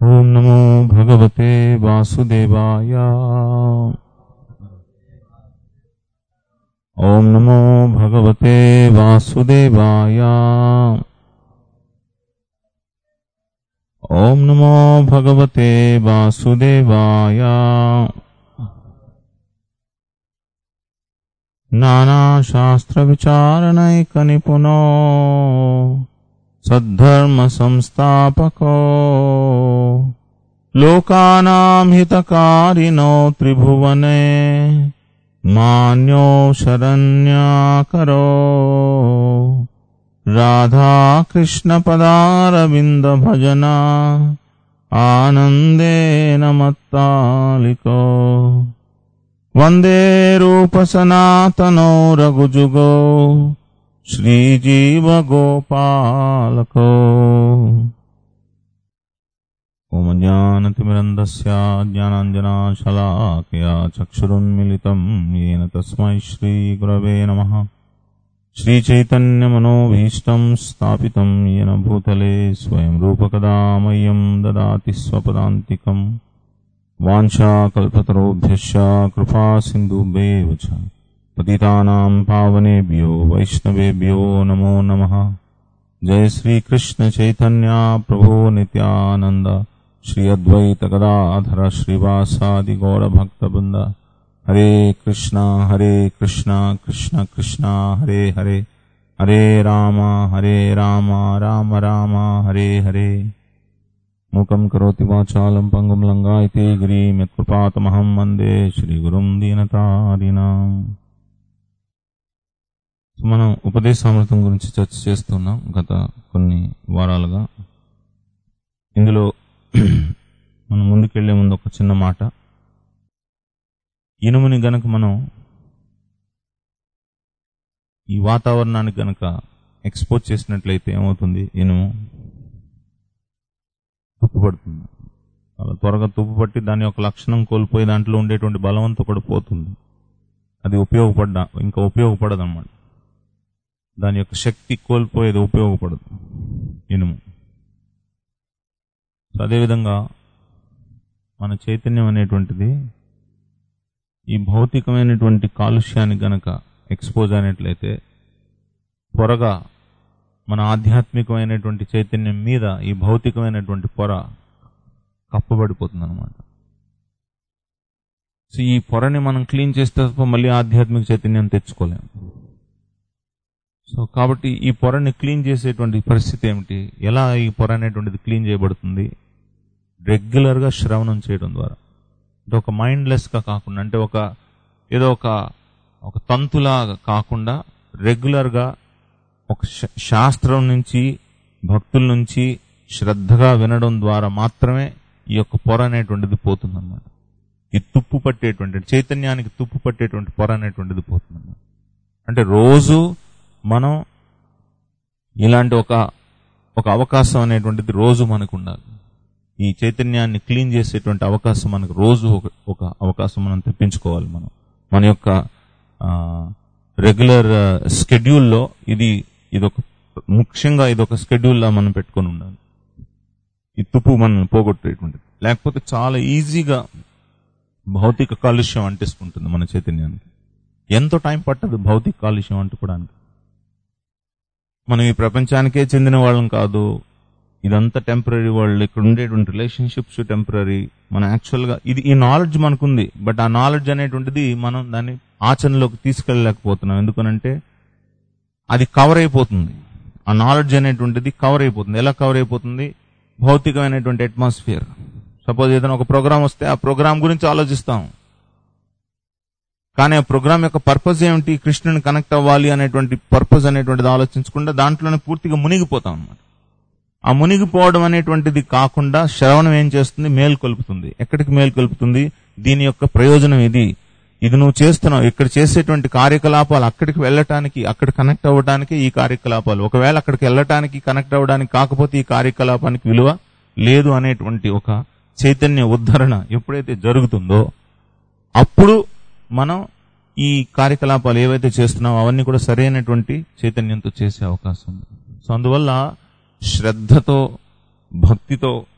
ॐ नमो भगवते वासुदेवाय ॐ नमो भगवते वासुदेवाय ॐ नमो भगवते वासुदेवाय नानाशास्त्रविचारणैकनिपुनो सद्धर्मसंस्थापको लोकानां हितकारिणो त्रिभुवने मान्यो शरण्याकरो राधाकृष्णपदारविन्दभजना आनन्देन मत्तालिको वन्दे रूपसनातनो रघुजुगो श्रीजीवगोपालको ॐ ज्ञानतिमिरन्दस्य ज्ञानाञ्जनाशलाकया चक्षुरुन्मिलितम् येन तस्मै श्रीगुरवे नमः श्रीचैतन्यमनोभीष्टम् स्थापितम् येन भूतले स्वयं रूपकदा मह्यम् ददाति स्वपदान्तिकम् वाञ्छाकल्पतरोभ्यश्च कृपा सिन्धुभ्येव च पतितानाम् पावनेभ्यो वैष्णवेभ्यो नमो नमः जय श्री कृष्ण चैतन्य प्रभो नित्यानंद श्री अद्वैत गदाधर श्रीवासादि गौर भक्त वृंद हरे कृष्णा हरे कृष्णा कृष्ण कृष्णा हरे हरे हरे राम हरे राम राम राम हरे हरे मूकं करोति वाचालं पङ्गुं लङ्गायते गिरिं यत्कृपातमहं वन्दे श्रीगुरुं दीनतारिणाम् మనం ఉపదేశామృతం గురించి చర్చ చేస్తున్నాం గత కొన్ని వారాలుగా ఇందులో మనం ముందుకెళ్లే ముందు ఒక చిన్న మాట ఇనుముని గనక మనం ఈ వాతావరణానికి గనక ఎక్స్పోజ్ చేసినట్లయితే ఏమవుతుంది ఇనుము తుప్పుపడుతుంది చాలా త్వరగా తుప్పుపట్టి దాని యొక్క లక్షణం కోల్పోయి దాంట్లో ఉండేటువంటి బలవంతో కూడా పోతుంది అది ఉపయోగపడ్డా ఇంకా ఉపయోగపడదు అన్నమాట దాని యొక్క శక్తి కోల్పోయేది ఉపయోగపడదు ఇనుము సో అదేవిధంగా మన చైతన్యం అనేటువంటిది ఈ భౌతికమైనటువంటి కాలుష్యానికి గనక ఎక్స్పోజ్ అయినట్లయితే పొరగా మన ఆధ్యాత్మికమైనటువంటి చైతన్యం మీద ఈ భౌతికమైనటువంటి పొర కప్పబడిపోతుంది అనమాట సో ఈ పొరని మనం క్లీన్ చేస్తే తప్ప మళ్ళీ ఆధ్యాత్మిక చైతన్యం తెచ్చుకోలేము సో కాబట్టి ఈ పొరని క్లీన్ చేసేటువంటి పరిస్థితి ఏమిటి ఎలా ఈ పొర అనేటువంటిది క్లీన్ చేయబడుతుంది రెగ్యులర్గా శ్రవణం చేయడం ద్వారా అంటే ఒక మైండ్లెస్గా కాకుండా అంటే ఒక ఏదో ఒక ఒక తంతులాగా కాకుండా రెగ్యులర్గా ఒక శ- శాస్త్రం నుంచి భక్తుల నుంచి శ్రద్ధగా వినడం ద్వారా మాత్రమే ఈ యొక్క పొర అనేటువంటిది పోతుందన్నమాట ఈ తుప్పు పట్టేటువంటి చైతన్యానికి తుప్పు పట్టేటువంటి పొర అనేటువంటిది పోతుందన్నమాట అంటే రోజు మనం ఇలాంటి ఒక ఒక అవకాశం అనేటువంటిది రోజు మనకు ఉండాలి ఈ చైతన్యాన్ని క్లీన్ చేసేటువంటి అవకాశం మనకు రోజు ఒక ఒక అవకాశం మనం తెప్పించుకోవాలి మనం మన యొక్క రెగ్యులర్ స్కెడ్యూల్లో ఇది ఇది ఒక ముఖ్యంగా ఇది ఒక స్కెడ్యూల్లా మనం పెట్టుకొని ఉండాలి ఈ తుప్పు మనం పోగొట్టేటువంటిది లేకపోతే చాలా ఈజీగా భౌతిక కాలుష్యం అంటిస్తుంటుంది మన చైతన్యానికి ఎంతో టైం పట్టదు భౌతిక కాలుష్యం అంటుకోవడానికి మనం ఈ ప్రపంచానికే చెందిన వాళ్ళం కాదు ఇదంతా టెంపరీ వరల్డ్ ఇక్కడ ఉండేటువంటి రిలేషన్షిప్స్ టెంపరీ మనం యాక్చువల్గా ఇది ఈ నాలెడ్జ్ మనకుంది బట్ ఆ నాలెడ్జ్ అనేటువంటిది మనం దాన్ని ఆచరణలోకి తీసుకెళ్ళలేకపోతున్నాం ఎందుకనంటే అది కవర్ అయిపోతుంది ఆ నాలెడ్జ్ అనేటువంటిది కవర్ అయిపోతుంది ఎలా కవర్ అయిపోతుంది భౌతికమైనటువంటి అట్మాస్ఫియర్ సపోజ్ ఏదైనా ఒక ప్రోగ్రామ్ వస్తే ఆ ప్రోగ్రామ్ గురించి ఆలోచిస్తాం కానీ ఆ ప్రోగ్రామ్ యొక్క పర్పస్ ఏమిటి కృష్ణుని కనెక్ట్ అవ్వాలి అనేటువంటి పర్పస్ అనేటువంటిది ఆలోచించకుండా దాంట్లోనే పూర్తిగా మునిగిపోతాం అన్నమాట ఆ మునిగిపోవడం అనేటువంటిది కాకుండా శ్రవణం ఏం చేస్తుంది మేలు కొలుపుతుంది ఎక్కడికి మేలు కొలుపుతుంది దీని యొక్క ప్రయోజనం ఇది ఇది నువ్వు చేస్తున్నావు ఇక్కడ చేసేటువంటి కార్యకలాపాలు అక్కడికి వెళ్ళటానికి అక్కడ కనెక్ట్ అవ్వడానికి ఈ కార్యకలాపాలు ఒకవేళ అక్కడికి వెళ్ళటానికి కనెక్ట్ అవ్వడానికి కాకపోతే ఈ కార్యకలాపానికి విలువ లేదు అనేటువంటి ఒక చైతన్య ఉద్ధరణ ఎప్పుడైతే జరుగుతుందో అప్పుడు మనం ఈ కార్యకలాపాలు ఏవైతే చేస్తున్నామో అవన్నీ కూడా సరైనటువంటి చైతన్యంతో చేసే అవకాశం ఉంది సో అందువల్ల శ్రద్ధతో భక్తితో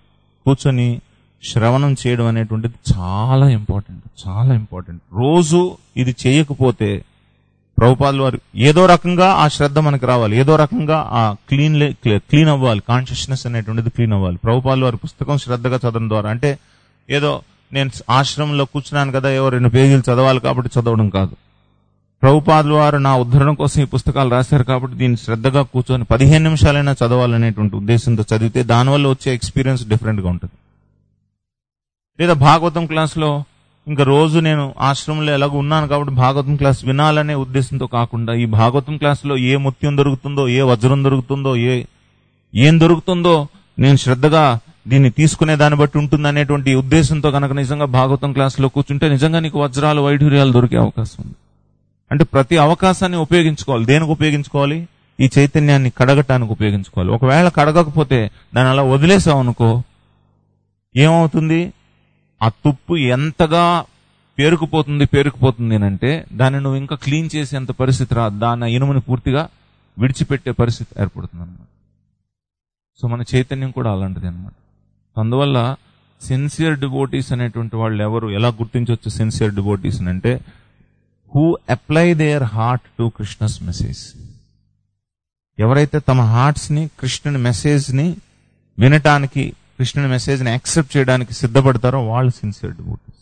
కూర్చొని శ్రవణం చేయడం అనేటువంటిది చాలా ఇంపార్టెంట్ చాలా ఇంపార్టెంట్ రోజు ఇది చేయకపోతే ప్రభుపాదులు వారు ఏదో రకంగా ఆ శ్రద్ధ మనకు రావాలి ఏదో రకంగా ఆ క్లీన్ క్లీన్ అవ్వాలి కాన్షియస్నెస్ అనేటువంటిది క్లీన్ అవ్వాలి ప్రభుపాదులు వారి పుస్తకం శ్రద్ధగా చదవడం ద్వారా అంటే ఏదో నేను ఆశ్రమంలో కూర్చున్నాను కదా ఏవో రెండు పేజీలు చదవాలి కాబట్టి చదవడం కాదు ప్రభుపాదులు వారు నా ఉద్ధరణ కోసం ఈ పుస్తకాలు రాశారు కాబట్టి దీన్ని శ్రద్ధగా కూర్చొని పదిహేను నిమిషాలైనా చదవాలనేటువంటి ఉద్దేశంతో చదివితే దానివల్ల వచ్చే ఎక్స్పీరియన్స్ డిఫరెంట్ గా ఉంటుంది లేదా భాగవతం క్లాస్లో ఇంకా రోజు నేను ఆశ్రమంలో ఎలాగో ఉన్నాను కాబట్టి భాగవతం క్లాస్ వినాలనే ఉద్దేశంతో కాకుండా ఈ భాగవతం క్లాస్లో ఏ ముత్యం దొరుకుతుందో ఏ వజ్రం దొరుకుతుందో ఏ ఏం దొరుకుతుందో నేను శ్రద్ధగా దీన్ని తీసుకునే దాన్ని బట్టి ఉంటుంది అనేటువంటి ఉద్దేశంతో కనుక నిజంగా భాగవతం క్లాస్లో కూర్చుంటే నిజంగా నీకు వజ్రాలు వైఢూర్యాలు దొరికే అవకాశం ఉంది అంటే ప్రతి అవకాశాన్ని ఉపయోగించుకోవాలి దేనికి ఉపయోగించుకోవాలి ఈ చైతన్యాన్ని కడగటానికి ఉపయోగించుకోవాలి ఒకవేళ కడగకపోతే దాన్ని అలా వదిలేసావు అనుకో ఏమవుతుంది ఆ తుప్పు ఎంతగా పేరుకుపోతుంది పేరుకుపోతుంది అని అంటే దాన్ని నువ్వు ఇంకా క్లీన్ చేసేంత పరిస్థితి రా దాని ఇనుముని పూర్తిగా విడిచిపెట్టే పరిస్థితి ఏర్పడుతుంది అనమాట సో మన చైతన్యం కూడా అలాంటిది అనమాట అందువల్ల సిన్సియర్ డివోటీస్ అనేటువంటి వాళ్ళు ఎవరు ఎలా గుర్తించవచ్చు సిన్సియర్ డివోటీస్ అంటే who apply their heart to Krishna's message ఎవరైతే తమ హార్ట్స్ ని కృష్ణుని మెసేజ్ ని వినటానికి కృష్ణుని మెసేజ్ ని యాక్సెప్ట్ చేయడానికి సిద్ధపడతారో వాళ్ళు సిన్సియర్ డివోటీస్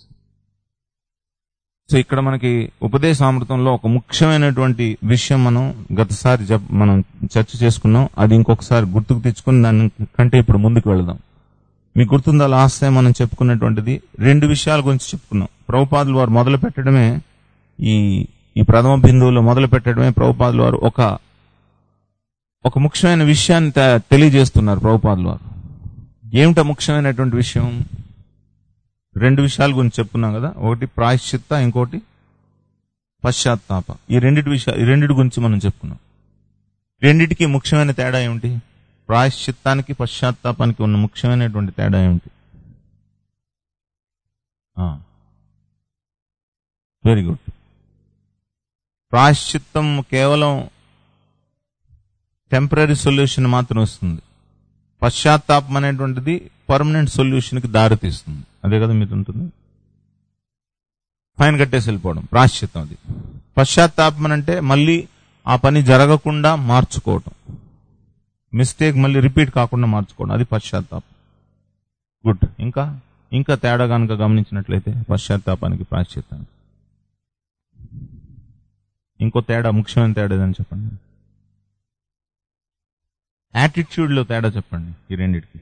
సో ఇక్కడ మనకి ఉపదేశామృతంలో ఒక ముఖ్యమైనటువంటి విషయం మనం గతసారి జప్- మనం చర్చ చేసుకున్నాం అది ఇంకొకసారి గుర్తుకు తెచ్చుకుని దాని కంటే ఇప్పుడు ముందుకు వెళదాం మీకు గుర్తుందా లాస్ట్ టైం మనం చెప్పుకున్నటువంటిది రెండు విషయాల గురించి చెప్పుకున్నాం ప్రభుపాదులు వారు మొదలు పెట్టడమే ఈ ఈ ప్రథమ బిందువులో మొదలు పెట్టడమే ప్రభుపాదులు వారు ఒక ఒక ముఖ్యమైన విషయాన్ని తె- తెలియజేస్తున్నారు ప్రభుపాదులు వారు ఏమిటా ముఖ్యమైనటువంటి విషయం రెండు విషయాల గురించి చెప్పుకున్నాం కదా ఒకటి ప్రాయశ్చిత్త ఇంకోటి పశ్చాత్తాప ఈ రెండిటి విషయ ఈ రెండిటి గురించి మనం చెప్పుకున్నాం రెండిటికి ముఖ్యమైన తేడా ఏమిటి ప్రాయశ్చిత్తానికి పశ్చాత్తాపానికి ఉన్న ముఖ్యమైనటువంటి తేడా ఏమిటి వెరీ గుడ్ ప్రాయశ్చిత్తం కేవలం టెంపరీ సొల్యూషన్ మాత్రం ఇస్తుంది పశ్చాత్తాపం అనేటువంటిది పర్మనెంట్ సొల్యూషన్ కి దారి తీస్తుంది అదే కదా మీరు ఉంటుంది ఫైన్ కట్టేసి వెళ్ళిపోవడం ప్రాశ్చిత్తం అది పశ్చాత్తాపం అంటే మళ్ళీ ఆ పని జరగకుండా మార్చుకోవటం మిస్టేక్ మళ్ళీ రిపీట్ కాకుండా మార్చుకోవడం అది పశ్చాత్తాపం గుడ్ ఇంకా ఇంకా తేడా కనుక గమనించినట్లయితే పశ్చాత్తాపానికి ప్రాశ్చిత్తానికి ఇంకో తేడా ముఖ్యమైన తేడా ఏదని చెప్పండి యాటిట్యూడ్ లో తేడా చెప్పండి ఈ రెండిటికి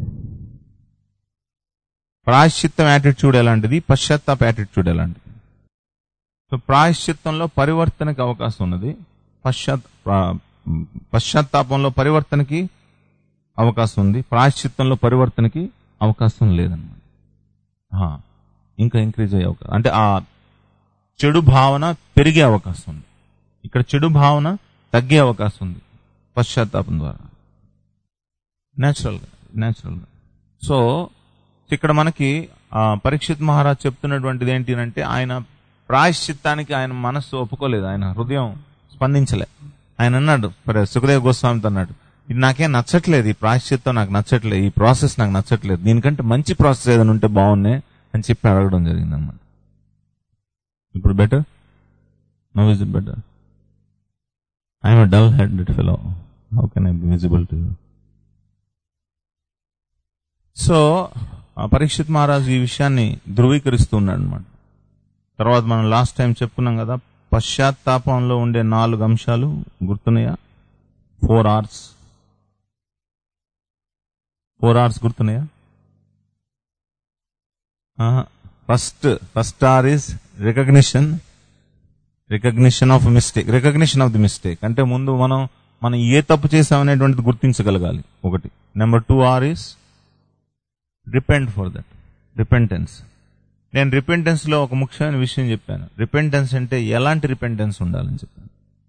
ప్రాయశ్చిత్తం యాటిట్యూడ్ ఎలాంటిది పశ్చాత్తాప యాటిట్యూడ్ ఎలాంటిది సో ప్రాయశ్చిత్తంలో పరివర్తనకి అవకాశం ఉన్నది పశ్చాత్ ప్రా- పశ్చాత్తాపంలో పరివర్తనకి అవకాశం ఉంది ప్రాయశ్చిత్తంలో పరివర్తనకి అవకాశం లేదన్నమాట ఆ, ఇంకా ఇంక్రీజ్ అయ్యే అవకాశం అంటే ఆ చెడు భావన పెరిగే అవకాశం ఉంది ఇక్కడ చెడు భావన తగ్గే అవకాశం ఉంది పశ్చాత్తాపం ద్వారా న్యాచురల్గా న్యాచురల్గా సో ఇక్కడ మనకి ఆ, పరీక్షిత్ మహారాజ్ చెప్తున్నటువంటిది ఏంటి అంటే ఆయన ప్రాయశ్చిత్తానికి ఆయన మనస్సు ఒప్పుకోలేదు ఆయన హృదయం స్పందించలే ఆయన అన్నాడు పరే- సుఖదేవ్ గోస్వామితో అన్నాడు ఇది నాకేం నచ్చట్లేదు ఈ ప్రాయశ్చిత్తం నాకు నచ్చట్లేదు ఈ ప్రాసెస్ నాకు నచ్చట్లేదు దీనికంటే మంచి ప్రాసెస్ ఏదైనా ఉంటే బాగున్నాయి అని చెప్పి అడగడం జరిగింది అనమాట ఇప్పుడు better no is it better I'm dull headed fellow how can I be visible to you so ఆ పరీక్షిత్ మహారాజు ఈ విషయాన్ని ధృవీకరిస్తూ ఉన్నాడు అనమాట తర్వాత మనం లాస్ట్ టైం చెప్పుకున్నాం కదా పశ్చాత్తాపంలో ఉండే నాలుగు అంశాలు గుర్తున్నాయా ఫోర్ అవర్స్ ఫోర్ అవర్స్ గుర్తున్నాయా first first R is recognition recognition of mistake recognition of the mistake అంటే ముందు మనం మనం ఏ తప్పు చేసామనేటువంటిది గుర్తించగలగాలి ఒకటి number two R is repent for that repentance నేను రిపెంటెన్స్ లో ఒక ముఖ్యమైన విషయం చెప్పాను రిపెంటెన్స్ అంటే ఎలాంటి రిపెంటెన్స్ ఉండాలని చెప్పాను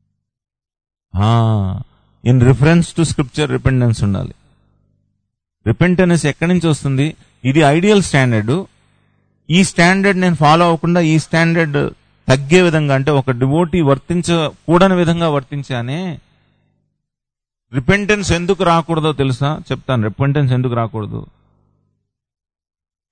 in reference to scripture repentance ఉండాలి రిపెంటెన్స్ ఎక్కడి నుంచి వస్తుంది ఇది ఐడియల్ స్టాండర్డ్ ఈ స్టాండర్డ్ నేను ఫాలో అవ్వకుండా ఈ స్టాండర్డ్ తగ్గే విధంగా అంటే ఒక డివోటీ వర్తించకూడని విధంగా వర్తించానే రిపెంటెన్స్ ఎందుకు రాకూడదో తెలుసా చెప్తాను రిపెంటెన్స్ ఎందుకు రాకూడదు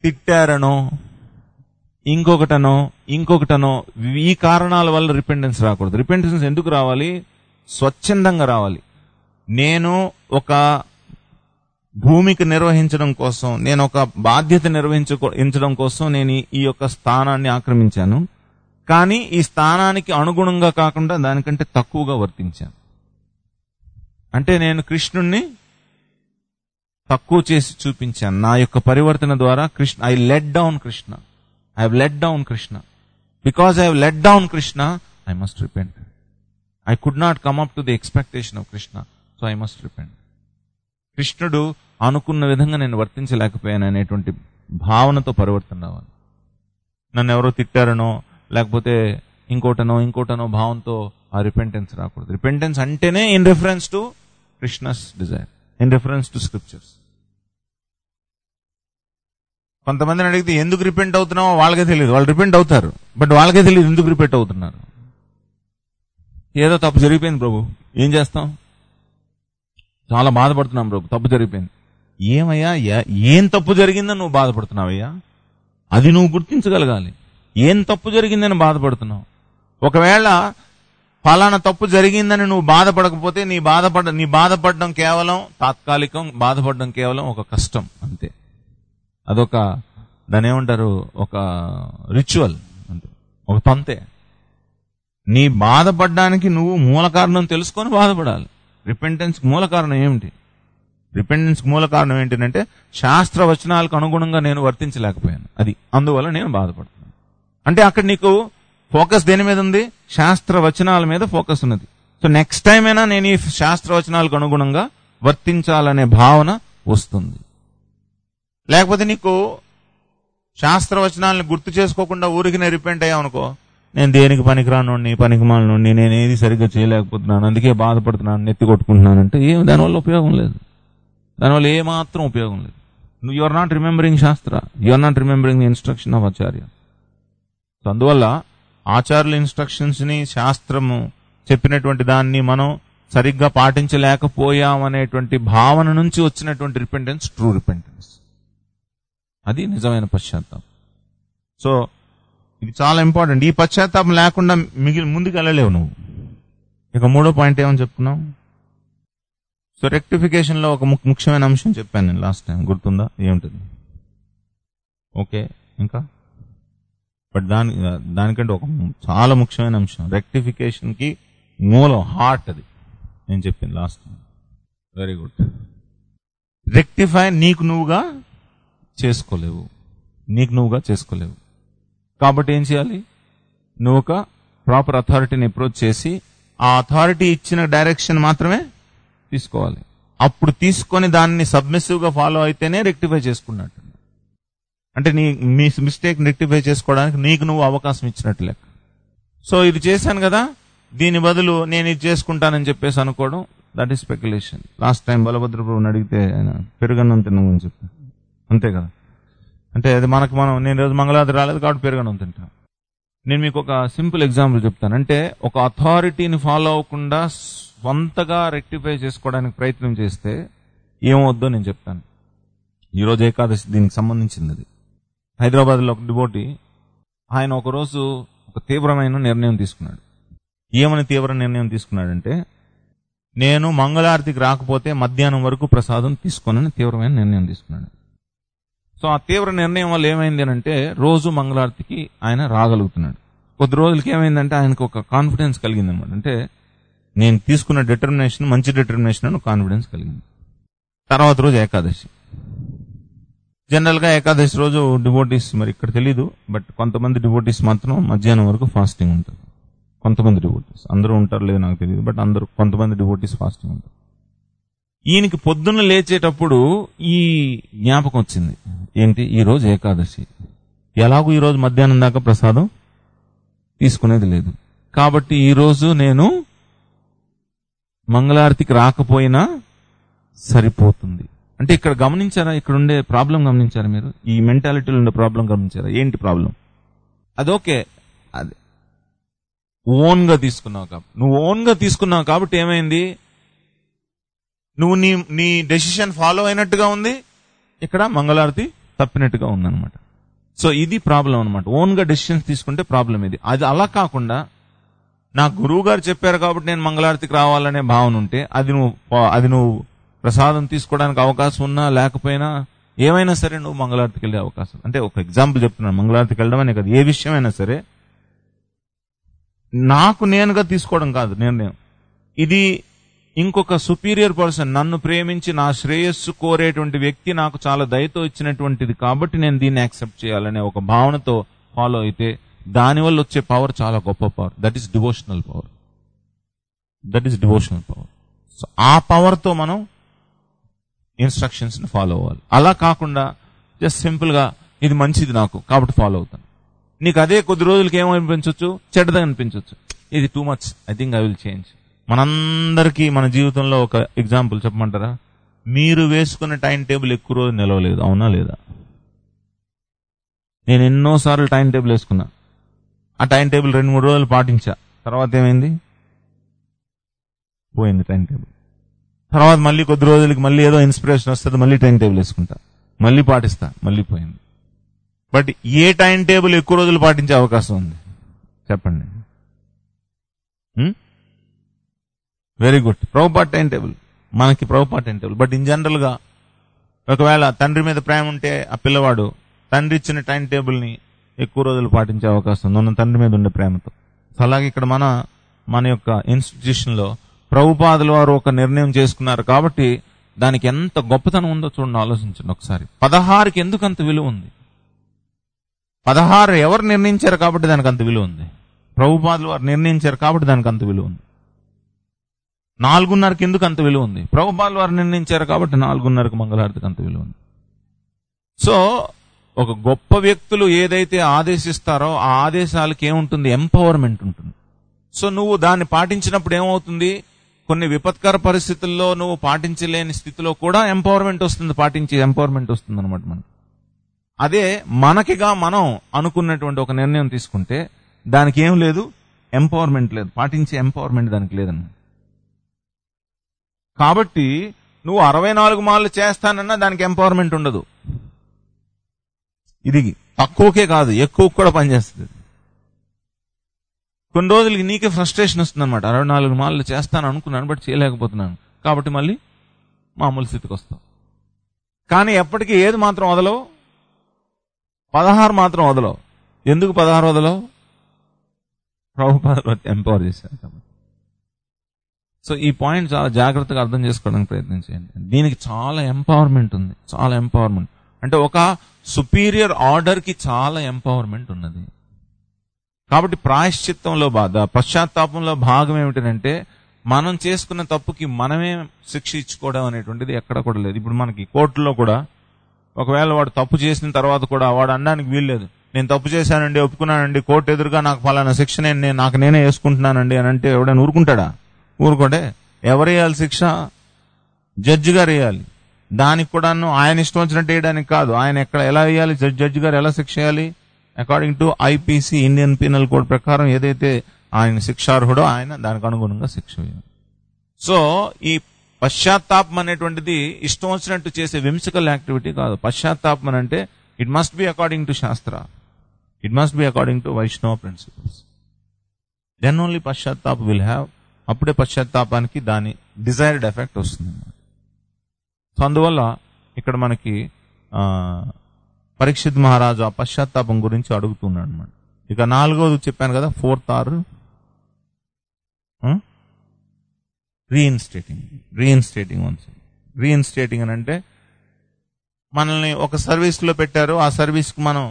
తిట్టారనో ఇంకొకటనో ఇంకొకటనో ఈ కారణాల వల్ల రిపెండెన్స్ రాకూడదు రిపెండెన్స్ ఎందుకు రావాలి స్వచ్ఛందంగా రావాలి నేను ఒక భూమికి నిర్వహించడం కోసం నేను ఒక బాధ్యత నిర్వహించడం కోసం నేను ఈ- ఈ యొక్క స్థానాన్ని ఆక్రమించాను కానీ ఈ స్థానానికి అనుగుణంగా కాకుండా దానికంటే తక్కువగా వర్తించాను అంటే నేను కృష్ణుణ్ణి తక్కువ చేసి చూపించాను నా యొక్క పరివర్తన ద్వారా Krishna I let down Krishna I have let down Krishna because I have let down Krishna I must repent I could not come up to the expectation of Krishna so I must repent కృష్ణుడు అనుకున్న విధంగా నేను వర్తించలేకపోయాను అనేటువంటి భావనతో పరివర్తన రావాలి నన్ను ఎవరో తిట్టారనో లేకపోతే ఇంకోటనో ఇంకోటనో భావంతో ఆ రిపెంటెన్స్ రాకూడదు రిపెంటెన్స్ అంటేనే in reference to Krishna's desire in reference to scriptures కొంతమందిని అడిగితే ఎందుకు రిపెంట్ అవుతున్నామో వాళ్ళకే తెలియదు వాళ్ళు రిపెంట్ అవుతారు బట్ వాళ్ళకే తెలియదు ఎందుకు రిపెంట్ అవుతున్నారు ఏదో తప్పు జరిగిపోయింది ప్రభు ఏం చేస్తాం చాలా బాధపడుతున్నాం ప్రభు తప్పు జరిగిపోయింది ఏమయ్యా ఏ- ఏం తప్పు జరిగిందని నువ్వు బాధపడుతున్నావయ్యా అది నువ్వు గుర్తించగలగాలి ఏం తప్పు జరిగిందని బాధపడుతున్నావు ఒకవేళ ఫలానా తప్పు జరిగిందని నువ్వు బాధపడకపోతే నీ బాధపడ నీ బాధపడడం కేవలం తాత్కాలికం బాధపడడం కేవలం ఒక కష్టం అంతే అదొక దాని ఏమంటారు ఒక రిచువల్ అంతే ఒక తంతే నీ బాధపడడానికి నువ్వు మూల కారణం తెలుసుకొని బాధపడాలి రిపెంటెన్స్ మూల కారణం ఏమిటి రిపెండెన్స్ మూల కారణం ఏంటంటే శాస్త్ర వచనాలకు అనుగుణంగా నేను వర్తించలేకపోయాను అది అందువల్ల నేను బాధపడుతున్నాను అంటే అక్కడ నీకు ఫోకస్ దేని మీద ఉంది శాస్త్ర వచనాల మీద ఫోకస్ ఉన్నది సో నెక్స్ట్ టైం అయినా నేను ఈ శాస్త్ర వచనాలకు అనుగుణంగా వర్తించాలనే భావన వస్తుంది లేకపోతే నీకు శాస్త్ర వచనాలను గుర్తు చేసుకోకుండా ఊరికి నేను రిపెంట్ అయ్యావు అనుకో నేను దేనికి పనికిరానుండి పనికి మాలనుండి నేను ఏది సరిగ్గా చేయలేకపోతున్నాను అందుకే బాధపడుతున్నాను నెత్తి కొట్టుకుంటున్నానంటే ఏం దానివల్ల ఉపయోగం లేదు దానివల్ల ఏ మాత్రం ఉపయోగం లేదు నువ్వు you are not remembering shastra you are not remembering the instruction of acharya so అందువల్ల ఆచార్యుల ఇన్స్ట్రక్షన్స్ ని శాస్త్రము చెప్పినటువంటి దాన్ని మనం సరిగ్గా పాటించలేకపోయామనేటువంటి భావన నుంచి వచ్చినటువంటి రిపెంటెన్స్ ట్రూ రిపెంటెన్స్ అది నిజమైన పశ్చాత్తాపం సో ఇది చాలా ఇంపార్టెంట్ ఈ పశ్చాత్తాపం లేకుండా మిగిలి ముందుకు వెళ్ళలేవు నువ్వు ఇక మూడో పాయింట్ ఏమని చెప్పుకున్నావు సో రెక్టిఫికేషన్ లో ఒక ము- ముఖ్యమైన అంశం చెప్పాను నేను లాస్ట్ టైం గుర్తుందా ఏమిటది ఓకే ఇంకా బట్ దాని దానికంటే ఒక ము- చాలా ముఖ్యమైన అంశం రెక్టిఫికేషన్ కి మూలం హార్ట్ అది నేను చెప్పింది last time very good rectify నీకు నువ్వుగా చేసుకోలేవు నీకు నువ్వుగా చేసుకోలేవు కాబట్టి ఏం చేయాలి నువ్వు ఒక ప్రాపర్ అథారిటీని అప్రోచ్ చేసి ఆ అథారిటీ ఇచ్చిన డైరెక్షన్ మాత్రమే తీసుకోవాలి అప్పుడు తీసుకొని దాన్ని సబ్మిసివ్ గా ఫాలో అయితేనే రెక్టిఫై చేసుకున్నట్టు అంటే నీ మీ మిస్టేక్ రెక్టిఫై చేసుకోవడానికి నీకు నువ్వు అవకాశం ఇచ్చినట్టు లెక్క సో ఇది చేశాను కదా దీని బదులు నేను ఇది చేసుకుంటానని చెప్పేసి అనుకోవడం that is speculation last time Balabhadra ప్రభుని అడిగితే ఆయన పెరుగన్నం తిన్నామని చెప్పారు అంతే కదా అంటే అది మనకు మనం నేను రోజు మంగళవారం రాలేదు కాబట్టి పెరుగన్నం తింటాను నేను మీకు ఒక సింపుల్ ఎగ్జాంపుల్ చెప్తాను అంటే ఒక అథారిటీని ఫాలో అవ్వకుండా స్వంతగా రెక్టిఫై చేసుకోవడానికి ప్రయత్నం చేస్తే ఏమవుద్దో నేను చెప్తాను ఈరోజు ఏకాదశి దీనికి సంబంధించింది అది హైదరాబాద్లో ఒక డిబోటి ఆయన ఒకరోజు ఒక తీవ్రమైన నిర్ణయం తీసుకున్నాడు ఏమని తీవ్ర నిర్ణయం తీసుకున్నాడంటే నేను మంగళారతికి రాకపోతే మధ్యాహ్నం వరకు ప్రసాదం తీసుకోనని తీవ్రమైన నిర్ణయం తీసుకున్నాడు సో ఆ తీవ్ర నిర్ణయం వల్ల ఏమైంది అని అంటే రోజు మంగళారతికి ఆయన రాగలుగుతున్నాడు కొద్ది రోజులకి ఏమైందంటే ఆయనకు ఒక కాన్ఫిడెన్స్ కలిగింది అనమాట అంటే నేను తీసుకున్న డిటర్మినేషన్ మంచి డిటర్మినేషన్ అని కాన్ఫిడెన్స్ కలిగింది తర్వాత రోజు ఏకాదశి జనరల్ గా ఏకాదశి రోజు డివోటీస్ మరి ఇక్కడ తెలీదు బట్ కొంతమంది డివోటీస్ మాత్రం మధ్యాహ్నం వరకు ఫాస్టింగ్ ఉంటారు కొంతమంది డివోటీస్ అందరూ ఉంటారు లేదు నాకు తెలియదు బట్ అందరూ కొంతమంది డివోటీస్ ఫాస్టింగ్ ఉంటారు ఈయనకి పొద్దున్న లేచేటప్పుడు ఈ జ్ఞాపకం వచ్చింది ఏంటి ఈ రోజు ఏకాదశి ఎలాగూ ఈ రోజు మధ్యాహ్నం దాకా ప్రసాదం తీసుకునేది లేదు కాబట్టి ఈ రోజు నేను మంగళారతికి రాకపోయినా సరిపోతుంది అంటే ఇక్కడ గమనించారా ఇక్కడ ఉండే ప్రాబ్లం గమనించారా మీరు ఈ మెంటాలిటీలో ఉండే ప్రాబ్లం గమనించారా ఏంటి ప్రాబ్లం అదోకే అది ఓన్ గా తీసుకున్నావు కాబట్టి నువ్వు ఓన్ గా తీసుకున్నావు కాబట్టి ఏమైంది నువ్వు నీ నీ డెసిషన్ ఫాలో అయినట్టుగా ఉంది ఇక్కడ మంగళారతి తప్పినట్టుగా ఉందన్నమాట సో ఇది ప్రాబ్లం అనమాట ఓన్ గా డెసిషన్స్ తీసుకుంటే ప్రాబ్లం ఇది అది అలా కాకుండా నా గురువు గారు చెప్పారు కాబట్టి నేను మంగళారతికి రావాలనే భావన ఉంటే అది నువ్వు ప- అది నువ్వు ప్రసాదం తీసుకోవడానికి అవకాశం ఉన్నా లేకపోయినా ఏమైనా సరే నువ్వు మంగళారతికి వెళ్ళే అవకాశం అంటే ఒక ఎగ్జాంపుల్ చెప్తున్నాను మంగళారతికి వెళ్ళడం అనే కాదు ఏ విషయమైనా సరే నాకు నేనుగా తీసుకోవడం కాదు నిర్ణయం ఇది ఇంకొక సుపీరియర్ పర్సన్ నన్ను ప్రేమించి నా శ్రేయస్సు కోరేటువంటి వ్యక్తి నాకు చాలా దయతో ఇచ్చినటువంటిది కాబట్టి నేను దీన్ని యాక్సెప్ట్ చేయాలనే ఒక భావనతో ఫాలో అయితే దానివల్ల వచ్చే పవర్ చాలా గొప్ప power that is devotional power that is devotional power so ఆ పవర్ తో మనం ఇన్స్ట్రక్షన్స్ ని ఫాలో అవ్వాలి అలా కాకుండా జస్ట్ సింపుల్ గా ఇది మంచిది నాకు కాబట్టి ఫాలో అవుతాను నీకు అదే కొద్ది రోజులకి ఏమనిపించవచ్చు చెడ్డగా అనిపించవచ్చు ఇది too much I think I will change మనందరికీ మన జీవితంలో ఒక ఎగ్జాంపుల్ చెప్పమంటారా మీరు వేసుకున్న టైం టేబుల్ ఎక్కువ రోజు నిలవలేదు అవునా లేదా నేను ఎన్నోసార్లు టైం టేబుల్ వేసుకున్నా ఆ టైం టేబుల్ రెండు మూడు రోజులు పాటించా తర్వాత ఏమైంది పోయింది టైం టేబుల్ తర్వాత మళ్ళీ కొద్ది రోజులకి మళ్ళీ ఏదో ఇన్స్పిరేషన్ వస్తుంది మళ్ళీ టైం టేబుల్ వేసుకుంటా మళ్ళీ పాటిస్తా మళ్ళీ పోయింది బట్ ఏ టైం టేబుల్ ఎక్కువ రోజులు పాటించే అవకాశం ఉంది చెప్పండి very good Prabhupad time table మనకి Prabhupad time table but in general గా ఒకవేళ తండ్రి మీద ప్రేమ ఉంటే ఆ పిల్లవాడు తండ్రి ఇచ్చిన టైం టేబుల్ ని ఎక్కువ రోజులు పాటించే అవకాశం ఉంది ఉన్న తండ్రి మీద ఉండే ప్రేమతో సో అలాగే ఇక్కడ మన మన యొక్క ఇన్స్టిట్యూషన్ లో ప్రభుపాదుల వారు ఒక నిర్ణయం చేసుకున్నారు కాబట్టి దానికి ఎంత గొప్పతనం ఉందో చూడండి ఆలోచించండి ఒకసారి పదహారుకి ఎందుకు అంత విలువ ఉంది పదహారు ఎవరు నిర్ణయించారు కాబట్టి దానికి అంత విలువ ఉంది ప్రభుపాదులు వారు నిర్ణయించారు కాబట్టి దానికి అంత విలువ ఉంది నాలుగున్నరకి ఎందుకు అంత విలువ ఉంది ప్రభుపాదులు వారు నిర్ణయించారు కాబట్టి నాలుగున్నరకు మంగళహారతికి అంత విలువ ఉంది సో ఒక గొప్ప వ్యక్తులు ఏదైతే ఆదేశిస్తారో ఆ ఆదేశాలకి ఏముంటుంది ఎంపవర్మెంట్ ఉంటుంది సో నువ్వు దాన్ని పాటించినప్పుడు ఏమవుతుంది కొన్ని విపత్కర పరిస్థితుల్లో నువ్వు పాటించలేని స్థితిలో కూడా ఎంపవర్మెంట్ వస్తుంది పాటించే ఎంపవర్మెంట్ వస్తుంది అనమాట మనకి అదే మనకిగా మనం అనుకున్నటువంటి ఒక నిర్ణయం తీసుకుంటే దానికి ఏం లేదు ఎంపవర్మెంట్ లేదు పాటించే ఎంపవర్మెంట్ దానికి లేదన్న కాబట్టి నువ్వు అరవై నాలుగు మాలు చేస్తానన్నా దానికి ఎంపవర్మెంట్ ఉండదు ఇది తక్కువకే కాదు ఎక్కువ కూడా పనిచేస్తుంది కొన్ని రోజులకి నీకే ఫ్రస్ట్రేషన్ వస్తుంది అనమాట అరవై నాలుగు మాలు చేస్తాను అనుకున్నాను బట్ చేయలేకపోతున్నాను కాబట్టి మళ్ళీ మామూలు స్థితికి వస్తాం కానీ ఎప్పటికీ ఏది మాత్రం వదలవు పదహారు మాత్రం వదలవు ఎందుకు పదహారు వదలవు ప్రభుపాద ఎంపవర్ చేశారు కాబట్టి సో ఈ పాయింట్ చాలా జాగ్రత్తగా అర్థం చేసుకోవడానికి ప్రయత్నం చేయండి దీనికి చాలా ఎంపవర్మెంట్ ఉంది చాలా ఎంపవర్మెంట్ అంటే ఒక సుపీరియర్ ఆర్డర్ కి చాలా ఎంపవర్మెంట్ ఉన్నది కాబట్టి ప్రాయశ్చిత్తంలో బాధ పశ్చాత్తాపంలో భాగం ఏమిటంటే మనం చేసుకున్న తప్పుకి మనమే శిక్ష ఇచ్చుకోవడం అనేటువంటిది ఎక్కడ కూడా లేదు ఇప్పుడు మనకి కోర్టులో కూడా ఒకవేళ వాడు తప్పు చేసిన తర్వాత కూడా వాడు అనడానికి వీల్లేదు నేను తప్పు చేశానండి ఒప్పుకున్నానండి కోర్టు ఎదురుగా నాకు ఫలానా శిక్ష నేను నేను- నాకు నేనే వేసుకుంటున్నానండి అని అంటే ఎవడైనా ఊరుకుంటాడా ఊరుకోడే ఎవరు వేయాలి శిక్ష జడ్జి గారు వేయాలి దానికి కూడాను ఆయన ఇష్టం వచ్చినట్టు వేయడానికి కాదు ఆయన ఎక్కడ ఎలా వేయాలి జడ్జి జడ్జి గారు ఎలా శిక్ష వేయాలి according to IPC Indian penal code ప్రకారం ఏదైతే ఆయన శిక్షార్హుడో ఆయన దానికి అనుగుణంగా శిక్ష వేయాలి సో ఈ పశ్చాత్తాపం అనేటువంటిది ఇష్టం వచ్చినట్టు చేసే విమ్సికల్ యాక్టివిటీ కాదు పశ్చాత్తాపం అని అంటే it must be according to shastra it must be according to Vaishnava principles then only పశ్చాత్తాప విల్ హ్యావ్ అప్పుడే పశ్చాత్తాపానికి దాని డిజైర్డ్ ఎఫెక్ట్ వస్తుంది అన్నమాట. సో అందువల్ల ఇక్కడ మనకి ఆ, పరీక్షిత్ మహారాజు ఆ పశ్చాత్తాపం గురించి అడుగుతున్నాడు అనమాట ఇక నాలుగోది చెప్పాను కదా fourth R reinstating reinstating once reinstating అని అంటే మనల్ని ఒక సర్వీస్ లో పెట్టారు ఆ సర్వీస్ కి మనం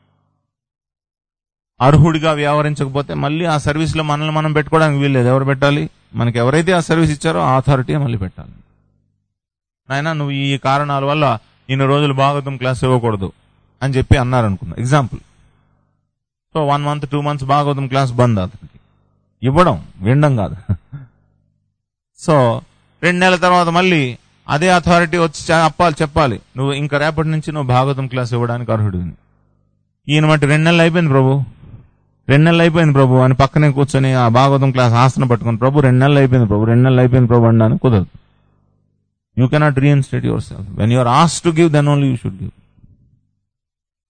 అర్హుడిగా వ్యవహరించకపోతే మళ్ళీ ఆ సర్వీస్ లో మనల్ని మనం పెట్టుకోవడానికి వీల్లేదు ఎవరు పెట్టాలి మనకి ఎవరైతే ఆ సర్వీస్ ఇచ్చారో ఆ అథారిటీ మళ్ళీ పెట్టాలి నాయన నువ్వు ఈ కారణాల వల్ల ఇన్ని రోజులు భాగవతం క్లాస్ ఇవ్వకూడదు అని చెప్పి అన్నారు అనుకున్నా example so one month two months Bhagavatam class బంద్ అతనికి ఇవ్వడం వినడం కాదు సో రెండు నెలల తర్వాత మళ్ళీ అదే అథారిటీ వచ్చి చ- అప్పాలి చెప్పాలి నువ్వు ఇంకా రేపటి నుంచి నువ్వు భాగవతం క్లాస్ ఇవ్వడానికి అర్హుడివి ఈయన మట్టి రెండు నెలలు అయిపోయింది ప్రభు రెండు నెలలు అయిపోయింది ప్రభు అని పక్కనే కూర్చొని ఆ భాగవతం క్లాస్ ఆసన పట్టుకుని ప్రభు రెండు నెలలు అయిపోయింది ప్రభు రెండు నెలలు అయిపోయింది ప్రభు అనడానికి కుదరదు you cannot reinstate yourself when you're ask to give then only you should give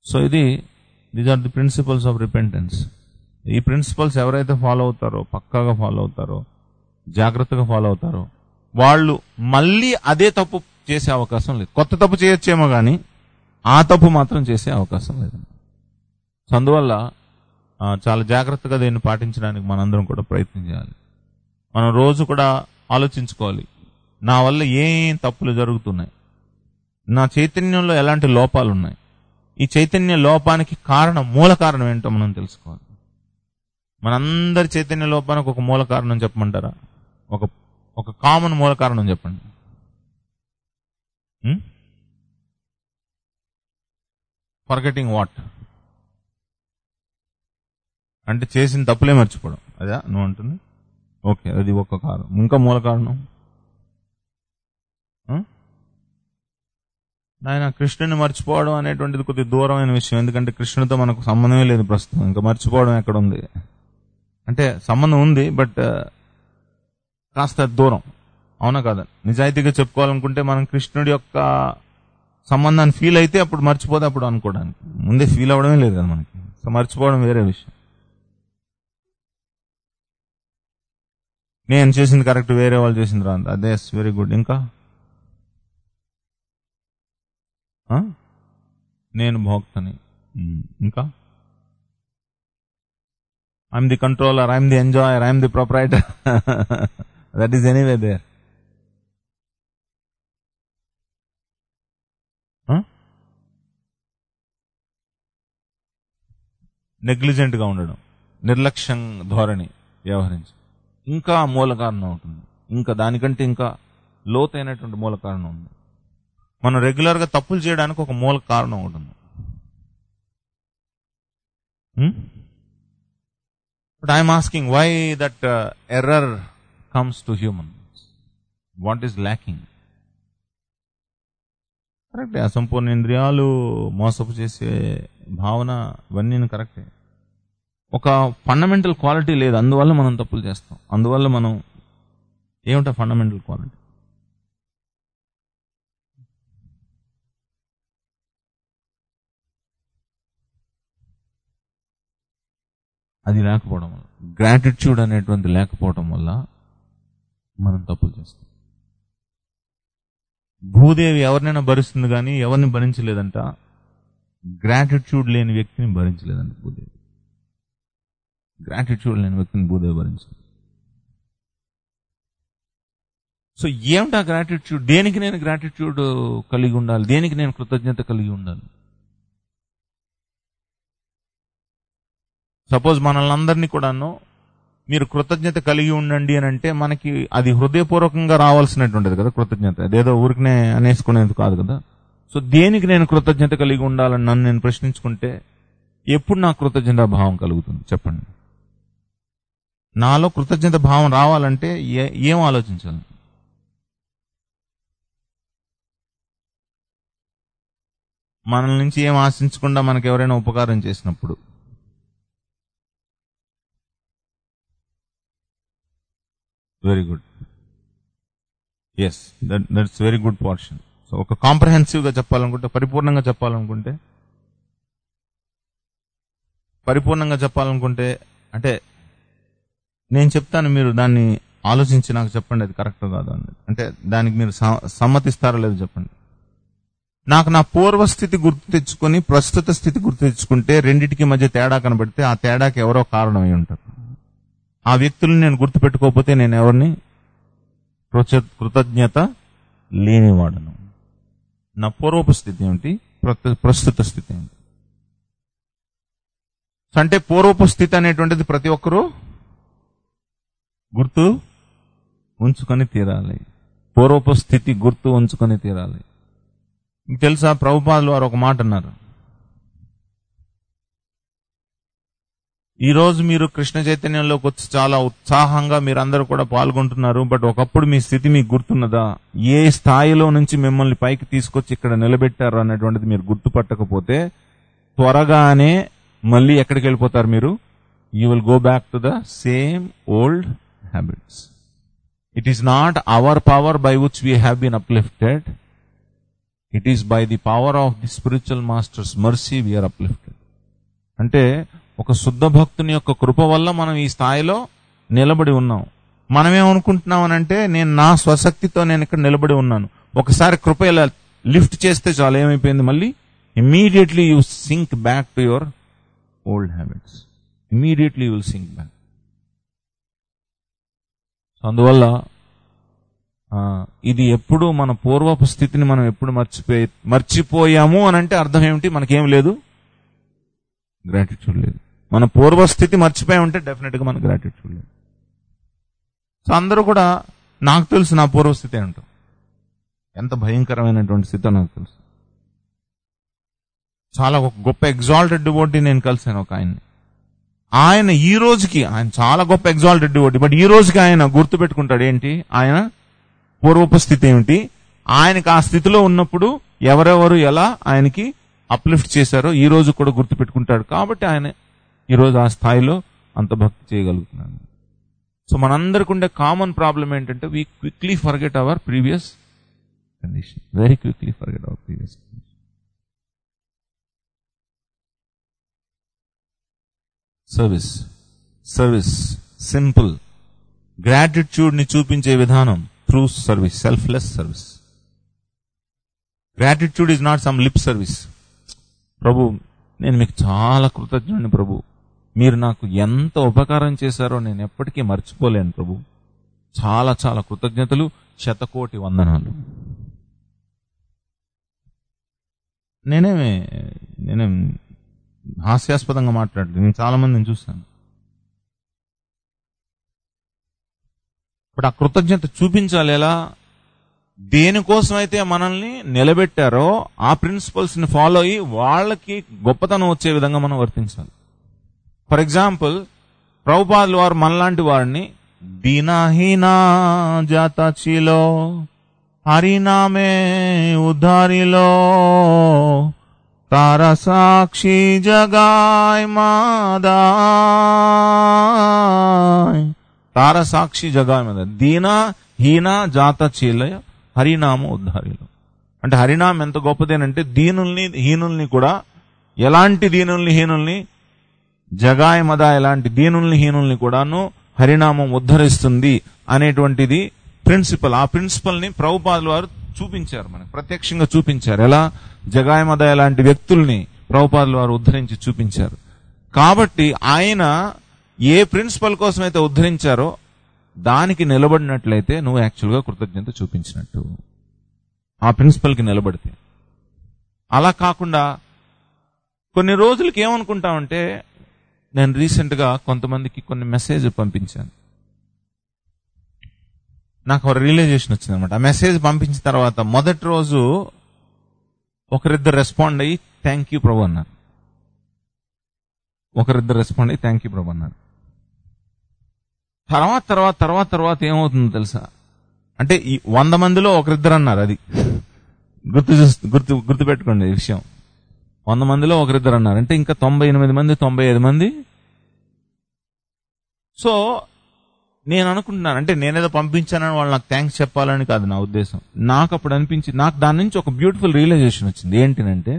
so ఇది these are the principles of repentance ఈ ప్రిన్సిపల్స్ ఎవరైతే ఫాలో అవుతారో పక్కాగా ఫాలో అవుతారో జాగ్రత్తగా ఫాలో అవుతారో వాళ్ళు మళ్ళీ అదే తప్పు చేసే అవకాశం లేదు కొత్త తప్పు చేయొచ్చేమో కానీ ఆ తప్పు మాత్రం చేసే అవకాశం లేదు సో అందువల్ల ఆ, చాలా జాగ్రత్తగా దీన్ని పాటించడానికి మనందరం కూడా ప్రయత్నం చేయాలి మనం రోజు కూడా ఆలోచించుకోవాలి నా వల్ల ఏం తప్పులు జరుగుతున్నాయి నా చైతన్యంలో ఎలాంటి లోపాలు ఉన్నాయి ఈ చైతన్య లోపానికి కారణం మూల కారణం ఏంటో మనం తెలుసుకోవాలి మనందరి చైతన్య లోపానికి ఒక మూల కారణం చెప్పమంటారా ఒక ఒక కామన్ మూల కారణం చెప్పండి ఫర్గెటింగ్ వాట్ అంటే చేసిన తప్పులే మర్చిపోవడం అదా నువ్వు అంటుంది ఓకే అది ఒక కారణం ఇంకా మూల కారణం ఆ? నాయన కృష్ణుని మర్చిపోవడం అనేటువంటిది కొద్దిగా దూరమైన విషయం ఎందుకంటే కృష్ణునితో మనకు సంబంధమే లేదు ప్రస్తుతం ఇంకా మర్చిపోవడం ఎక్కడ ఉంది అంటే సంబంధం ఉంది బట్ కాస్త దూరం అవునా కదా నిజాయితీగా చెప్పుకోవాలనుకుంటే మనం కృష్ణుడి యొక్క సంబంధాన్ని ఫీల్ అయితే అప్పుడు మర్చిపోతే అప్పుడు అనుకోవడానికి ముందే ఫీల్ అవ్వడమే లేదు కదా మనకి సో మర్చిపోవడం వేరే విషయం నేను చేసింది కరెక్ట్ వేరే వాళ్ళు చేసింది రా అదే వెరీ గుడ్ ఇంకా ఆ? నేను భోక్తని ఉమ్, ఇంకా I'm the controller I'm the enjoyer I'm the proprietor that is anyway there negligent గా ఉండడం నిర్లక్ష్యం ధోరణి వ్యవహరించి ఇంకా మూల కారణం ఉంటుంది ఇంకా దానికంటే ఇంకా లోతైనటువంటి మూల కారణం ఉంది మనం రెగ్యులర్ గా తప్పులు చేయడానికి ఒక మూల కారణం ఉంటుంది but I'm asking why that error comes to human what is lacking కరెక్టే అసంపూర్ణ ఇంద్రియాలు మోసపు చేసే భావన ఇవన్నీ కరెక్టే ఒక ఫండమెంటల్ క్వాలిటీ లేదు అందువల్ల మనం తప్పులు చేస్తాం అందువల్ల మనం ఏమిటా ఫండమెంటల్ క్వాలిటీ అది లేకపోవడం వల్ల గ్రాటిట్యూడ్ అనేటువంటి లేకపోవడం వల్ల మనం తప్పులు చేస్తాం భూదేవి ఎవరినైనా భరిస్తుంది కానీ ఎవరిని భరించలేదంట గ్రాటిట్యూడ్ లేని వ్యక్తిని భరించలేదంట భూదేవి గ్రాటిట్యూడ్ లేని వ్యక్తిని భూదేవి భరించింది సో ఏమిటా గ్రాటిట్యూడ్ దేనికి నేను గ్రాటిట్యూడ్ కలిగి ఉండాలి దేనికి నేను కృతజ్ఞత కలిగి ఉండాలి సపోజ్ మనల్ని అందరినీ కూడాను మీరు కృతజ్ఞత కలిగి ఉండండి అని అంటే మనకి అది హృదయపూర్వకంగా రావాల్సినటువంటిది కదా కృతజ్ఞత అదేదో ఊరికనే అనేసుకునేది కాదు కదా సో దేనికి నేను కృతజ్ఞత కలిగి ఉండాలని నన్ను నేను ప్రశ్నించుకుంటే ఎప్పుడు నాకు కృతజ్ఞత భావం కలుగుతుంది చెప్పండి నాలో కృతజ్ఞత భావం రావాలంటే ఏ- ఏం ఆలోచించాలి మన నుంచి ఏం ఆశించకుండా మనకు ఎవరైనా ఉపకారం చేసినప్పుడు very good yes that that's very good portion so ఒక కాంప్రహెన్సివ్ గా చెప్పాలనుకుంటే పరిపూర్ణంగా చెప్పాలనుకుంటే పరిపూర్ణంగా చెప్పాలనుకుంటే అంటే నేను చెప్తాను మీరు దాన్ని ఆలోచించి నాకు చెప్పండి అది కరెక్ట్ కాదు అని అంటే దానికి మీరు స- సమ్మతిస్తారో లేదో చెప్పండి నాకు నా పూర్వస్థితి గుర్తు తెచ్చుకొని ప్రస్తుత స్థితి గుర్తు తెచ్చుకుంటే రెండిటికి మధ్య తేడా కనబడితే ఆ తేడాకి ఎవరో కారణం అయి ఉంటారు ఆ వ్యక్తులను నేను గుర్తు పెట్టుకోకపోతే నేను ఎవరిని కృత- కృతజ్ఞత లేనివాడను నా పూర్వపు స్థితి ఏమిటి ప్రత- ప్రస్తుత స్థితి ఏమిటి సో అంటే పూర్వపు స్థితి అనేటువంటిది ప్రతి ఒక్కరూ గుర్తు ఉంచుకొని తీరాలి పూర్వపు స్థితి గుర్తు ఉంచుకొని తీరాలి మీకు తెలుసా ప్రభుపాదులు వారు ఒక మాట అన్నారు ఈ రోజు మీరు కృష్ణ చైతన్యంలోకి వచ్చి చాలా ఉత్సాహంగా మీరందరూ కూడా పాల్గొంటున్నారు బట్ ఒకప్పుడు మీ స్థితి మీకు గుర్తున్నదా ఏ స్థాయిలో నుంచి మిమ్మల్ని పైకి తీసుకొచ్చి ఇక్కడ నిలబెట్టారు అన్నటువంటిది మీరు గుర్తుపట్టకపోతే త్వరగానే మళ్ళీ ఎక్కడికి వెళ్ళిపోతారు మీరు you will go back to the same old habits it is not our power by which we have been uplifted it is by the power of the spiritual masters mercy we're uplifted అంటే ఒక శుద్ధ భక్తుని యొక్క కృప వల్ల మనం ఈ స్థాయిలో నిలబడి ఉన్నాం మనమేమనుకుంటున్నాం అని అంటే నేను నా స్వశక్తితో నేను ఇక్కడ నిలబడి ఉన్నాను ఒకసారి కృప ఇలా లిఫ్ట్ చేస్తే చాలు ఏమైపోయింది మళ్ళీ immediately you sink back to your old habits immediately you will sink back అందువల్ల ఆ, ఇది ఎప్పుడు మన పూర్వపు స్థితిని మనం ఎప్పుడు మర్చిపోయి మర్చిపోయాము అని అంటే అర్థం ఏమిటి మనకేం లేదు గ్రాటిట్యూడ్ లేదు మన పూర్వస్థితి మర్చిపోయి ఉంటే డెఫినెట్ గా మన గ్రాటిట్యూడ్ లేదు సో అందరూ కూడా నాకు తెలుసు నా పూర్వస్థితి ఏంటో ఎంత భయంకరమైనటువంటి స్థితి నాకు తెలుసు చాలా ఒక గొప్ప ఎగ్జాల్టెడ్ డివోటీ నేను కలిసాను ఒక ఆయన్ని ఆయన ఈ రోజుకి ఆయన చాలా గొప్ప ఎగ్జాల్టెడ్ డివోటీ బట్ ఈ రోజుకి ఆయన గుర్తు పెట్టుకుంటాడు ఏంటి ఆయన పూర్వపు స్థితి ఏమిటి ఆయనకి ఆ స్థితిలో ఉన్నప్పుడు ఎవరెవరు ఎలా ఆయనకి అప్లిఫ్ట్ చేశారో ఈ రోజు కూడా గుర్తు పెట్టుకుంటాడు కాబట్టి ఆయన ఈ రోజు ఆ స్థాయిలో అంత భక్తి చేయగలుగుతున్నాడు సో మనందరికి ఉండే కామన్ ప్రాబ్లం ఏంటంటే we quickly forget our previous condition very quickly forget our previous condition service service simple gratitude ని చూపించే విధానం through service selfless service gratitude is not some lip service ప్రభు నేను మీకు చాలా కృతజ్ఞుడిని ప్రభు మీరు నాకు ఎంత ఉపకారం చేశారో నేను ఎప్పటికీ మర్చిపోలేను ప్రభు చాలా చాలా కృతజ్ఞతలు శతకోటి వందనాలు నేనేమి నేనేం హాస్యాస్పదంగా మాట్లాడలేదు నేను చాలా మందిని చూశాను ఇప్పుడు ఆ కృతజ్ఞత చూపించాలి ఎలా దేనికోసం అయితే మనల్ని నిలబెట్టారో ఆ ప్రిన్సిపల్స్ ని ఫాలో అయ్యి వాళ్ళకి గొప్పతనం వచ్చే విధంగా మనం వర్తించాలి ఫర్ ఎగ్జాంపుల్ ప్రభుపాదులు వారు మనలాంటి వారిని దీనహీనా జాతచిలో హరినామే ఉద్ధారిలో తార సాక్షి జగాయ్ మాదాయ్ తార సాక్షి జగాయ్ మాదా దీన హీన జాత చీలయ హరినామ ఉద్ధారిలో అంటే హరినామం ఎంత గొప్పదేనంటే దీనుల్ని హీనుల్ని కూడా ఎలాంటి దీనుల్ని హీనుల్ని జగాయ మద ఎలాంటి దీనుల్ని హీనుల్ని కూడాను హరినామం ఉద్ధరిస్తుంది అనేటువంటిది ప్రిన్సిపల్ ఆ ప్రిన్సిపల్ ని ప్రభుపాదుల వారు చూపించారు మనకు ప్రత్యక్షంగా చూపించారు ఎలా జగాయమద ఎలాంటి వ్యక్తుల్ని ప్రభుపాదుల వారు ఉద్ధరించి చూపించారు కాబట్టి ఆయన ఏ ప్రిన్సిపల్ కోసం అయితే ఉద్ధరించారో దానికి నిలబడినట్లయితే నువ్వు యాక్చువల్గా కృతజ్ఞత చూపించినట్టు ఆ ప్రిన్సిపల్కి నిలబడితే అలా కాకుండా కొన్ని రోజులకి ఏమనుకుంటామంటే నేను రీసెంట్గా కొంతమందికి కొన్ని మెసేజ్ పంపించాను నాకు ఒక రియలైజేషన్ వచ్చింది అనమాట ఆ మెసేజ్ పంపించిన తర్వాత మొదటి రోజు ఒకరిద్దరు రెస్పాండ్ అయ్యి థ్యాంక్ యూ ప్రభు అన్నారు ఒకరిద్దరు రెస్పాండ్ అయ్యి థ్యాంక్ యూ ప్రభు అన్నారు తర్వాత తర్వాత తర్వాత తర్వాత ఏమవుతుందో తెలుసా అంటే ఈ వంద మందిలో ఒకరిద్దరు అన్నారు అది గుర్తు చూస్- గుర్తు గుర్తు పెట్టుకోండి ఈ విషయం వంద మందిలో ఒకరిద్దరు అన్నారు అంటే ఇంకా తొంభై ఎనిమిది మంది తొంభై ఐదు మంది సో నేను అనుకుంటున్నాను అంటే నేనేదో పంపించానని వాళ్ళు నాకు థ్యాంక్స్ చెప్పాలని కాదు నా ఉద్దేశం నాకు అప్పుడు అనిపించి నాకు దాని నుంచి ఒక బ్యూటిఫుల్ రియలైజేషన్ వచ్చింది ఏంటినంటే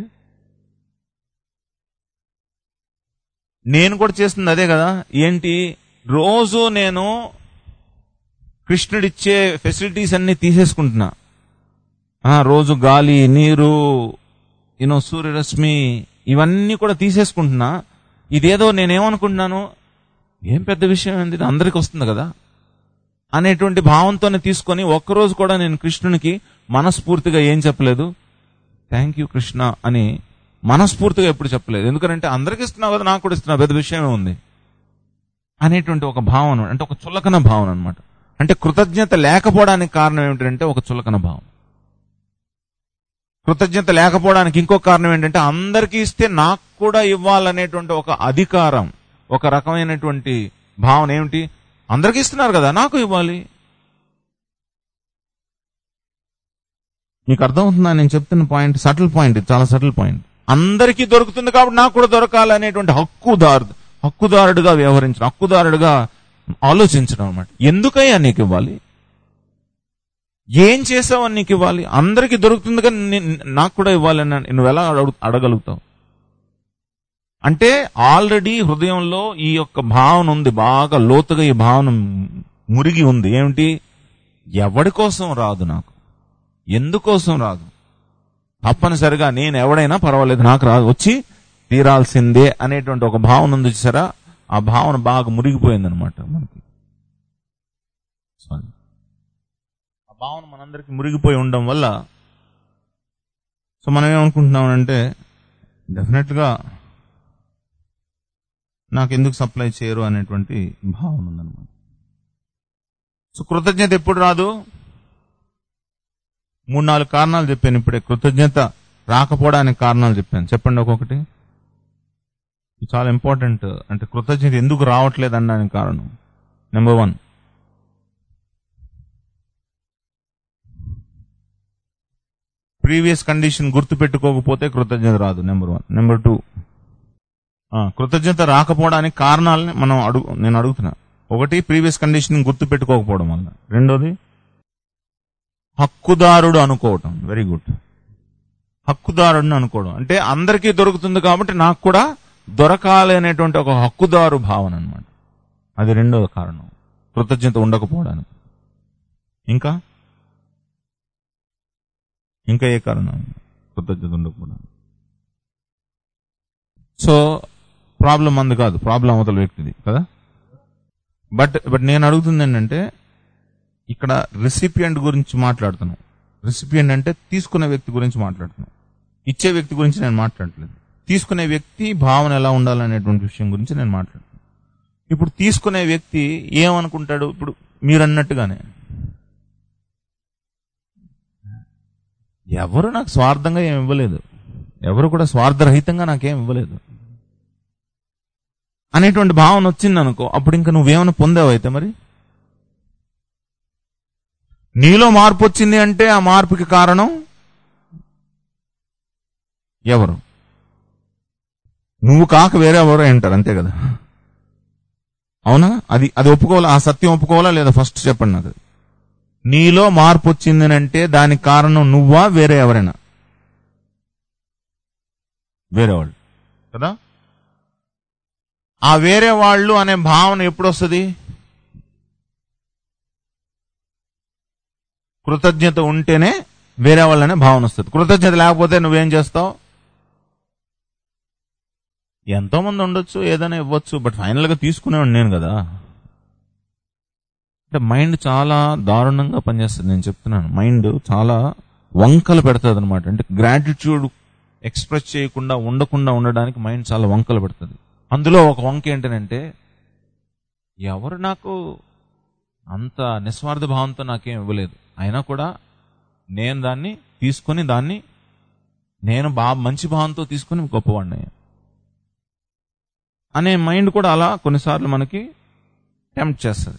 నేను కూడా చేస్తుంది అదే కదా ఏంటి రోజు నేను కృష్ణుడిచ్చే ఫెసిలిటీస్ అన్ని తీసేసుకుంటున్నా ఆ, రోజు గాలి నీరు యూనో సూర్యరశ్మి ఇవన్నీ కూడా తీసేసుకుంటున్నా ఇదేదో నేనేమనుకుంటున్నాను ఏం పెద్ద విషయం ఏంది ఇది అందరికి వస్తుంది కదా అనేటువంటి భావంతోనే తీసుకొని ఒక్కరోజు కూడా నేను కృష్ణునికి మనస్ఫూర్తిగా ఏం చెప్పలేదు థ్యాంక్ యూ కృష్ణ అని మనస్ఫూర్తిగా ఎప్పుడు చెప్పలేదు ఎందుకంటే అందరికి ఇస్తున్నావు కదా నాకు కూడా ఇస్తున్నావు పెద్ద విషయమే ఉంది అనేటువంటి ఒక భావన అంటే ఒక చులకన భావన అనమాట అంటే కృతజ్ఞత లేకపోవడానికి కారణం ఏమిటంటే ఒక చులకన భావం కృతజ్ఞత లేకపోవడానికి ఇంకో కారణం ఏంటంటే అందరికీ ఇస్తే నాకు కూడా ఇవ్వాలనేటువంటి ఒక అధికారం ఒక రకమైనటువంటి భావన ఏమిటి అందరికీ ఇస్తున్నారు కదా నాకు ఇవ్వాలి మీకు అర్థమవుతుందా నేను చెప్తున్న పాయింట్ సటిల్ పాయింట్ ఇది చాలా సటిల్ పాయింట్ అందరికీ దొరుకుతుంది కాబట్టి నాకు కూడా దొరకాలి అనేటువంటి హక్కుదారు హక్కుదారుడుగా వ్యవహరించడం హక్కుదారుడుగా ఆలోచించడం అనమాట ఎందుకయ్యా నీకు ఇవ్వాలి ఏం చేసావని నీకు ఇవ్వాలి అందరికీ దొరుకుతుంది కానీ నే- నాకు కూడా ఇవ్వాలి అని నువ్వు ఎలా అడుగు- అడగలుగుతావు అంటే ఆల్రెడీ హృదయంలో ఈ యొక్క భావన ఉంది బాగా లోతుగా ఈ భావన మురిగి ఉంది ఏమిటి ఎవడి కోసం రాదు నాకు ఎందుకోసం రాదు తప్పనిసరిగా నేను ఎవడైనా పర్వాలేదు నాకు రాదు వచ్చి తీరాల్సిందే అనేటువంటి ఒక భావన ఉంది చూసారా ఆ భావన బాగా మురిగిపోయింది అనమాట మనకి సారీ ఆ భావన మనందరికి మురిగిపోయి ఉండడం వల్ల సో మనం ఏమనుకుంటున్నామంటే డెఫినెట్గా నాకు ఎందుకు సప్లై చేయరు అనేటువంటి భావన ఉందన్నమాట సో కృతజ్ఞత ఎప్పుడు రాదు మూడు నాలుగు కారణాలు చెప్పాను ఇప్పుడే కృతజ్ఞత రాకపోవడానికి కారణాలు చెప్పాను చెప్పండి ఒక్కొక్కటి ఇది చాలా ఇంపార్టెంట్ అంటే కృతజ్ఞత ఎందుకు రావట్లేదు అనడానికి కారణం నెంబర్ వన్ ప్రీవియస్ కండిషన్ గుర్తు పెట్టుకోకపోతే కృతజ్ఞత రాదు నెంబర్ వన్ నెంబర్ టూ కృతజ్ఞత రాకపోవడానికి కారణాలని మనం అడుగు నేను అడుగుతున్నా ఒకటి ప్రీవియస్ కండిషన్ గుర్తు పెట్టుకోకపోవడం వల్ల రెండోది హక్కుదారుడు అనుకోవటం వెరీ గుడ్ హక్కుదారుడిని అనుకోవడం అంటే అందరికీ దొరుకుతుంది కాబట్టి నాకు కూడా దొరకాలి అనేటువంటి ఒక హక్కుదారు భావన అన్నమాట అది రెండవ కారణం కృతజ్ఞత ఉండకపోవడానికి ఇంకా ఇంకా ఏ కారణం కృతజ్ఞత ఉండకపోవడానికి సో ప్రాబ్లం మంది కాదు ప్రాబ్లం అవతల వ్యక్తిది కదా బట్ బట్ నేను అడుగుతుంది ఏంటంటే ఇక్కడ రెసిపియంట్ గురించి మాట్లాడుతున్నాం రెసిపియంట్ అంటే తీసుకునే వ్యక్తి గురించి మాట్లాడుతున్నాం ఇచ్చే వ్యక్తి గురించి నేను మాట్లాడట్లేదు తీసుకునే వ్యక్తి భావన ఎలా ఉండాలనేటువంటి విషయం గురించి నేను మాట్లాడుతున్నాను ఇప్పుడు తీసుకునే వ్యక్తి ఏమనుకుంటాడు ఇప్పుడు మీరు అన్నట్టుగానే ఎవరు నాకు స్వార్థంగా ఏమి ఇవ్వలేదు ఎవరు కూడా స్వార్థరహితంగా నాకేం ఇవ్వలేదు అనేటువంటి భావన వచ్చింది అనుకో అప్పుడు ఇంకా నువ్వేమైనా పొందావు అయితే మరి నీలో మార్పు వచ్చింది అంటే ఆ మార్పుకి కారణం ఎవరు నువ్వు కాక వేరే ఎవరో అంటారు అంతే కదా అవునా అది అది ఒప్పుకోవాలా ఆ సత్యం ఒప్పుకోవాలా లేదా ఫస్ట్ చెప్పండి నాకు నీలో మార్పు వచ్చింది అంటే దానికి కారణం నువ్వా వేరే ఎవరైనా వేరే వాళ్ళు కదా ఆ వేరే వాళ్ళు అనే భావన ఎప్పుడు వస్తుంది కృతజ్ఞత ఉంటేనే వేరే వాళ్ళనే భావన వస్తుంది కృతజ్ఞత లేకపోతే నువ్వేం చేస్తావు ఎంతో మంది ఉండొచ్చు ఏదైనా ఇవ్వచ్చు బట్ ఫైనల్ గా తీసుకునేవాడు నేను కదా అంటే మైండ్ చాలా దారుణంగా పనిచేస్తుంది నేను చెప్తున్నాను మైండ్ చాలా వంకలు పెడుతుంది అనమాట అంటే గ్రాటిట్యూడ్ ఎక్స్ప్రెస్ చేయకుండా ఉండకుండా ఉండడానికి మైండ్ చాలా వంకలు పెడుతుంది అందులో ఒక వంక ఏంటంటే ఎవరు నాకు అంత నిస్వార్థ భావంతో నాకేం ఇవ్వలేదు అయినా కూడా నేను దాన్ని తీసుకొని దాన్ని నేను బా మంచి భావంతో తీసుకుని గొప్పవాడిని అయ్యాను. అనే మైండ్ కూడా అలా కొన్నిసార్లు మనకి టెంప్ట్ చేస్తుంది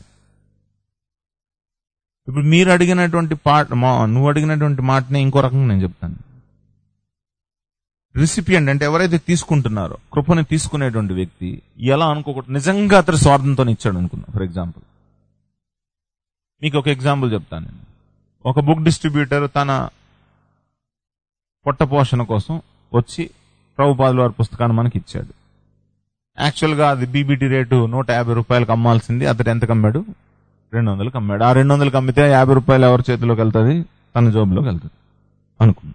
ఇప్పుడు మీరు అడిగినటువంటి పాట మా- నువ్వు అడిగినటువంటి మాటని ఇంకో రకంగా నేను చెప్తాను రిసిపియంట్ అంటే ఎవరైతే తీసుకుంటున్నారో కృపని తీసుకునేటువంటి వ్యక్తి ఎలా అనుకోకూడదు నిజంగా అతడు స్వార్థంతో ఇచ్చాడు అనుకున్నా ఫర్ ఎగ్జాంపుల్ మీకు ఒక ఎగ్జాంపుల్ చెప్తాను నేను ఒక బుక్ డిస్ట్రిబ్యూటర్ తన పొట్ట పోషణ కోసం వచ్చి ప్రభుపాదుల వారి పుస్తకాన్ని మనకి ఇచ్చాడు యాక్చువల్గా అది బీబీటీ రేటు నూట యాభై రూపాయలకు అమ్మాల్సింది అతడు ఎంత కమ్మాడు రెండు వందలకు అమ్మాడు ఆ రెండు వందలకు అమ్మితే యాభై రూపాయలు ఎవరి చేతిలోకి వెళ్తుంది తన జోబులోకి వెళ్తుంది అనుకున్నా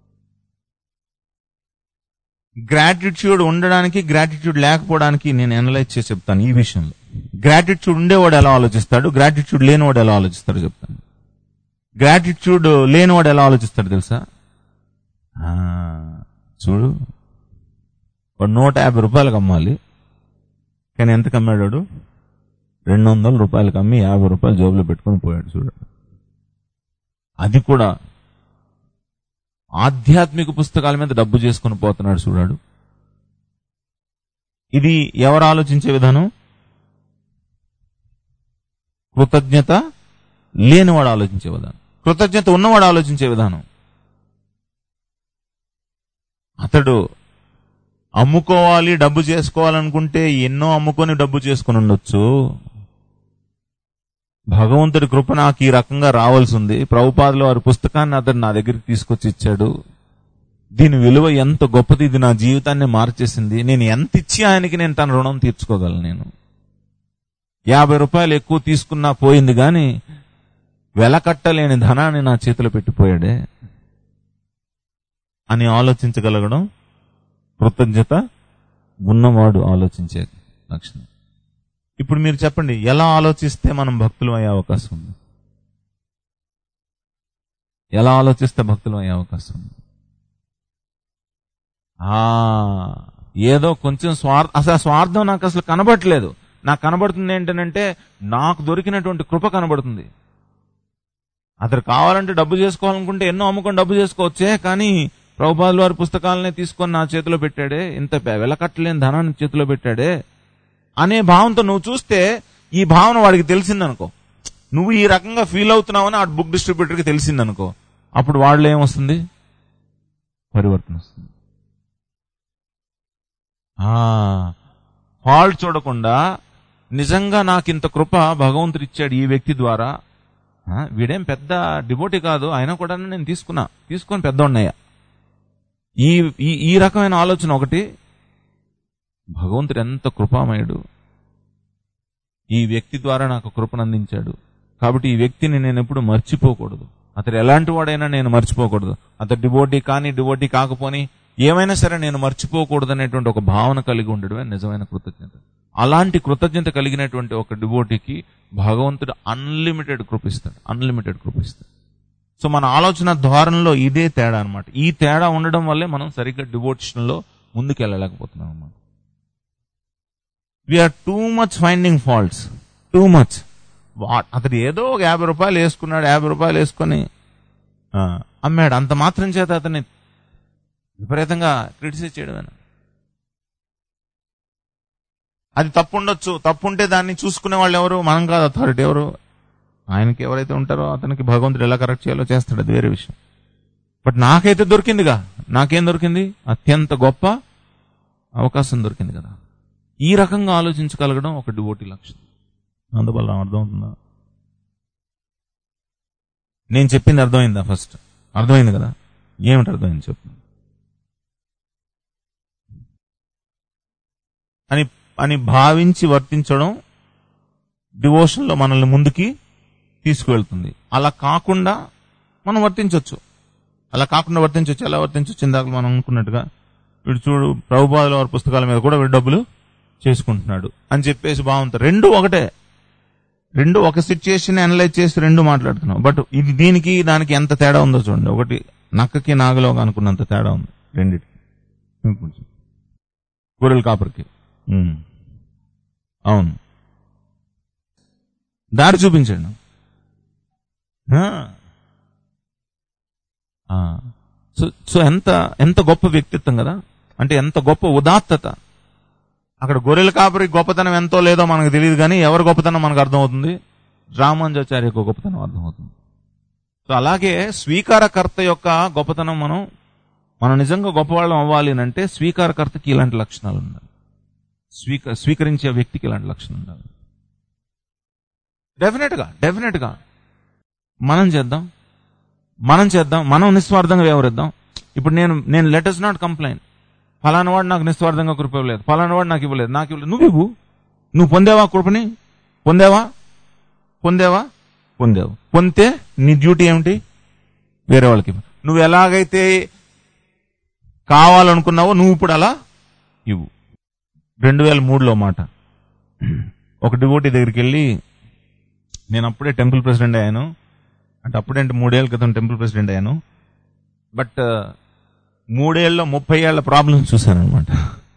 గ్రాటిట్యూడ్ ఉండడానికి గ్రాటిట్యూడ్ లేకపోవడానికి నేను అనలైజ్ చేసి చెప్తాను ఈ విషయంలో గ్రాటిట్యూడ్ ఉండేవాడు ఎలా ఆలోచిస్తాడు గ్రాటిట్యూడ్ లేనివాడు ఎలా ఆలోచిస్తాడు చెప్తాను గ్రాటిట్యూడ్ లేనివాడు ఎలా ఆలోచిస్తాడు తెలుసా ఆ, చూడు వాడు నూట యాభై రూపాయలకు అమ్మాలి కానీ ఎంత అమ్మాడు వాడు? రెండు వందల రూపాయలకు అమ్మి యాభై రూపాయలు జోబులో పెట్టుకొని పోయాడు చూడు అది కూడా ఆధ్యాత్మిక పుస్తకాల మీద డబ్బు చేసుకుని పోతున్నాడు చూడాడు ఇది ఎవరు ఆలోచించే విధానం కృతజ్ఞత లేనివాడు ఆలోచించే విధానం కృతజ్ఞత ఉన్నవాడు ఆలోచించే విధానం అతడు అమ్ముకోవాలి డబ్బు చేసుకోవాలనుకుంటే ఎన్నో అమ్ముకొని డబ్బు చేసుకుని ఉండొచ్చు భగవంతుడి కృప నాకు ఈ రకంగా రావాల్సి ఉంది ప్రభుపాదుల వారి పుస్తకాన్ని అతను నా దగ్గరికి తీసుకొచ్చి ఇచ్చాడు దీని విలువ ఎంత గొప్పది ఇది నా జీవితాన్ని మార్చేసింది నేను ఎంత ఇచ్చి ఆయనకి నేను తన రుణం తీర్చుకోగలను నేను యాభై రూపాయలు ఎక్కువ తీసుకున్నా పోయింది కానీ వెలకట్టలేని ధనాన్ని నా చేతిలో పెట్టిపోయాడే అని ఆలోచించగలగడం కృతజ్ఞత ఉన్నవాడు ఆలోచించే లక్షణం ఇప్పుడు మీరు చెప్పండి ఎలా ఆలోచిస్తే మనం భక్తులు అయ్యే అవకాశం ఉంది ఎలా ఆలోచిస్తే భక్తులు అయ్యే అవకాశం ఉంది ఆ ఏదో కొంచెం స్వార్థ అసలు ఆ స్వార్థం నాకు అసలు కనబడట్లేదు నాకు కనబడుతుంది ఏంటనంటే నాకు దొరికినటువంటి కృప కనబడుతుంది అతను కావాలంటే డబ్బు చేసుకోవాలనుకుంటే ఎన్నో అమ్ముకొని డబ్బు చేసుకోవచ్చే కానీ ప్రభుపాదుల వారి పుస్తకాలనే తీసుకొని నా చేతిలో పెట్టాడే ఇంత పె- వెలకట్టలేని ధనాన్ని చేతిలో పెట్టాడే అనే భావంతో నువ్వు చూస్తే ఈ భావన వాడికి తెలిసిందనుకో నువ్వు ఈ రకంగా ఫీల్ అవుతున్నావని ఆ బుక్ డిస్ట్రిబ్యూటర్కి తెలిసిందనుకో అప్పుడు వాళ్ళు ఏమొస్తుంది పరివర్తన వస్తుంది ఫాల్ట్ చూడకుండా నిజంగా నాకు ఇంత కృప భగవంతుడు ఇచ్చాడు ఈ వ్యక్తి ద్వారా ఆ, వీడేం పెద్ద డిబోటి కాదు అయినా కూడా నేను తీసుకున్నా తీసుకొని పెద్ద ఉన్నాయా ఈ ఈ- ఈ రకమైన ఆలోచన ఒకటి భగవంతుడు ఎంత కృపామయుడు ఈ వ్యక్తి ద్వారా నాకు కృపను అందించాడు కాబట్టి ఈ వ్యక్తిని నేను ఎప్పుడు మర్చిపోకూడదు అతడు ఎలాంటి వాడైనా నేను మర్చిపోకూడదు అతడు డివోటీ కానీ డివోటీ కాకపోని ఏమైనా సరే నేను మర్చిపోకూడదు అనేటువంటి ఒక భావన కలిగి ఉండడమే నిజమైన కృతజ్ఞత అలాంటి కృతజ్ఞత కలిగినటువంటి ఒక డివోటీకి భగవంతుడు అన్లిమిటెడ్ కృపిస్తాడు అన్లిమిటెడ్ కృపిస్తాడు సో మన ఆలోచన ధోరణిలో ఇదే తేడా అన్నమాట ఈ తేడా ఉండడం వల్లే మనం సరిగ్గా డివోషన్ లో ముందుకు వెళ్ళలేకపోతున్నాం అన్నమాట we're too much finding faults too much అతడు ఏదో ఒక యాభై రూపాయలు వేసుకున్నాడు యాభై రూపాయలు వేసుకొని ఆ, అమ్మాడు అంత మాత్రం చేత అతన్ని విపరీతంగా క్రిటిసైజ్ చేయడమేనా అది తప్పు ఉండొచ్చు తప్పు ఉంటే దాన్ని చూసుకునే వాళ్ళు ఎవరు మనం కాదు అథారిటీ ఎవరు ఆయనకి ఎవరైతే ఉంటారో అతనికి భగవంతుడు ఎలా కరెక్ట్ చేయాలో చేస్తాడు అది వేరే విషయం బట్ నాకైతే దొరికిందిగా నాకేం దొరికింది అత్యంత గొప్ప అవకాశం దొరికింది కదా ఈ రకంగా ఆలోచించగలగడం ఒక డివోటీ లక్షణం అందువల్ల అర్థమవుతుందా నేను చెప్పింది అర్థమైందా ఫస్ట్ అర్థమైంది కదా ఏమిటి అర్థమైంది చెప్పు అని అని భావించి వర్తించడం డివోషన్ లో మనల్ని ముందుకి తీసుకువెళ్తుంది అలా కాకుండా మనం వర్తించవచ్చు అలా కాకుండా వర్తించవచ్చు ఎలా వర్తించవచ్చు ఇందాక మనం అనుకున్నట్టుగా వీడు చూడు ప్రభుపాదుల వారి పుస్తకాల మీద కూడా వీడు డబ్బులు చేసుకుంటున్నాడు అని చెప్పేసి బాగుంటుంది రెండు ఒకటే రెండు ఒక సిచ్యుయేషన్ అనలైజ్ చేసి రెండు మాట్లాడుతున్నాం బట్ ఇది దీనికి దానికి ఎంత తేడా ఉందో చూడండి ఒకటి నక్కకి నాగలో అనుకున్నంత తేడా ఉంది రెండిటి గొర్రెల కాపర్కి ఉమ్. అవును దారి చూపించండి ఆ. ఆ. సో సో ఎంత ఎంత గొప్ప వ్యక్తిత్వం కదా అంటే ఎంత గొప్ప ఉదాత్తత అక్కడ గొర్రెల కాపరి గొప్పతనం ఎంతో లేదో మనకు తెలియదు కానీ ఎవరి గొప్పతనం మనకు అర్థమవుతుంది రామానుజాచార్య యొక్క గొప్పతనం అర్థమవుతుంది సో అలాగే స్వీకారకర్త యొక్క గొప్పతనం మనం మనం నిజంగా గొప్పవాళ్ళం అవ్వాలి అని అంటే స్వీకారకర్తకి ఇలాంటి లక్షణాలు ఉండాలి స్వీక స్వీకరించే వ్యక్తికి ఇలాంటి లక్షణం ఉండాలి డెఫినెట్ గా డెఫినెట్ గా మనం చేద్దాం మనం చేద్దాం మనం నిస్వార్థంగా వ్యవహరిద్దాం ఇప్పుడు నేను నేను లెటర్స్ నాట్ కంప్లైంట్ ఫలానా వాడు నాకు నిస్వార్థంగా కృప ఇవ్వలేదు ఫలానా వాడు నాకు ఇవ్వలేదు నాకు ఇవ్వలేదు నువ్వు ఇవ్వు నువ్వు పొందేవా కృపని పొందేవా పొందేవా పొందేవు పొందితే నీ డ్యూటీ ఏమిటి వేరే వాళ్ళకి ఇవ్వు. నువ్వు ఎలాగైతే కావాలనుకున్నావో నువ్వు ఇప్పుడు అలా ఇవ్వు రెండు వేల మూడులో మాట ఒక డివోటీ దగ్గరికి వెళ్ళి నేను అప్పుడే టెంపుల్ ప్రెసిడెంట్ అయ్యాను అంటే అప్పుడంటే మూడేళ్ల క్రితం టెంపుల్ ప్రెసిడెంట్ అయ్యాను బట్ మూడేళ్ళలో ముప్పై ఏళ్ల ప్రాబ్లమ్స్ చూశాను అనమాట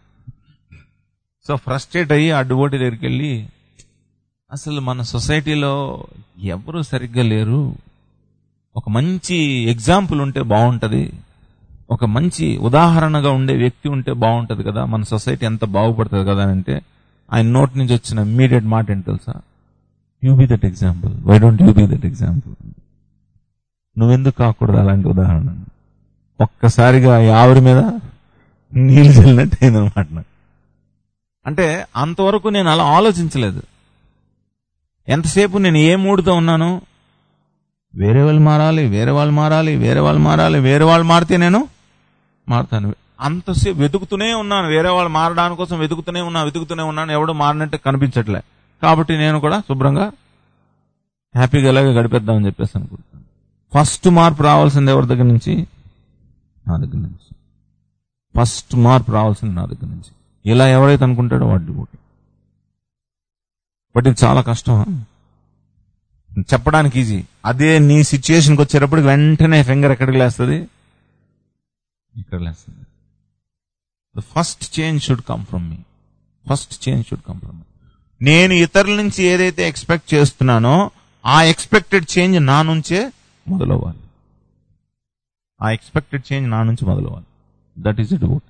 సో ఫ్రస్ట్రేట్ అయ్యి ఆ డివోటీ దగ్గరికి వెళ్ళి అసలు మన సొసైటీలో ఎవరు సరిగ్గా లేరు ఒక మంచి ఎగ్జాంపుల్ ఉంటే బాగుంటది ఒక మంచి ఉదాహరణగా ఉండే వ్యక్తి ఉంటే బాగుంటది కదా మన సొసైటీ ఎంత బాగుపడుతుంది కదా అని అంటే ఆయన నోటి నుంచి వచ్చిన ఇమ్మీడియట్ మాట ఏంటి తెలుసా you be that example why don't you be that example నువ్వెందుకు కాకూడదు అలాంటి ఉదాహరణ ఒక్కసారిగా ఈ ఆవిరి మీద నీళ్ళు చల్లినట్టు అయిందనమాట నాకు అంటే అంతవరకు నేను అలా ఆలోచించలేదు ఎంతసేపు నేను ఏ మూడుతో ఉన్నాను వేరే వాళ్ళు మారాలి వేరే వాళ్ళు మారాలి వేరే వాళ్ళు మారాలి వేరే వాళ్ళు మారితే నేను మారుతాను అంతసేపు వెతుకుతూనే ఉన్నాను వేరే వాళ్ళు మారడానికి కోసం వెతుకుతూనే ఉన్నా వెతుకుతూనే ఉన్నాను ఎవడు మారినట్టు కనిపించట్లే కాబట్టి నేను కూడా శుభ్రంగా హ్యాపీగా ఇలాగే గడిపేద్దామని చెప్పేసి అనుకుంటున్నాను ఫస్ట్ మార్పు రావాల్సింది ఎవరి దగ్గర నుంచి నా దగ్గర నుంచి ఫస్ట్ మార్పు రావాల్సింది నా దగ్గర నుంచి ఇలా ఎవరైతే అనుకుంటాడో వాడి కూడా బట్ ఇది చాలా కష్టం చెప్పడానికి ఈజీ అదే నీ సిచ్యుయేషన్కి వచ్చేటప్పటికి వెంటనే ఫింగర్ ఎక్కడికి లేస్తుంది ఇక్కడ లేస్తుంది the first change should come from me first change should come from me నేను ఇతరుల నుంచి ఏదైతే ఎక్స్పెక్ట్ చేస్తున్నానో ఆ ఎక్స్పెక్టెడ్ చేంజ్ నా నుంచే మొదలవ్వాలి ఆ ఎక్స్పెక్టెడ్ చేంజ్ నా నుంచి మొదలవ్వాలి that is it would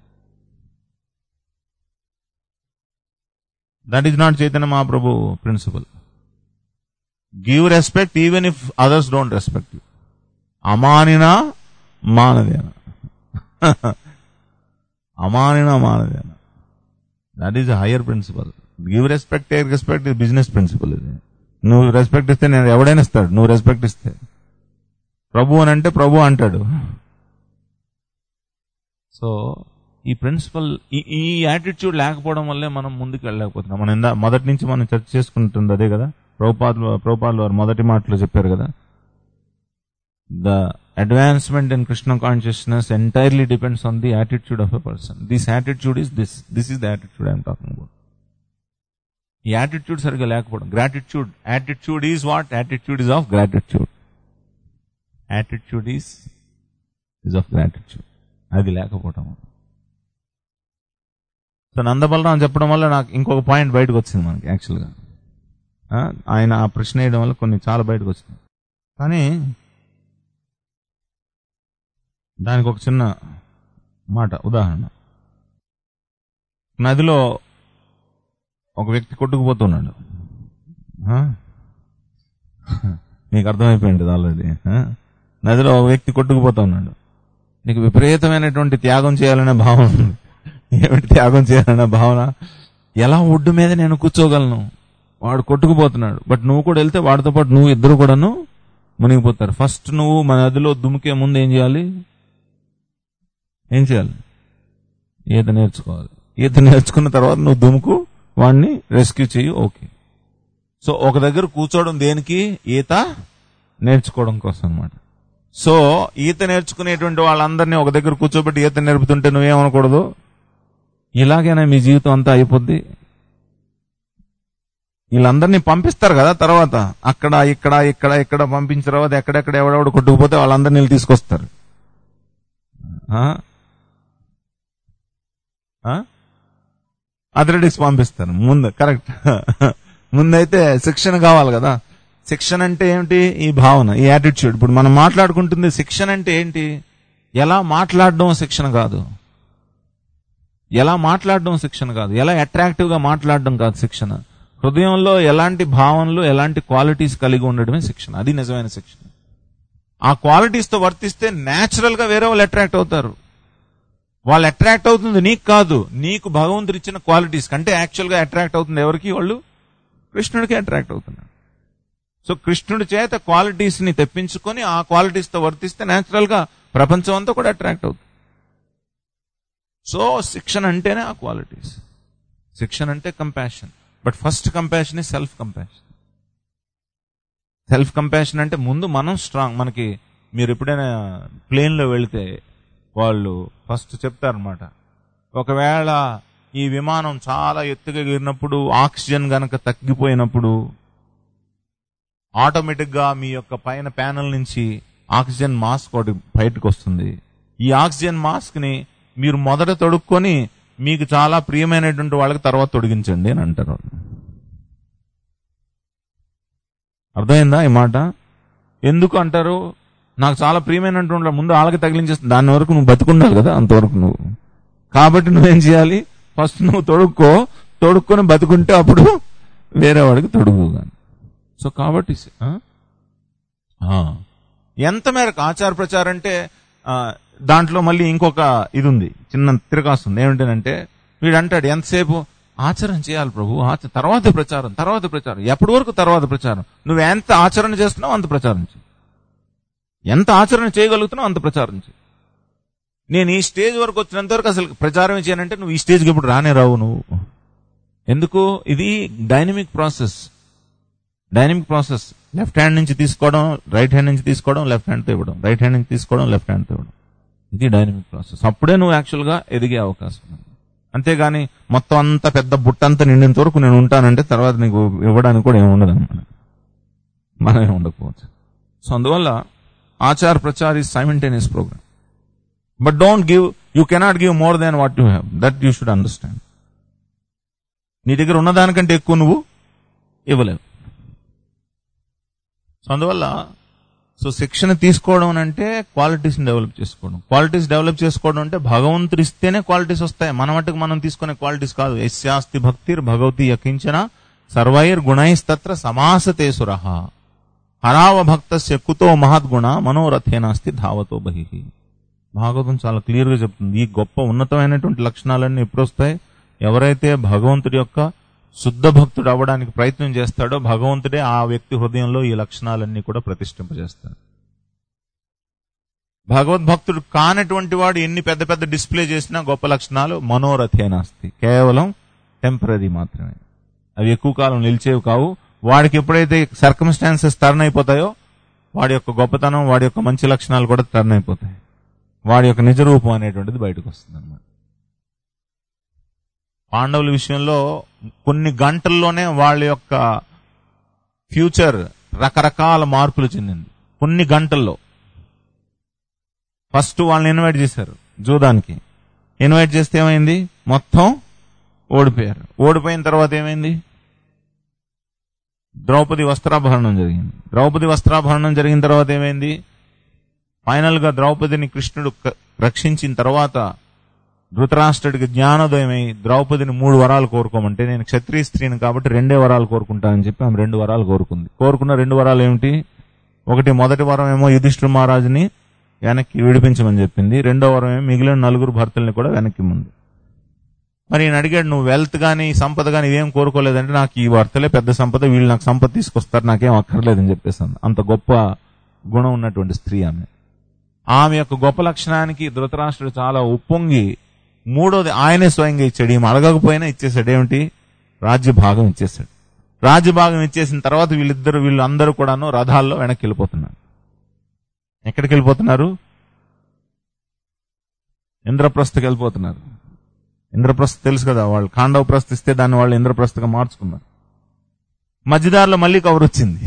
that is not Chaitanya Mahaprabhu principle give respect even if others don't respect you అమానినా మానదేన అమానినా మానదేన that is higher principle give respect take respect ఇది బిజినెస్ ప్రిన్సిపల్ ఇది నువ్వు రెస్పెక్ట్ ఇస్తే నేను ఎవడైనా ఇస్తాడు నువ్వు రెస్పెక్ట్ ఇస్తే ప్రభు అని అంటే ప్రభు అంటాడు సో ఈ ప్రిన్సిపల్ ఈ యాటిట్యూడ్ లేకపోవడం వల్లే మనం ముందుకు వెళ్ళలేకపోతున్నాం మనం ఇందా మొదటి నుంచి మనం చర్చ చేసుకుంటుంది అదే కదా ప్రభుపాదులు ప్రభుపాదులు వారు మొదటి మాటలో చెప్పారు కదా the advancement in Krishna consciousness entirely depends on the attitude of a person this attitude is this this is the attitude I'm talking about ఈ యాటిట్యూడ్ సరిగ్గా లేకపోవడం gratitude attitude is what attitude is of gratitude attitude is is of gratitude అది లేకపోవడం so నందబలరాం చెప్పడం వల్ల నాకు ఇంకొక point బయటకు వచ్చింది మనకి యాక్చువల్గా ఆ, ఆయన ఆ ప్రశ్న వేయడం వల్ల కొన్ని చాలా బయటకు వచ్చినాయి కానీ దానికి ఒక చిన్న మాట ఉదాహరణ నదిలో ఒక వ్యక్తి కొట్టుకుపోతున్నాడు ఆ? నీకు అర్థమైపోయింది ఆల్రెడీ ఆ? నదిలో ఒక వ్యక్తి కొట్టుకుపోతున్నాడు నీకు విపరీతమైనటువంటి త్యాగం చేయాలనే భావన ఉంది ఏమిటి త్యాగం చేయాలనే భావన ఎలా ఒడ్డు మీద నేను కూర్చోగలను వాడు కొట్టుకుపోతున్నాడు బట్ నువ్వు కూడా వెళ్తే వాడితో పాటు నువ్వు ఇద్దరు కూడాను మునిగిపోతారు ఫస్ట్ నువ్వు మన నదిలో దుమికే ముందు ఏం చేయాలి ఏం చేయాలి ఈత నేర్చుకోవాలి ఈత నేర్చుకున్న తర్వాత నువ్వు దుముకు వాడిని రెస్క్యూ చెయ్యి ఓకే సో ఒక దగ్గర కూర్చోవడం దేనికి ఈత నేర్చుకోవడం కోసం అన్నమాట సో ఈత నేర్చుకునేటువంటి వాళ్ళందరినీ ఒక దగ్గర కూర్చోబెట్టి ఈత నేర్పుతుంటే నువ్వేమనకూడదు ఇలాగైనా మీ జీవితం అంతా అయిపోద్ది వీళ్ళందరినీ పంపిస్తారు కదా తర్వాత అక్కడ ఇక్కడ ఇక్కడ ఇక్కడ పంపించిన తర్వాత ఎక్కడెక్కడ ఎవడెవడు కొట్టుకుపోతే వాళ్ళందరినీ వీళ్ళు తీసుకొస్తారు ఆ? ఆ? అథ్లెటిక్స్ పంపిస్తారు ముందు కరెక్ట్ ముందైతే శిక్షణ కావాలి కదా శిక్షణ అంటే ఏమిటి ఈ భావన ఈ యాటిట్యూడ్ ఇప్పుడు మనం మాట్లాడుకుంటుంది శిక్షణ అంటే ఏంటి ఎలా మాట్లాడడం శిక్షణ కాదు ఎలా మాట్లాడడం శిక్షణ కాదు ఎలా అట్రాక్టివ్ గా మాట్లాడడం కాదు శిక్షణ హృదయంలో ఎలాంటి భావనలు ఎలాంటి క్వాలిటీస్ కలిగి ఉండడమే శిక్షణ అది నిజమైన శిక్షణ ఆ క్వాలిటీస్ తో వర్తిస్తే నేచురల్ గా వేరే వాళ్ళు అట్రాక్ట్ అవుతారు వాళ్ళు అట్రాక్ట్ అవుతుంది నీకు కాదు నీకు భగవంతుడు ఇచ్చిన క్వాలిటీస్ కంటే యాక్చువల్ గా అట్రాక్ట్ అవుతుంది ఎవరికి వాళ్ళు కృష్ణుడికి అట్రాక్ట్ అవుతున్నారు సో కృష్ణుడి చేత క్వాలిటీస్ ని తెప్పించుకొని ఆ క్వాలిటీస్ తో వర్తిస్తే నేచురల్ గా ప్రపంచం అంతా కూడా అట్రాక్ట్ అవుతుంది సో శిక్షణ అంటేనే ఆ క్వాలిటీస్ శిక్షణ అంటే compassion but first compassion is self compassion self compassion అంటే ముందు మనం స్ట్రాంగ్ మనకి మీరు ఎప్పుడైనా ప్లేన్ లో వెళితే వాళ్ళు ఫస్ట్ చెప్తారనమాట ఒకవేళ ఈ విమానం చాలా ఎత్తుగా ఎగిరినప్పుడు ఆక్సిజన్ గనక తగ్గిపోయినప్పుడు ఆటోమేటిక్ గా మీ యొక్క పైన ప్యానల్ నుంచి ఆక్సిజన్ మాస్క్ ఒకటి బయటకు వస్తుంది ఈ ఆక్సిజన్ మాస్క్ ని మీరు మొదట తొడుక్కొని మీకు చాలా ప్రియమైనటువంటి వాళ్ళకి తర్వాత తొడిగించండి అని అంటారు వాళ్ళు. అర్థమైందా ఈ మాట ఎందుకు అంటారు నాకు చాలా ప్రియమైనటువంటి వాళ్ళు ముందు వాళ్ళకి తగిలించేస్తుంది దాని వరకు నువ్వు బతుకుండాలి కదా అంతవరకు నువ్వు కాబట్టి నువ్వేం చేయాలి ఫస్ట్ నువ్వు తొడుక్కో తొడుక్కొని బతుకుంటే అప్పుడు వేరే వాడికి తొడుగు కానీ సో కాబట్టి ఆ? ఆ. ఎంత మేరకు ఆచార ప్రచారం అంటే ఆ, దాంట్లో మళ్ళీ ఇంకొక ఇది ఉంది చిన్న తిరగాస్తుంది ఏమిటంటే వీడు అంటాడు ఎంతసేపు ఆచరణ చేయాలి ప్రభు ఆచ- తర్వాత ప్రచారం తర్వాత ప్రచారం ఎప్పటి వరకు తర్వాత ప్రచారం నువ్వు ఎంత ఆచరణ చేస్తున్నావు అంత ప్రచారం చేయి ఎంత ఆచరణ చేయగలుగుతున్నావు అంత ప్రచారం చేయి నేను ఈ స్టేజ్ వరకు వచ్చినంత వరకు అసలు ప్రచారం చేయనంటే నువ్వు ఈ స్టేజ్కి ఇప్పుడు రానే రావు నువ్వు ఎందుకు ఇది dynamic process dynamic process left hand నుంచి తీసుకోవడం రైట్ హ్యాండ్ నుంచి తీసుకోవడం లెఫ్ట్ హ్యాండ్తో ఇవ్వడం రైట్ హ్యాండ్ నుంచి తీసుకోవడం లెఫ్ట్ హ్యాండ్తో ఇవ్వడం ఇది డైనమిక్ ప్రాసెస్ అప్పుడే నువ్వు యాక్చువల్గా ఎదిగే అవకాశం ఉంది అంతేగాని మొత్తం అంతా పెద్ద బుట్ట అంతా నిండినంత వరకు నేను ఉంటానంటే తర్వాత నీకు ఇవ్వడానికి కూడా ఏమి ఉండదు అనమాట మనమే ఉండకపోవచ్చు సో అందువల్ల ఆచార ప్రచార్ ఈ simultaneous program but don't give you cannot give more than what you have that you should understand నీ దగ్గర ఉన్నదానికంటే ఎక్కువ నువ్వు ఇవ్వలేవు సో అందువల్ల సో శిక్షణ తీసుకోవడం అని అంటే క్వాలిటీస్ని డెవలప్ చేసుకోవడం క్వాలిటీస్ డెవలప్ చేసుకోవడం అంటే భగవంతుడు ఇస్తేనే క్వాలిటీస్ వస్తాయి మన మటుకు మనం తీసుకునే క్వాలిటీస్ కాదు యస్యాస్తి భక్తిర్ భగవతి యకించన సర్వైర్ గుణైస్తత్ర సమాసతే సురహ హరావ భక్తస్య కుతో మహద్గుణ మనోరథేనాస్తి ధావతో బహి భాగవతం చాలా క్లియర్ గా చెప్తుంది ఈ గొప్ప ఉన్నతమైనటువంటి లక్షణాలన్నీ ఎప్పుడు వస్తాయి ఎవరైతే భగవంతుడి యొక్క శుద్ధ భక్తుడు అవ్వడానికి ప్రయత్నం చేస్తాడో భగవంతుడే ఆ వ్యక్తి హృదయంలో ఈ లక్షణాలన్నీ కూడా ప్రతిష్ఠింపజేస్తాడు భగవద్భక్తుడు కానటువంటి వాడు ఎన్ని పెద్ద పెద్ద డిస్ప్లే చేసినా గొప్ప లక్షణాలు మనోరథేనాస్తి కేవలం టెంపరీ మాత్రమే అవి ఎక్కువ కాలం నిలిచేవి కావు వాడికి ఎప్పుడైతే సర్కమ్స్టాన్సెస్ టర్న్ అయిపోతాయో వాడి యొక్క గొప్పతనం వాడి యొక్క మంచి లక్షణాలు కూడా టర్న్ అయిపోతాయి వాడి యొక్క నిజ రూపం అనేటువంటిది బయటకు వస్తుంది అనమాట పాండవుల విషయంలో కొన్ని గంటల్లోనే వాళ్ళ యొక్క ఫ్యూచర్ రకరకాల మార్పులు చెందింది కొన్ని గంటల్లో ఫస్ట్ వాళ్ళని ఇన్వైట్ చేశారు జూదానికి ఇన్వైట్ చేస్తే ఏమైంది మొత్తం ఓడిపోయారు ఓడిపోయిన తర్వాత ఏమైంది ద్రౌపది వస్త్రాభరణం జరిగింది ద్రౌపది వస్త్రాభరణం జరిగిన తర్వాత ఏమైంది ఫైనల్ గా ద్రౌపదిని కృష్ణుడు క- రక్షించిన తర్వాత ధృతరాష్ట్రుడికి జ్ఞానోదయమై ద్రౌపదిని మూడు వరాలు కోరుకోమంటే నేను క్షత్రియ స్త్రీని కాబట్టి రెండే వరాలు కోరుకుంటానని చెప్పి ఆమె రెండు వరాలు కోరుకుంది కోరుకున్న రెండు వరాలు ఏమిటి ఒకటి మొదటి వరం ఏమో యుధిష్ఠిర మహారాజుని వెనక్కి విడిపించమని చెప్పింది రెండో వరం ఏమో మిగిలిన నలుగురు భర్తల్ని కూడా వెనక్కి ముందు మరి ఈయన అడిగాడు నువ్వు వెల్త్ గానీ సంపద గానీ ఇవేం కోరుకోలేదంటే నాకు ఈ భర్తలే పెద్ద సంపద వీళ్ళు నాకు సంపద తీసుకొస్తారు నాకేం అక్కర్లేదని చెప్పేసాను అంత గొప్ప గుణం ఉన్నటువంటి స్త్రీ ఆమె ఆమె యొక్క గొప్ప లక్షణానికి ధృతరాష్ట్రుడు చాలా ఉప్పొంగి మూడోది ఆయనే స్వయంగా ఇచ్చాడు ఈమె అడగకపోయినా ఇచ్చేసాడు ఏమిటి రాజ్య భాగం ఇచ్చేసాడు రాజ్య భాగం ఇచ్చేసిన తర్వాత వీళ్ళిద్దరు వీళ్ళందరూ కూడాను రథాల్లో వెనక్కి వెళ్ళిపోతున్నారు ఎక్కడికి వెళ్ళిపోతున్నారు ఇంద్రప్రస్థకి వెళ్ళిపోతున్నారు ఇంద్రప్రస్థ తెలుసు కదా వాళ్ళు ఖాండవ ప్రస్థ ఇస్తే దాన్ని వాళ్ళు ఇంద్రప్రస్థగా మార్చుకున్నారు మధ్యదారిలో మళ్ళీ కవర్ వచ్చింది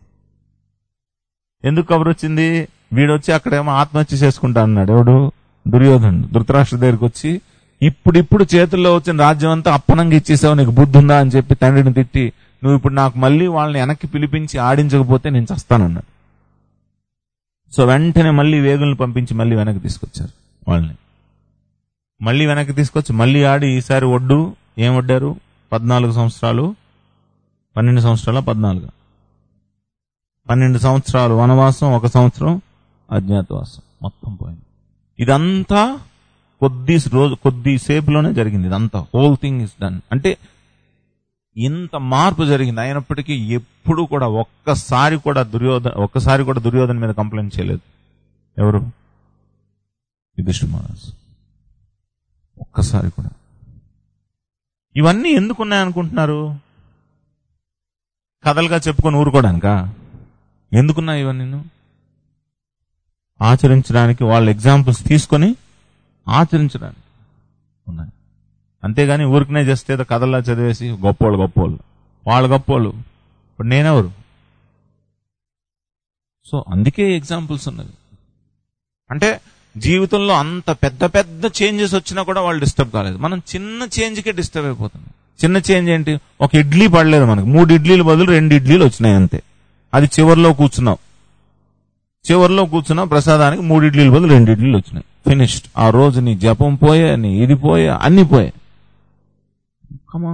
ఎందుకు కబురు వచ్చింది వీడొచ్చి అక్కడేమో ఆత్మహత్య చేసుకుంటా అన్నాడు ఎవడు దుర్యోధనుడు ధృతరాష్ట్ర దగ్గరికి వచ్చి ఇప్పుడిప్పుడు చేతుల్లో వచ్చిన రాజ్యం అంతా అప్పనంగా ఇచ్చేసావు నీకు బుద్ధి ఉందా అని చెప్పి తండ్రిని తిట్టి నువ్వు ఇప్పుడు నాకు మళ్ళీ వాళ్ళని వెనక్కి పిలిపించి ఆడించకపోతే నేను చస్తానన్నాడు సో వెంటనే మళ్ళీ వేగుల్ని పంపించి మళ్ళీ వెనక్కి తీసుకొచ్చారు వాళ్ళని మళ్ళీ వెనక్కి తీసుకొచ్చి మళ్ళీ ఆడి ఈసారి ఒడ్డు ఏం వడ్డారు పద్నాలుగు సంవత్సరాలు పన్నెండు సంవత్సరాల పద్నాలుగు పన్నెండు సంవత్సరాలు వనవాసం ఒక సంవత్సరం అజ్ఞాతవాసం మొత్తం పోయింది ఇదంతా కొద్ది రోజు కొద్ది సేపులోనే జరిగింది ఇదంతా హోల్ థింగ్ ఇస్ డన్ అంటే ఇంత మార్పు జరిగింది అయినప్పటికీ ఎప్పుడు కూడా ఒక్కసారి కూడా దుర్యోధన ఒక్కసారి కూడా దుర్యోధన మీద కంప్లైంట్ చేయలేదు ఎవరు యుధిష్ఠిర మహారాజు ఒక్కసారి కూడా ఇవన్నీ ఎందుకున్నాయనుకుంటున్నారు కథలుగా చెప్పుకొని ఊరుకోవడానికా ఎందుకున్నాయి ఇవన్నీ ఆచరించడానికి వాళ్ళ ఎగ్జాంపుల్స్ తీసుకొని ఆచరించడానికి ఉన్నాయి అంతేగాని ఊరికనే జస్ట్ ఏదో కథల్లా చదివేసి గొప్పోళ్ళు గొప్పోళ్ళు వాళ్ళు గొప్పోళ్ళు ఇప్పుడు నేనెవరు సో అందుకే ఎగ్జాంపుల్స్ ఉన్నవి అంటే జీవితంలో అంత పెద్ద పెద్ద చేంజెస్ వచ్చినా కూడా వాళ్ళు డిస్టర్బ్ కాలేదు మనం చిన్న చేంజ్కే డిస్టర్బ్ అయిపోతున్నాం చిన్న చేంజ్ ఏంటి ఒక ఇడ్లీ పడలేదు మనకు మూడు ఇడ్లీలు బదులు రెండు ఇడ్లీలు వచ్చినాయి అంతే అది చివర్లో కూర్చున్నావు చివర్లో కూర్చున్నావు ప్రసాదానికి మూడు ఇడ్లీలు బదులు రెండు ఇడ్లీలు వచ్చినాయి ఫినిష్డ్ ఆ రోజు నీ జపం పోయే నీ ఇది పోయే అన్ని పోయే కమా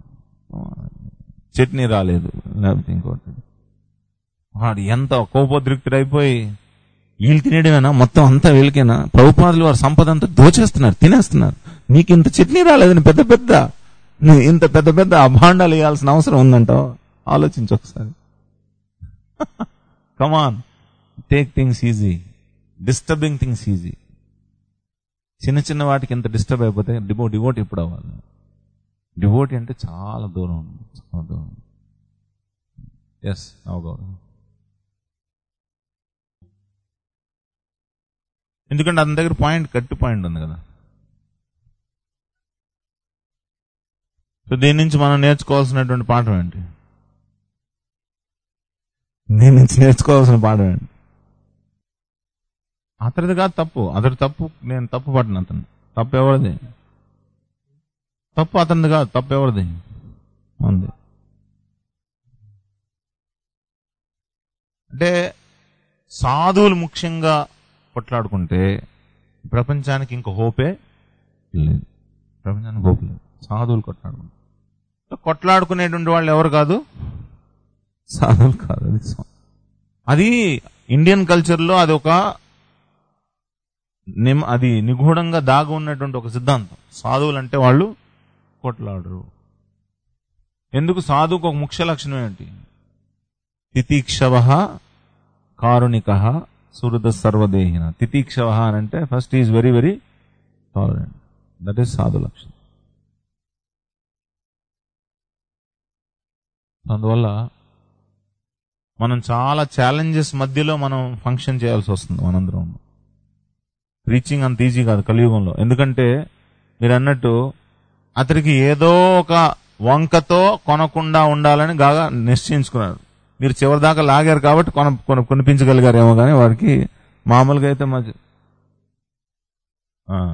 చట్నీ రాలేదు లేకపోతే ఇంకోటి వాడు ఎంత కోపోద్రిక్తుడు అయిపోయి వీళ్ళు తినేయడమేనా మొత్తం అంతా వీళ్ళకేనా ప్రభుపాదులు వారి సంపద అంతా దోచేస్తున్నారు తినేస్తున్నారు నీకు ఇంత చట్నీ రాలేదని పెద్ద పెద్ద నువ్వు ఇంత పెద్ద పెద్ద అభాండాలు వేయాల్సిన అవసరం ఉందంటావు ఆలోచించు ఒకసారి come on take things easy disturbing things easy చిన్న చిన్న వాటికి ఎంత డిస్టర్బ్ అయిపోతే డివో డివోట్ ఎప్పుడు అవ్వాలి డివోటీ అంటే చాలా దూరం ఉంది చాలా దూరం ఎస్ అవగౌరవం ఎందుకంటే అతని దగ్గర పాయింట్ కట్టు పాయింట్ ఉంది కదా సో దీని నుంచి మనం నేర్చుకోవాల్సినటువంటి పాఠం ఏంటి దీని నుంచి నేర్చుకోవాల్సిన పాఠం ఏంటి అతడిది కాదు తప్పు అతడు తప్పు నేను తప్పు పట్టిన అతను తప్పు ఎవరిది తప్పు అతనిది కాదు తప్పు ఎవరిది ఉంది అంటే సాధువులు ముఖ్యంగా కొట్లాడుకుంటే ప్రపంచానికి ఇంక హోపే లేదు ప్రపంచానికి హోప్ లేదు సాధువులు కొట్లాడుకుంటారు కొట్లాడుకునేటువంటి వాళ్ళు ఎవరు కాదు సాధువులు కాదు అది సా- అది ఇండియన్ కల్చర్లో అది ఒక నిమ్ అది నిగూఢంగా దాగి ఉన్నటువంటి ఒక సిద్ధాంతం సాధువులు అంటే వాళ్ళు కొట్లాడరు ఎందుకు సాధువుకు ఒక ముఖ్య లక్షణం ఏంటి తితీక్షవ కారుణిక సుహృద సర్వదేహిన తితీక్షవ అని అంటే first is very very tolerant that is సాధు లక్షణం అందువల్ల మనం చాలా ఛాలెంజెస్ మధ్యలో మనం ఫంక్షన్ చేయాల్సి వస్తుంది మనందరం రీచింగ్ అంత ఈజీ కాదు కలియుగంలో ఎందుకంటే మీరు అన్నట్టు అతనికి ఏదో ఒక వంకతో కొనకుండా ఉండాలని బాగా నిశ్చయించుకున్నారు మీరు చివరి దాకా లాగారు కాబట్టి కొన కొన- కొనిపించగలిగారేమో కానీ వారికి మామూలుగా అయితే మధ్య ఆ.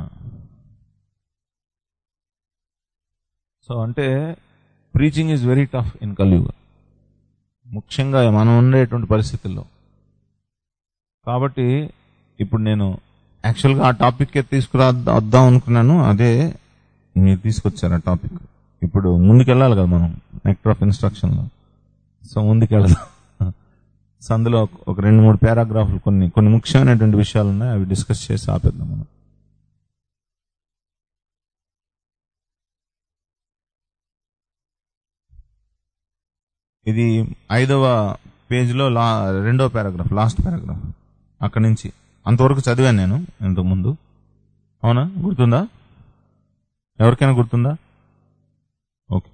సో అంటే preaching is very tough in Kaliyuga ముఖ్యంగా మనం ఉండేటువంటి పరిస్థితుల్లో కాబట్టి ఇప్పుడు నేను యాక్చువల్గా ఆ టాపిక్ తీసుకురా వద్దాం అనుకున్నాను అదే మీరు తీసుకొచ్చారు ఆ టాపిక్ ఇప్పుడు ముందుకెళ్ళాలి కదా మనం నెక్టర్ ఆఫ్ ఇన్స్ట్రక్షన్లో సో ముందుకెళ్దాం సో అందులో ఒక- ఒక రెండు మూడు పారాగ్రాఫ్లు కొన్ని కొన్ని ముఖ్యమైనటువంటి విషయాలు ఉన్నాయి అవి డిస్కస్ చేసి ఆపేద్దాం మనం ఇది ఐదవ పేజీలో లా రెండవ పారాగ్రాఫ్ లాస్ట్ పారాగ్రాఫ్ అక్కడి నుంచి అంతవరకు చదివాను నేను ఇంతకు ముందు అవునా గుర్తుందా ఎవరికైనా గుర్తుందా ఓకే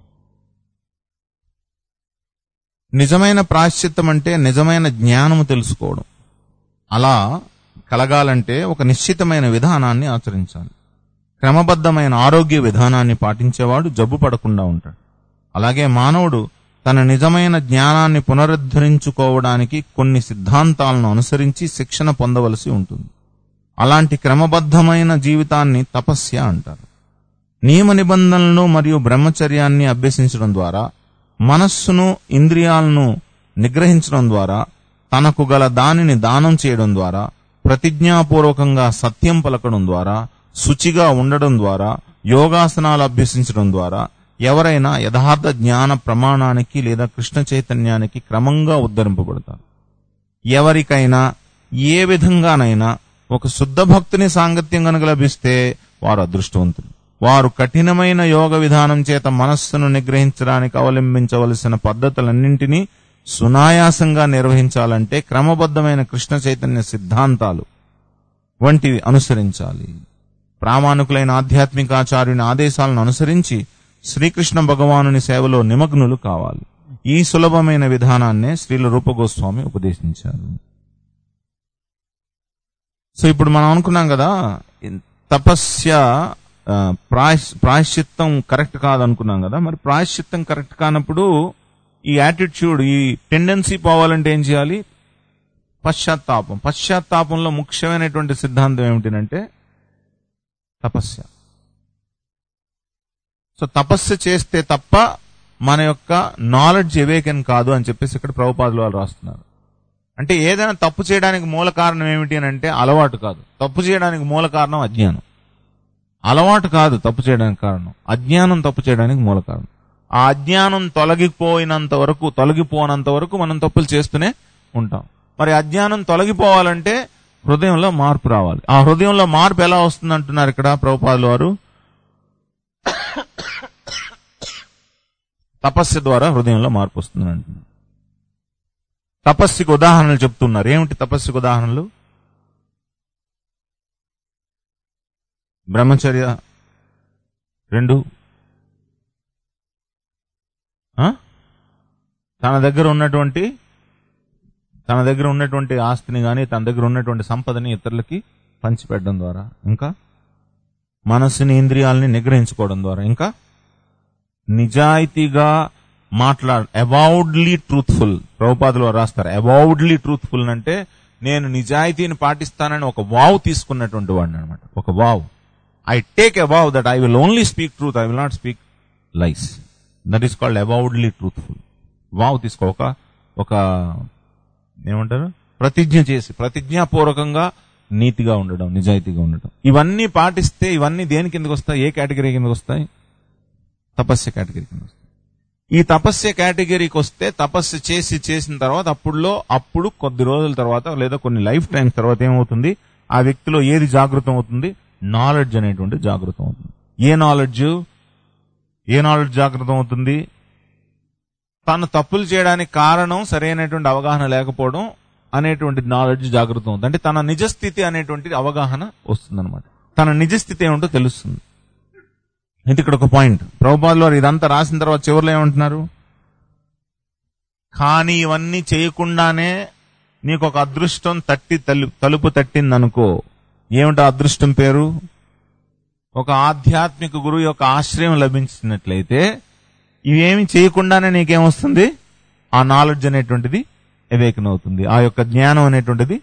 నిజమైన ప్రాశ్చిత్తం అంటే నిజమైన జ్ఞానము తెలుసుకోవడం అలా కలగాలంటే ఒక నిశ్చితమైన విధానాన్ని ఆచరించాలి క్రమబద్ధమైన ఆరోగ్య విధానాన్ని పాటించేవాడు జబ్బు పడకుండా ఉంటాడు అలాగే మానవుడు తన నిజమైన జ్ఞానాన్ని పునరుద్ధరించుకోవడానికి కొన్ని సిద్ధాంతాలను అనుసరించి శిక్షణ పొందవలసి ఉంటుంది అలాంటి క్రమబద్ధమైన జీవితాన్ని తపస్య అంటారు నియమ నిబంధనలను మరియు బ్రహ్మచర్యాన్ని అభ్యసించడం ద్వారా మనస్సును ఇంద్రియాలను నిగ్రహించడం ద్వారా తనకు గల దానిని దానం చేయడం ద్వారా ప్రతిజ్ఞాపూర్వకంగా సత్యం పలకడం ద్వారా శుచిగా ఉండడం ద్వారా యోగాసనాలు అభ్యసించడం ద్వారా ఎవరైనా యథార్థ జ్ఞాన ప్రమాణానికి లేదా కృష్ణ చైతన్యానికి క్రమంగా ఉద్ధరింపబడతారు ఎవరికైనా ఏ విధంగానైనా ఒక శుద్ధ భక్తుని సాంగత్యం కనుక లభిస్తే వారు అదృష్టవంతులు వారు కఠినమైన యోగ విధానం చేత మనస్సును నిగ్రహించడానికి అవలంబించవలసిన పద్ధతులన్నింటినీ సునాయాసంగా నిర్వహించాలంటే క్రమబద్ధమైన కృష్ణ చైతన్య సిద్ధాంతాలు వంటివి అనుసరించాలి ప్రామాణికులైన ఆధ్యాత్మికాచార్యుని ఆదేశాలను అనుసరించి శ్రీకృష్ణ భగవానుని సేవలో నిమగ్నులు కావాలి ఈ సులభమైన విధానాన్నే శ్రీల రూపగోస్వామి ఉపదేశించారు సో ఇప్పుడు మనం అనుకున్నాం కదా తపస్య ఆ, ప్రాయశ్ ప్రాయశ్చిత్తం కరెక్ట్ కాదనుకున్నాం కదా మరి ప్రాయశ్చిత్తం కరెక్ట్ కానప్పుడు ఈ యాటిట్యూడ్ ఈ టెండెన్సీ పోవాలంటే ఏం చేయాలి పశ్చాత్తాపం పశ్చాత్తాపంలో ముఖ్యమైనటువంటి సిద్ధాంతం ఏమిటంటే తపస్య సో తపస్సు చేస్తే తప్ప మన యొక్క నాలెడ్జ్ ఎవేకెన్ కాదు అని చెప్పేసి ఇక్కడ ప్రభుపాదులు వాళ్ళు రాస్తున్నారు అంటే ఏదైనా తప్పు చేయడానికి మూల కారణం ఏమిటి అని అంటే అలవాటు కాదు తప్పు చేయడానికి మూల కారణం అజ్ఞానం అలవాటు కాదు తప్పు చేయడానికి కారణం అజ్ఞానం తప్పు చేయడానికి మూల కారణం ఆ అజ్ఞానం తొలగిపోయినంత వరకు తొలగిపోనంత వరకు మనం తప్పులు చేస్తూనే ఉంటాం మరి అజ్ఞానం తొలగిపోవాలంటే హృదయంలో మార్పు రావాలి ఆ హృదయంలో మార్పు ఎలా వస్తుంది అంటున్నారు ఇక్కడ ప్రభుపాదుల వారు తపస్సు ద్వారా హృదయంలో మార్పు వస్తుంది అంటున్నారు తపస్సుకి ఉదాహరణలు చెప్తున్నారు ఏమిటి తపస్సుకి ఉదాహరణలు బ్రహ్మచర్య రెండు ఆ? తన దగ్గర ఉన్నటువంటి తన దగ్గర ఉన్నటువంటి ఆస్తిని కానీ తన దగ్గర ఉన్నటువంటి సంపదని ఇతరులకి పంచిపెట్టడం ద్వారా ఇంకా మనస్సుని ఇంద్రియాలని నిగ్రహించుకోవడం ద్వారా ఇంకా నిజాయితీగా మాట్లాడ అబౌడ్లీ ట్రూత్ఫుల్ ప్రభుపాదులు రాస్తారు అబౌడ్లీ ట్రూత్ఫుల్ అంటే నేను నిజాయితీని పాటిస్తానని ఒక వావ్ తీసుకున్నటువంటి వాడిని అనమాట ఒక vow I take a vow that I will only speak truth I will not speak lies that is called avowedly truthful vow తీసుకో ఒక ఒక ఏమంటారు ప్రతిజ్ఞ చేసి ప్రతిజ్ఞాపూర్వకంగా నీతిగా ఉండడం నిజాయితీగా ఉండడం ఇవన్నీ పాటిస్తే ఇవన్నీ దేని కిందకి వస్తాయి ఏ కేటగిరీ కిందకి వస్తాయి తపస్య కేటగిరీ కింద వస్తాయి ఈ తపస్య కేటగిరీకి వస్తే తపస్సు చేసి చేసిన తర్వాత అప్పుడులో అప్పుడు కొద్ది రోజుల తర్వాత లేదా కొన్ని లైఫ్ టైం తర్వాత ఏమవుతుంది ఆ వ్యక్తిలో ఏది జాగృతం అవుతుంది నాలెడ్జ్ అనేటువంటి జాగృతం అవుతుంది ఏ నాలెడ్జ్ ఏ నాలెడ్జ్ జాగృతం అవుతుంది తాను తప్పులు చేయడానికి కారణం సరైనటువంటి అవగాహన లేకపోవడం అనేటువంటి నాలెడ్జ్ జాగృతం అవుతుంది అంటే తన నిజస్థితి అనేటువంటి అవగాహన వస్తుంది తన నిజస్థితి ఏమిటో తెలుస్తుంది ఇది ఇక్కడ ఒక పాయింట్ ప్రభుపాదులు వారు ఇదంతా రాసిన తర్వాత చివరిలో ఏమంటున్నారు కానీ ఇవన్నీ చేయకుండానే నీకు ఒక అదృష్టం తట్టి తలు తలుపు తట్టిందనుకో ఏమిటో అదృష్టం పేరు ఒక ఆధ్యాత్మిక గురువు యొక్క ఆశ్రయం లభించినట్లయితే ఇవేమి చేయకుండానే నీకేమొస్తుంది ఆ నాలెడ్జ్ అనేటువంటిది ఎవేకన్ అవుతుంది ఆ యొక్క జ్ఞానం అనేటువంటిది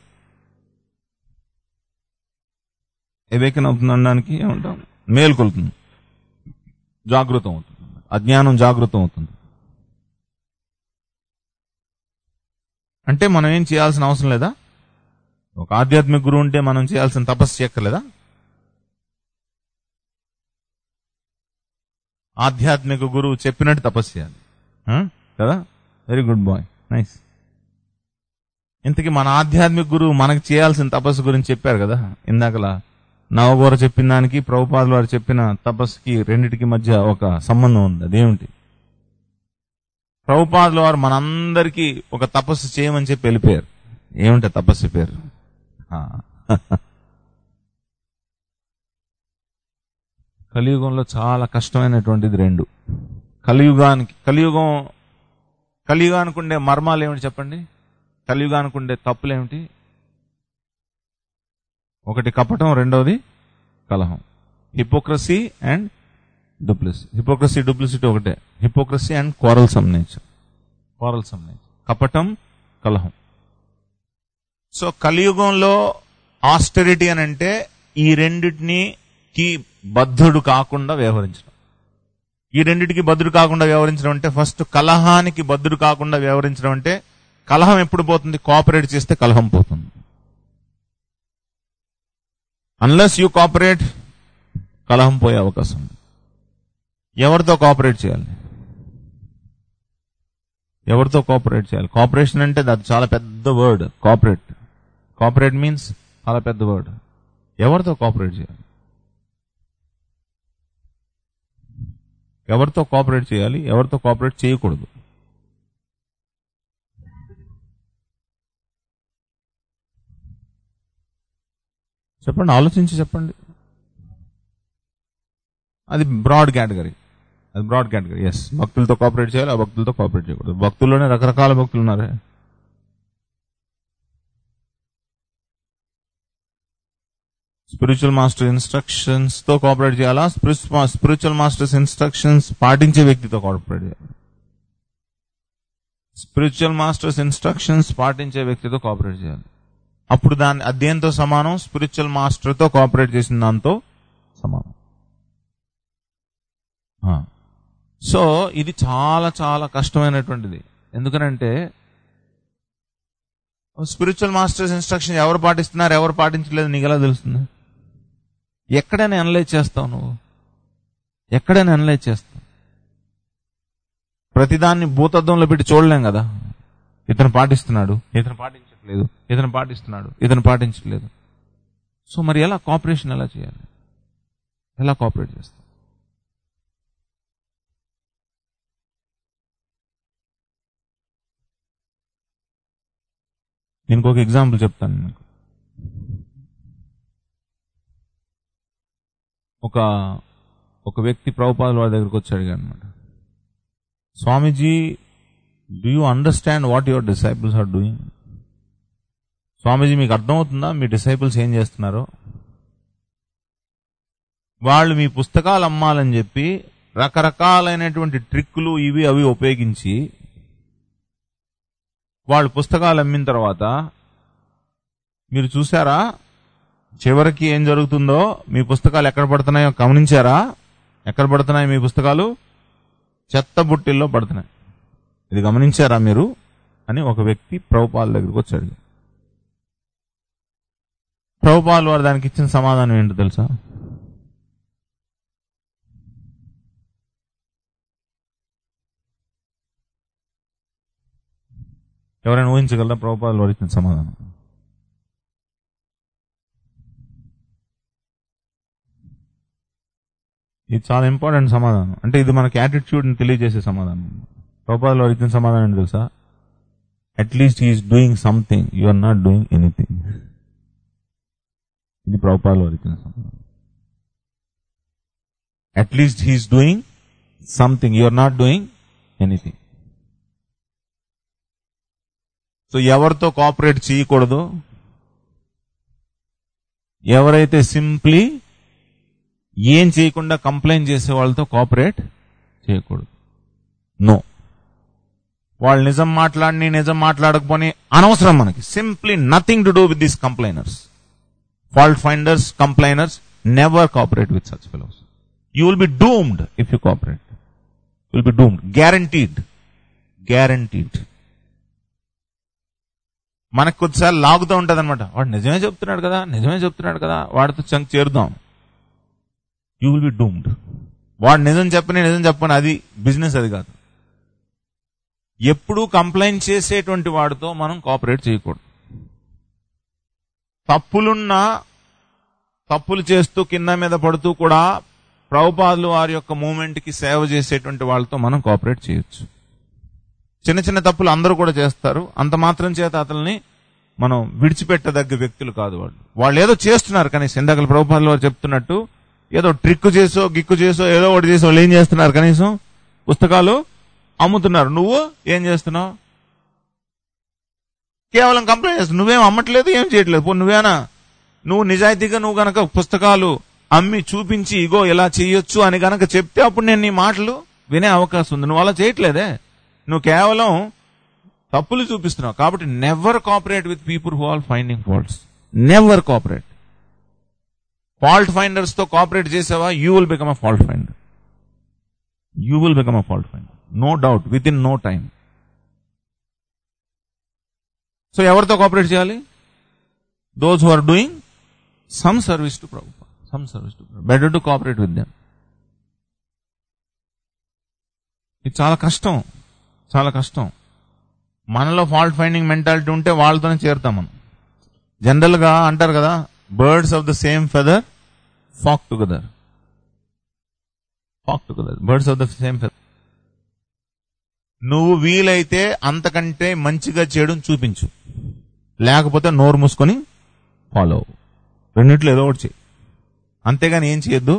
ఎవేకన్ అవుతుంది అనడానికి ఏమంటాం మేల్కొల్తుంది జాగృతం అవుతుంది అజ్ఞానం జాగృతం అవుతుంది అంటే మనం ఏం చేయాల్సిన అవసరం లేదా ఒక ఆధ్యాత్మిక గురువు ఉంటే మనం చేయాల్సిన తపస్సు చేయక్కర్లేదా ఆధ్యాత్మిక గురువు చెప్పినట్టు తపస్సు చేయాలి ఆ? కదా వెరీ గుడ్ బాయ్ నైస్ ఇంతకీ మన ఆధ్యాత్మిక గురువు మనకు చేయాల్సిన తపస్సు గురించి చెప్పారు కదా ఇందాకలా నవగోర చెప్పిన దానికి ప్రభుపాదులు వారు చెప్పిన తపస్సుకి రెండిటికి మధ్య ఒక సంబంధం ఉంది అదేమిటి ప్రభుపాదుల వారు మనందరికీ ఒక తపస్సు చేయమని చెప్పి వెళ్ళిపోయారు ఏమిటి ఆ తపస్సు పేరు ఆ. కలియుగంలో చాలా కష్టమైనటువంటిది రెండు కలియుగానికి కలియుగం కలియుగానికి ఉండే మర్మాలు ఏమిటి చెప్పండి కలియుగానికి ఉండే తప్పులు ఏమిటి ఒకటి కపటం రెండవది కలహం hypocrisy and duplicity hypocrisy duplicity ఒకటే hypocrisy and quarrelsome nature quarrelsome nature కపటం కలహం సో కలియుగంలో ఆస్టరిటీ అని అంటే ఈ రెండిటిని కి బద్ధుడు కాకుండా వ్యవహరించడం ఈ రెండిటికి బద్ధుడు కాకుండా వ్యవహరించడం అంటే ఫస్ట్ కలహానికి బద్ధుడు కాకుండా వ్యవహరించడం అంటే కలహం ఎప్పుడు పోతుంది కోఆపరేట్ చేస్తే కలహం పోతుంది అన్లెస్ యూ కోఆపరేట్ కలహం పోయే అవకాశం ఉంది ఎవరితో కోఆపరేట్ చేయాలి ఎవరితో కోఆపరేట్ చేయాలి కోఆపరేషన్ అంటే అది చాలా పెద్ద వర్డ్ కోఆపరేట్ కోఆపరేట్ మీన్స్ చాలా పెద్ద వర్డ్ ఎవరితో కోఆపరేట్ చేయాలి ఎవరితో కోఆపరేట్ చేయాలి ఎవరితో కోఆపరేట్ చేయకూడదు చెప్పండి ఆలోచించి చెప్పండి అది బ్రాడ్ కేటగిరీ అది బ్రాడ్ కేటగిరీ ఎస్ భక్తులతో కోఆపరేట్ చేయాలి ఆ భక్తులతో కోఆపరేట్ చేయకూడదు భక్తుల్లోనే రకరకాల భక్తులు ఉన్నారే స్పిరిచువల్ మాస్టర్ ఇన్స్ట్రక్షన్స్ తో కోఆపరేట్ చేయాలా స్పిరిచువల్ మాస్టర్స్ ఇన్స్ట్రక్షన్స్ పాటించే వ్యక్తితో కోఆపరేట్ చేయాలి స్పిరిచువల్ మాస్టర్స్ ఇన్స్ట్రక్షన్స్ పాటించే వ్యక్తితో కోఆపరేట్ చేయాలి అప్పుడు దాన్ని అది దేంతో సమానం స్పిరిచువల్ మాస్టర్ తో కోఆపరేట్ చేసిన దాంతో సమానం ఆ. సో ఇది చాలా చాలా కష్టమైనటువంటిది ఎందుకనంటే స్పిరిచువల్ మాస్టర్స్ ఇన్స్ట్రక్షన్ ఎవరు పాటిస్తున్నారు ఎవరు పాటించలేదు నీకు ఎలా తెలుస్తుంది ఎక్కడైనా అనలైజ్ చేస్తావు నువ్వు ఎక్కడైనా అనలైజ్ చేస్తావు ప్రతిదాన్ని భూతద్దంలో పెట్టి చూడలేం కదా ఇతను పాటిస్తున్నాడు ఇతను పాటించట్లేదు ఇతను పాటిస్తున్నాడు ఇతను పాటించట్లేదు సో మరి ఎలా కోఆపరేషన్ ఎలా చేయాలి ఎలా కోఆపరేట్ చేస్తాం దీనికి ఒక ఎగ్జాంపుల్ చెప్తాను మీకు ఒక ఒక వ్యక్తి ప్రభుపాదుల వారి దగ్గరికి వచ్చి అడిగాడు అనమాట Swamiji do you understand what your disciples are doing Swamiji మీకు అర్థమవుతుందా మీ డిసైపుల్స్ ఏం చేస్తున్నారో వాళ్ళు మీ పుస్తకాలు అమ్మాలని చెప్పి రకరకాలైనటువంటి ట్రిక్కులు ఇవి అవి ఉపయోగించి వాళ్ళు పుస్తకాలు అమ్మిన తర్వాత మీరు చూసారా చివరికి ఏం జరుగుతుందో మీ పుస్తకాలు ఎక్కడ పడుతున్నాయో గమనించారా ఎక్కడ పడుతున్నాయి మీ పుస్తకాలు చెత్త బుట్టిల్లో పడుతున్నాయి ఇది గమనించారా మీరు అని ఒక వ్యక్తి ప్రభుపాల దగ్గరికి వచ్చాడు ప్రభుపాల్ వారు దానికి ఇచ్చిన సమాధానం ఏంటో తెలుసా ఎవరైనా ఊహించగలరా ప్రభుపాల్ వారు ఇచ్చిన సమాధానం ఇది చాలా ఇంపార్టెంట్ సమాధానం అంటే ఇది మనకి యాటిట్యూడ్ ని తెలియజేసే సమాధానం ప్రభుపాల్ వారు ఇచ్చిన సమాధానం ఏంటి తెలుసా at least he's doing something you are not doing anything ఇది ప్రభుపాల్ వారు ఇచ్చిన సమాధానం at least he's doing something you are not doing anything so ఎవరితో కోఆపరేట్ చేయకూడదు ఎవరైతే సింప్లీ ఏం చేయకుండా కంప్లైంట్ చేసే వాళ్ళతో కోఆపరేట్ చేయకూడదు నో వాళ్ళు నిజం మాట్లాడిని నిజం మాట్లాడకపోని అనవసరం మనకి simply nothing to do with these complainers fault finders complainers never cooperate with such fellows you will be doomed if you cooperate will be doomed guaranteed guaranteed మనకు కొద్దిసార్లు లాగుతూ ఉంటది అనమాట వాడు నిజమే చెప్తున్నాడు కదా నిజమే చెప్తున్నాడు కదా వాడితో చంక్ చేరుదాం యూ విల్ బి డూమ్డ్ వాడు నిజం చెప్పని నిజం చెప్పని అది బిజినెస్ అది కాదు ఎప్పుడూ కంప్లైంట్ చేసేటువంటి వాడితో మనం కోఆపరేట్ చేయకూడదు తప్పులున్నా తప్పులు చేస్తూ కింద మీద పడుతూ కూడా ప్రభుపాదులు వారి యొక్క మూమెంట్ కి సేవ చేసేటువంటి వాళ్ళతో మనం కోఆపరేట్ చేయొచ్చు చిన్న చిన్న తప్పులు అందరూ కూడా చేస్తారు అంత మాత్రం చేత అతల్ని మనం విడిచిపెట్టదగ్గ వ్యక్తులు కాదు వాళ్ళు వాళ్ళు ఏదో చేస్తున్నారు కనీసం ఇందాక ప్రభుపాదులు వారు చెప్తున్నట్టు ఏదో ట్రిక్ చేసో గిక్కు చేసో ఏదో ఒకటి చేసో వాళ్ళు ఏం చేస్తున్నారు కనీసం పుస్తకాలు అమ్ముతున్నారు నువ్వు ఏం చేస్తున్నావు కేవలం కంప్లైంట్ చేస్తున్నావు నువ్వేం అమ్మట్లేదు ఏం చేయట్లేదు పో నువ్వేనా నువ్వు నిజాయితీగా నువ్వు గనక పుస్తకాలు అమ్మి చూపించి ఇగో ఇలా చేయొచ్చు అని గనక చెప్తే అప్పుడు నేను నీ మాటలు వినే అవకాశం ఉంది నువ్వు అలా చేయట్లేదే నువ్వు కేవలం తప్పులు చూపిస్తున్నావు కాబట్టి never cooperate with people who are finding faults never cooperate fault finders తో కోఆపరేట్ చేసావా you will become a fault finder you will become a fault finder no doubt within no time so ఎవరితో cooperate చేయాలి those who are doing some service to ప్రభు some service to better to cooperate with them ఇది చాలా కష్టం చాలా కష్టం మనలో fault finding mentality ఉంటే వాళ్ళతోనే చేరుతాం మనం జనరల్ గా అంటారు కదా birds of the same feather flock together flock together birds of the same feather నువ్వు వీలైతే అంతకంటే మంచిగా చేయడం చూపించు లేకపోతే నోరు మూసుకొని ఫాలో అవ్వు రెండిట్లో ఏదో ఒకటి చేయి అంతేగాని ఏం చేయొద్దు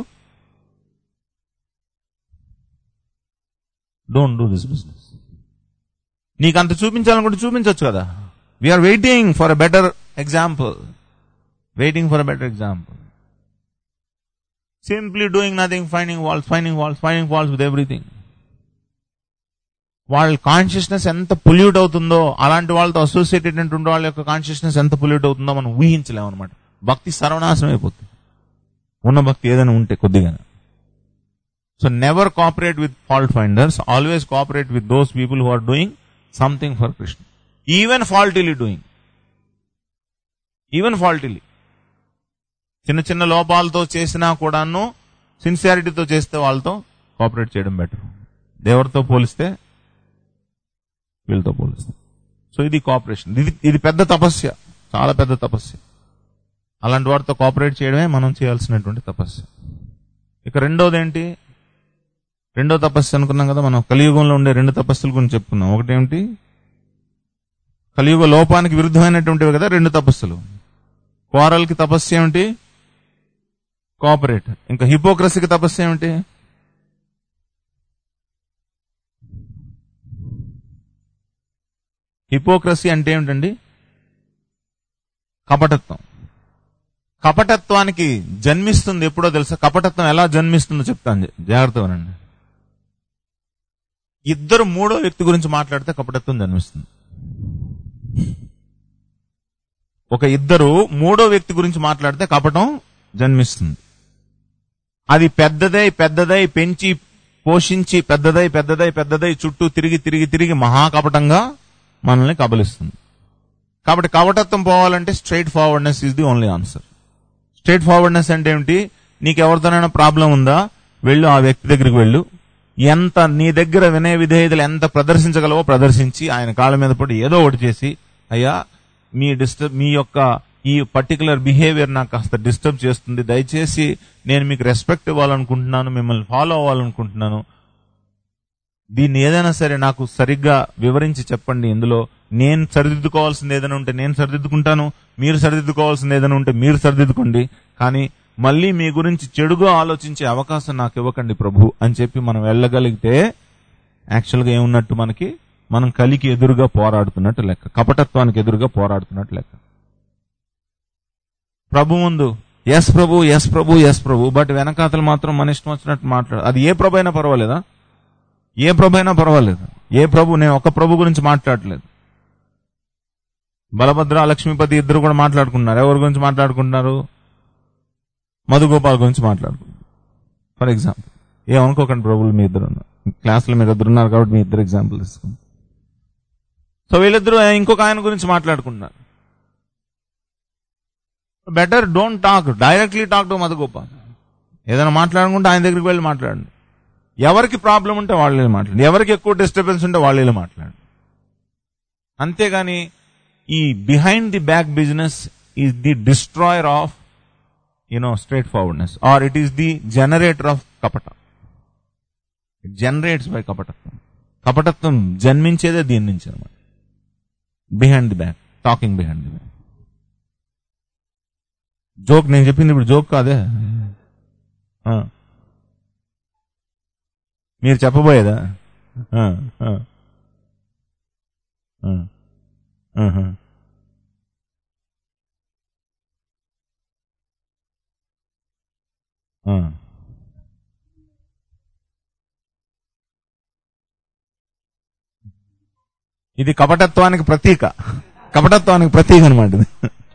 డోంట్ డూ దిస్ బిజినెస్ నీకు అంత చూపించాలనుకుంటే చూపించవచ్చు కదా we're waiting for a better example waiting for a better example simply doing nothing finding faults finding faults finding faults with everything వాళ్ళ కాన్షియస్నెస్ ఎంత పొల్యూట్ అవుతుందో అలాంటి వాళ్ళతో అసోసియేటెడ్ ఉండే వాళ్ళ యొక్క కాన్షియస్నెస్ ఎంత పొల్యూట్ అవుతుందో మనం ఊహించలేము అనమాట భక్తి సర్వనాశనం అయిపోతుంది ఉన్న భక్తి ఏదైనా ఉంటే కొద్దిగా so never cooperate with fault finders always cooperate with those people who are doing something for Krishna even faultily doing even faultily చిన్న చిన్న లోపాలతో చేసినా కూడాను సిన్సియారిటీతో చేస్తే వాళ్ళతో కోఆపరేట్ చేయడం బెటర్ దేవరితో పోలిస్తే వీళ్ళతో పోలిస్తే సో ఇది కోఆపరేషన్ ఇది ఇది పెద్ద తపస్య చాలా పెద్ద తపస్య అలాంటి వారితో కోఆపరేట్ చేయడమే మనం చేయాల్సినటువంటి తపస్య ఇక రెండోది ఏంటి రెండో తపస్సు అనుకున్నాం కదా మనం కలియుగంలో ఉండే రెండు తపస్సుల గురించి చెప్పుకున్నాం ఒకటేమిటి కలియుగ లోపానికి విరుద్ధమైనటువంటివి కదా రెండు తపస్సులు కోరల్కి తపస్సు ఏమిటి కోఆపరేట్ ఇంకా హిపోక్రసీకి తపస్సు ఏమిటి హిపోక్రసీ అంటే ఏమిటండి కపటత్వం కపటత్వానికి జన్మిస్తుంది ఎప్పుడో తెలుసా కపటత్వం ఎలా జన్మిస్తుందో చెప్తాను జా- జాగ్రత్తగా వినండి ఇద్దరు మూడో వ్యక్తి గురించి మాట్లాడితే కపటత్వం జన్మిస్తుంది ఒక ఇద్దరు మూడో వ్యక్తి గురించి మాట్లాడితే కపటం జన్మిస్తుంది అది పెద్దదై పెద్దదై పెంచి పోషించి పెద్దదై పెద్దదై పెద్దదై చుట్టూ తిరిగి తిరిగి తిరిగి మహాకపటంగా మనల్ని కబలిస్తుంది కాబట్టి కపటత్వం పోవాలంటే straightforwardness is the only answer straightforwardness అంటే ఏమిటి నీకు ఎవరితోనైనా ప్రాబ్లం ఉందా వెళ్ళు ఆ వ్యక్తి దగ్గరికి వెళ్ళు ఎంత నీ దగ్గర వినయ విధేయతలు ఎంత ప్రదర్శించగలవో ప్రదర్శించి ఆయన కాళ్ళ మీద పడి ఏదో ఒకటి చేసి అయ్యా మీ డిస్టర్బ్ మీ యొక్క ఈ పర్టికులర్ బిహేవియర్ నాకు కాస్త డిస్టర్బ్ చేస్తుంది దయచేసి నేను మీకు రెస్పెక్ట్ ఇవ్వాలనుకుంటున్నాను మిమ్మల్ని ఫాలో అవ్వాలనుకుంటున్నాను దీన్ని ఏదైనా సరే నాకు సరిగ్గా వివరించి చెప్పండి ఇందులో నేను సరిదిద్దుకోవాల్సింది ఏదైనా ఉంటే నేను సరిదిద్దుకుంటాను మీరు సరిదిద్దుకోవాల్సింది ఏదైనా ఉంటే మీరు సరిదిద్దుకోండి కానీ మళ్ళీ మీ గురించి చెడుగా ఆలోచించే అవకాశం నాకు ఇవ్వకండి ప్రభు అని చెప్పి మనం వెళ్ళగలిగితే యాక్చువల్గా ఏమున్నట్టు మనకి మనం కలికి ఎదురుగా పోరాడుతున్నట్టు లెక్క కపటత్వానికి ఎదురుగా పోరాడుతున్నట్టు లెక్క ప్రభు ముందు ఎస్ ప్రభు ఎస్ ప్రభు ఎస్ ప్రభు బట్ వెనకాతలు మాత్రం మన ఇష్టం వచ్చినట్టు మాట్లాడు అది ఏ ప్రభు అయినా పర్వాలేదా ఏ ప్రభు అయినా పర్వాలేదు ఏ ప్రభు నేను ఒక ప్రభు గురించి మాట్లాడట్లేదు బలభద్ర లక్ష్మీపతి ఇద్దరు కూడా మాట్లాడుకుంటున్నారు ఎవరి గురించి మాట్లాడుకుంటున్నారు మధుగోపాల్ గురించి మాట్లాడుకుంటున్నారు ఫర్ ఎగ్జాంపుల్ ఏమనుకోకండి ప్రభులు మీ ఇద్దరు క్లాసులో మీరు ఇద్దరు ఉన్నారు కాబట్టి మీ ఇద్దరు ఎగ్జాంపుల్ తీసుకుంది సో వీళ్ళిద్దరూ ఇంకొక ఆయన గురించి మాట్లాడుకుంటున్నారు better don't talk directly talk to Madhugopal ఏదైనా మాట్లాడుకుంటే ఆయన దగ్గరికి వెళ్ళి మాట్లాడండి ఎవరికి ప్రాబ్లం ఉంటే వాళ్ళు వెళ్ళి మాట్లాడండి ఎవరికి ఎక్కువ డిస్టర్బెన్స్ ఉంటే వాళ్ళు వెళ్ళి మాట్లాడండి అంతేగాని ఈ behind the back business is the destroyer of you know straightforwardness or it is the generator of కపట ఇట్ జనరేట్స్ బై కపటత్వం కపటత్వం జన్మించేదే దీని నుంచి అనమాట behind the back talking behind the back joke నేను చెప్పింది ఇప్పుడు జోక్ కాదే ఆ. మీరు చెప్పబోయేదా ఆ, ఆ. ఆ. ఆహా. ఆ. ఇది కపటత్వానికి ప్రతీక కపటత్వానికి ప్రతీక అనమాట ఇది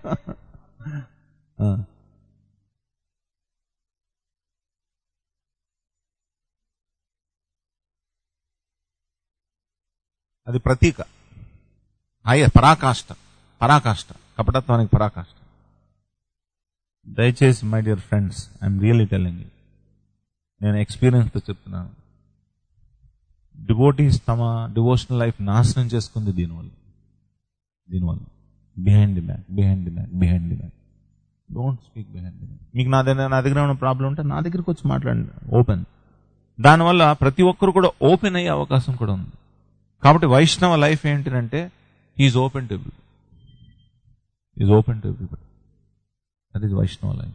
ఆ. అది ప్రతీక అయ్య పరాకాష్ట పరాకాష్ట కపటత్వానికి పరాకాష్ట దయచేసి my dear friends I'm really telling you నేను ఎక్స్పీరియన్స్తో చెప్తున్నాను డివోటీస్ తమ డివోషనల్ లైఫ్ నాశనం చేసుకుంది దీనివల్ల దీనివల్ల behind the back behind the back behind the back don't speak behind the back మీకు నా దగ్గర నా దగ్గర ఉన్న ప్రాబ్లం ఉంటే నా దగ్గరికి వచ్చి మాట్లాడండి ఓపెన్ దానివల్ల ప్రతి ఒక్కరు కూడా ఓపెన్ అయ్యే అవకాశం కూడా ఉంది కాబట్టి వైష్ణవ లైఫ్ ఏంటంటే is open to every is open to everybody that is Vaishnava life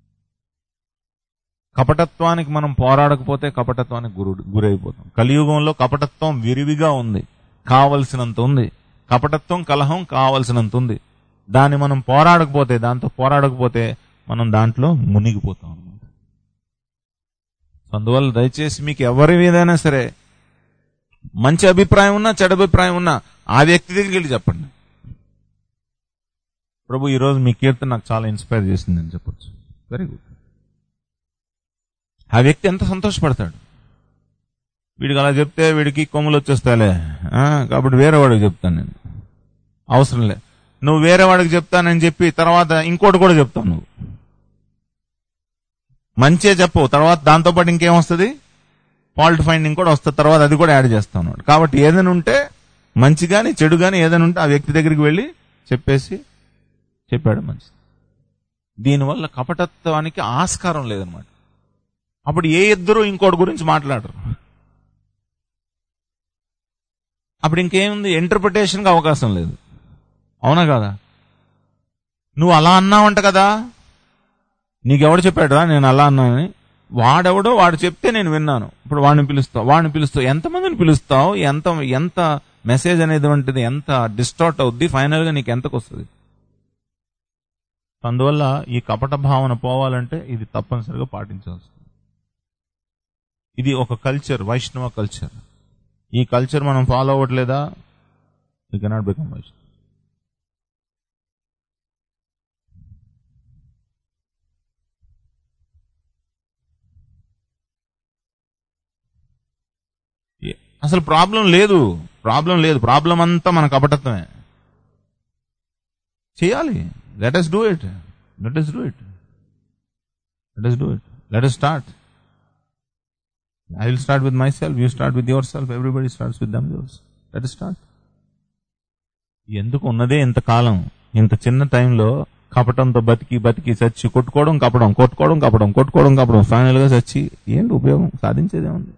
కపటత్వానికి మనం పోరాడకపోతే కపటత్వానికి గురు గురైపోతాం కలియుగంలో కపటత్వం విరివిగా ఉంది కావలసినంత ఉంది కపటత్వం కలహం కావలసినంత ఉంది దాన్ని మనం పోరాడకపోతే దాంతో పోరాడకపోతే మనం దాంట్లో మునిగిపోతాం అన్నమాట అందువల్ల దయచేసి మీకు ఎవరి మీదైనా సరే మంచి అభిప్రాయం ఉన్నా చెడు అభిప్రాయం ఉన్నా ఆ వ్యక్తి దగ్గరికి వెళ్ళి చెప్పండి ప్రభు ఈరోజు మీ కీర్తన నాకు చాలా ఇన్స్పైర్ చేసింది అని చెప్పొచ్చు వెరీ గుడ్ ఆ వ్యక్తి ఎంత సంతోషపడతాడు వీడికి అలా చెప్తే వీడికి కొమ్ములు వచ్చేస్తాలే ఆ, కాబట్టి వేరే వాడికి చెప్తాను నేను అవసరం లే నువ్వు వేరే వాడికి చెప్తానని చెప్పి తర్వాత ఇంకోటి కూడా చెప్తావు నువ్వు మంచిగా చెప్పు తర్వాత దాంతోపాటు ఇంకేం వస్తుంది ఫాల్ట్ ఫైండింగ్ కూడా వస్తుంది తర్వాత అది కూడా యాడ్ చేస్తాను కాబట్టి ఏదైనా ఉంటే మంచి కానీ చెడు కానీ ఏదైనా ఉంటే ఆ వ్యక్తి దగ్గరికి వెళ్ళి చెప్పేసి చెప్పాడు మంచిది దీనివల్ల కపటత్వానికి ఆస్కారం లేదనమాట అప్పుడు ఏ ఇద్దరు ఇంకోటి గురించి మాట్లాడరు అప్పుడు ఇంకేముంది ఇంటర్ప్రిటేషన్కి అవకాశం లేదు అవునా కదా నువ్వు అలా అన్నావంట కదా నీకెవడు చెప్పాడురా నేను అలా అన్నానని వాడెవడో వాడు చెప్తే నేను విన్నాను ఇప్పుడు వాడిని పిలుస్తావు వాడిని పిలుస్తావు ఎంతమందిని పిలుస్తావు ఎంత ఎంత మెసేజ్ అనేది వంటిది ఎంత డిస్టార్ట్ అవుద్ది ఫైనల్ గా నీకు ఎంతకు వస్తుంది అందువల్ల ఈ కపట భావన పోవాలంటే ఇది తప్పనిసరిగా పాటించాల్సి ఇది ఒక కల్చర్ వైష్ణవ కల్చర్ ఈ కల్చర్ మనం ఫాలో అవ్వట్లేదా యూ కెనాట్ బికమ్ వైష్ణవ్ ఏ- అసలు ప్రాబ్లం లేదు ప్రాబ్లం లేదు ప్రాబ్లం అంతా మన కపటత్వమే చేయాలి let us do it let us do it let us do it let us start I will start with myself you start with yourself everybody starts with them yours let us start ఎందుకు ఉన్నదే ఇంత కాలం ఇంత చిన్న టైంలో కపటంతో బతికి బతికి చచ్చి కొట్టుకోవడం కపడం కొట్టుకోవడం కపడం కొట్టుకోవడం కపడం ఫైనల్ గా చచ్చి ఏంటి ఉపయోగం సాధించేదేముంది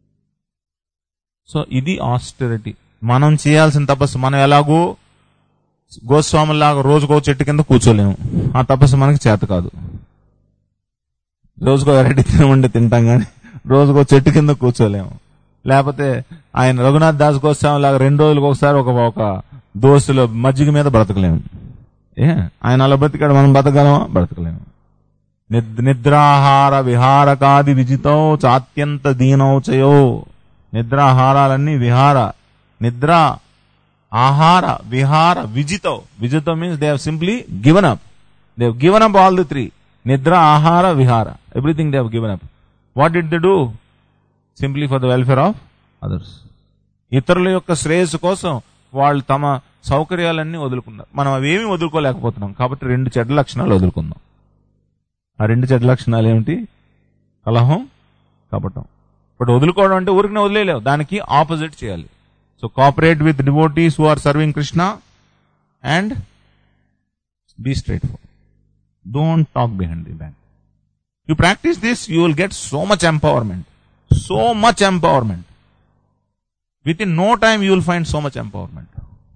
సో ఇది ఆస్టెరిటీ మనం చేయాల్సిన తపస్సు మనం ఎలాగో గోస్వాములాగా రోజుకో చెట్టు కింద కూర్చోలేము ఆ తపస్సు మనకి చేత కాదు రోజుకో వెరైటీ తినమంటే తింటాం కానీ రోజుకో చెట్టు కింద కూర్చోలేము లేకపోతే ఆయన రఘునాథ్ దాస్ గోస్వామి లాగా రెండు రోజులకు ఒకసారి ఒక ఒక దోస్తులో మజ్జిగ మీద బ్రతకలేము ఏ ఆయన అలా బ్రతికాడు మనం బ్రతకగలమా బ్రతకలేము నిద్- నిద్రాహార విహారకాది విజితో చాత్యంత దీనౌచయో నిద్రాహారాలన్నీ విహార నిద్ర ఆహార విహార విజితో విజితో means they simply given up they given up all the three నిద్ర ఆహార విహార everything they given up what did they do simply for the welfare of others ఇతరుల యొక్క శ్రేయస్సు కోసం వాళ్ళు తమ సౌకర్యాలన్నీ వదులుకున్నారు మనం అవేమీ వదులుకోలేకపోతున్నాం కాబట్టి రెండు చెడ్డ లక్షణాలు వదులుకుందాం ఆ రెండు చెడ్డ లక్షణాలు ఏమిటి కలహం కపటం ఇప్పుడు వదులుకోవడం అంటే ఊరికి వదిలేలేవు దానికి ఆపోజిట్ చేయాలి so cooperate with devotees who are serving Krishna and be straightforward don't talk behind the back you practice this you will get so much empowerment so much empowerment within no time you will find so much empowerment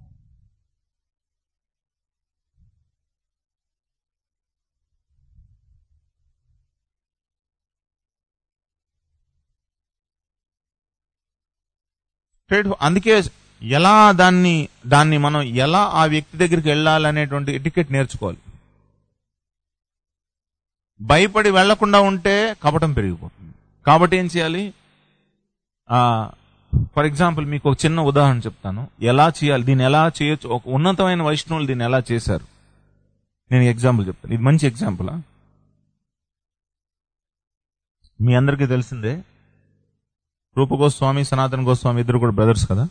straight అందుకే ఎలా దాన్ని దాన్ని మనం ఎలా ఆ వ్యక్తి దగ్గరికి వెళ్ళాలనేటువంటి etiquette నేర్చుకోవాలి భయపడి వెళ్లకుండా ఉంటే కపటం పెరిగిపోతుంది కాబట్టి ఏం చేయాలి ఫర్ ఎగ్జాంపుల్ మీకు ఒక చిన్న ఉదాహరణ చెప్తాను ఎలా చేయాలి దీన్ని ఎలా చేయొచ్చు ఒక ఉన్నతమైన వైష్ణవులు దీన్ని ఎలా చేశారు నేను ఎగ్జాంపుల్ చెప్తాను ఇది మంచి ఎగ్జాంపుల్ మీ అందరికీ తెలిసిందే రూప గోస్వామి సనాతన గోస్వామి ఇద్దరు కూడా బ్రదర్స్ కదా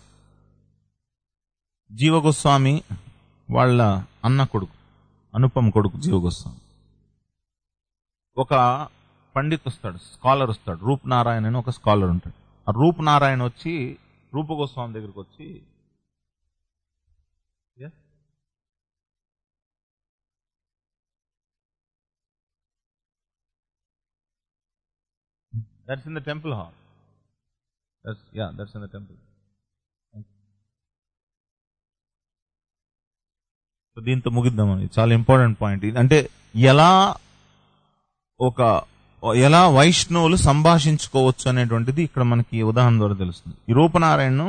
జీవ గోస్వామి వాళ్ళ అన్న కొడుకు అనుపమ కొడుకు జీవ గోస్వామి ఒక పండిత్ వస్తాడు స్కాలర్ వస్తాడు రూప్ నారాయణ అని ఒక స్కాలర్ ఉంటాడు ఆ రూప్ నారాయణ వచ్చి రూప గోస్వామి దగ్గరికి వచ్చి Yes? That's in the temple hall. That's yeah, that's in the temple. So దీంతో ముగిద్దామని చాలా ఇంపార్టెంట్ పాయింట్ ఇది అంటే ఎలా ఒక ఎలా వైష్ణవులు సంభాషించుకోవచ్చు అనేటువంటిది ఇక్కడ మనకి ఉదాహరణ ద్వారా తెలుస్తుంది ఈ రూపనారాయణ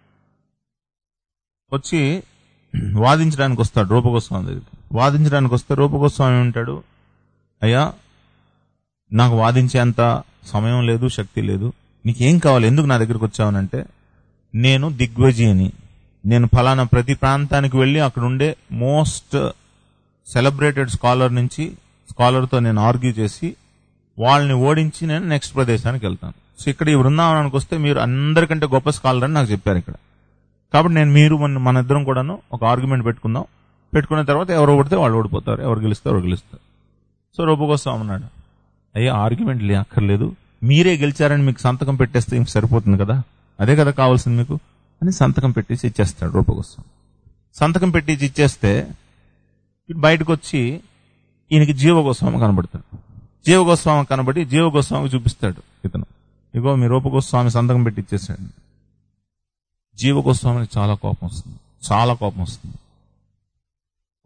వచ్చి వాదించడానికి వస్తాడు రూపగోస్వామి దగ్గరికి వాదించడానికి వస్తే రూపగోస్వామి ఉంటాడు అయ్యా నాకు వాదించేంత సమయం లేదు శక్తి లేదు నీకేం కావాలి ఎందుకు నా దగ్గరికి వచ్చావనంటే నేను దిగ్విజయని నేను ఫలానా ప్రతి ప్రాంతానికి వెళ్ళి అక్కడ ఉండే మోస్ట్ సెలబ్రేటెడ్ స్కాలర్ నుంచి స్కాలర్తో నేను ఆర్గ్యూ చేసి వాళ్ళని ఓడించి నేను నెక్స్ట్ ప్రదేశానికి వెళ్తాను సో ఇక్కడ ఈ బృందావనానికి వస్తే మీరు అందరికంటే గొప్ప స్కాలర్ అని నాకు చెప్పారు ఇక్కడ కాబట్టి నేను మీరు మన మన ఇద్దరం కూడాను ఒక ఆర్గ్యుమెంట్ పెట్టుకుందాం పెట్టుకున్న తర్వాత ఎవరు ఓడితే వాళ్ళు ఓడిపోతారు ఎవరు గెలుస్తారు ఎవరు గెలుస్తారు సో రూపగోస్వామి అన్నాడు అయ్యా ఆర్గ్యుమెంట్ లే అక్కర్లేదు మీరే గెలిచారని మీకు సంతకం పెట్టేస్తే ఇంక సరిపోతుంది కదా అదే కదా కావాల్సింది మీకు అని సంతకం పెట్టేసి ఇచ్చేస్తాడు రూపగోస్వామి సంతకం పెట్టేసి ఇచ్చేస్తే ఇటు బయటకు వచ్చి ఈయనకి జీవగోస్వామి కనబడతాడు జీవగోస్వామి కనబడి జీవగోస్వామి చూపిస్తాడు ఇతను ఇగో మీ రూపగోస్వామి సంతకం పెట్టి ఇచ్చేసాడు జీవగోస్వామికి చాలా కోపం వస్తుంది చాలా కోపం వస్తుంది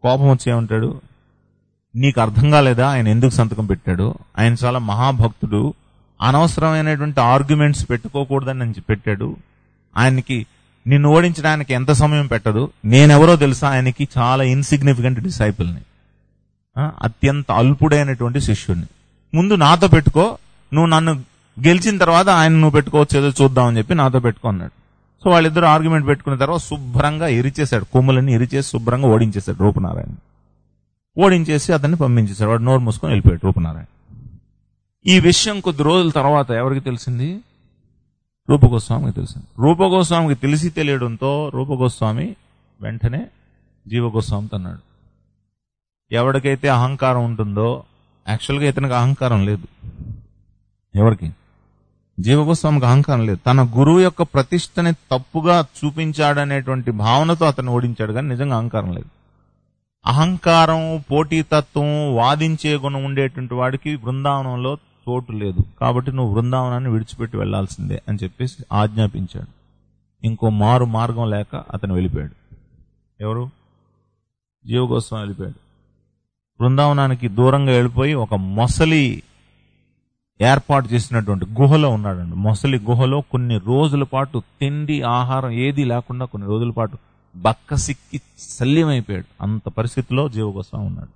కోపం వచ్చి ఏమంటాడు నీకు అర్థం కాలేదా ఆయన ఎందుకు సంతకం పెట్టాడు ఆయన చాలా మహాభక్తుడు అనవసరమైనటువంటి ఆర్గ్యుమెంట్స్ పెట్టుకోకూడదని నేను పెట్టాడు ఆయనకి నిన్ను ఓడించడానికి ఎంత సమయం పెట్టదు నేనెవరో తెలుసా ఆయనకి చాలా ఇన్సిగ్నిఫికెంట్ డిసైపుల్ని ఆ, అత్యంత అల్పుడైనటువంటి శిష్యుడిని ముందు నాతో పెట్టుకో నువ్వు నన్ను గెలిచిన తర్వాత ఆయన నువ్వు పెట్టుకోవచ్చు ఏదో చూద్దామని చెప్పి నాతో పెట్టుకో అన్నాడు సో వాళ్ళిద్దరు ఆర్గ్యుమెంట్ పెట్టుకున్న తర్వాత శుభ్రంగా ఎరిచేశాడు కొమ్ములని ఎరిచేసి శుభ్రంగా ఓడించేశాడు రూపనారాయణ ఓడించేసి అతన్ని పంపించేశాడు వాడు నోరు మూసుకొని వెళ్ళిపోయాడు రూపనారాయణ ఈ విషయం కొద్ది రోజుల తర్వాత ఎవరికి తెలిసింది రూపగోస్వామికి తెలిసింది రూపగోస్వామికి తెలిసి తెలియడంతో రూపగోస్వామి వెంటనే జీవగోస్వామితో అన్నాడు ఎవరికైతే అహంకారం ఉంటుందో యాక్చువల్గా ఇతనికి అహంకారం లేదు ఎవరికి జీవగోస్వామికి అహంకారం లేదు తన గురువు యొక్క ప్రతిష్టని తప్పుగా చూపించాడనేటువంటి భావనతో అతను ఓడించాడు కానీ నిజంగా అహంకారం లేదు అహంకారం పోటీతత్వం వాదించే గుణం ఉండేటువంటి వాడికి బృందావనంలో చోటు లేదు కాబట్టి నువ్వు బృందావనాన్ని విడిచిపెట్టి వెళ్లాల్సిందే అని చెప్పేసి ఆజ్ఞాపించాడు ఇంకో మారు మార్గం లేక అతను వెళ్ళిపోయాడు ఎవరు జీవగోస్వామి వెళ్ళిపోయాడు బృందావనానికి దూరంగా వెళ్ళిపోయి ఒక మొసలి ఏర్పాటు చేసినటువంటి గుహలో ఉన్నాడండి మొసలి గుహలో కొన్ని రోజుల పాటు తిండి ఆహారం ఏది లేకుండా కొన్ని రోజుల పాటు బక్క సిక్కి శల్యమైపోయాడు అంత పరిస్థితిలో జీవగోస్వామి ఉన్నాడు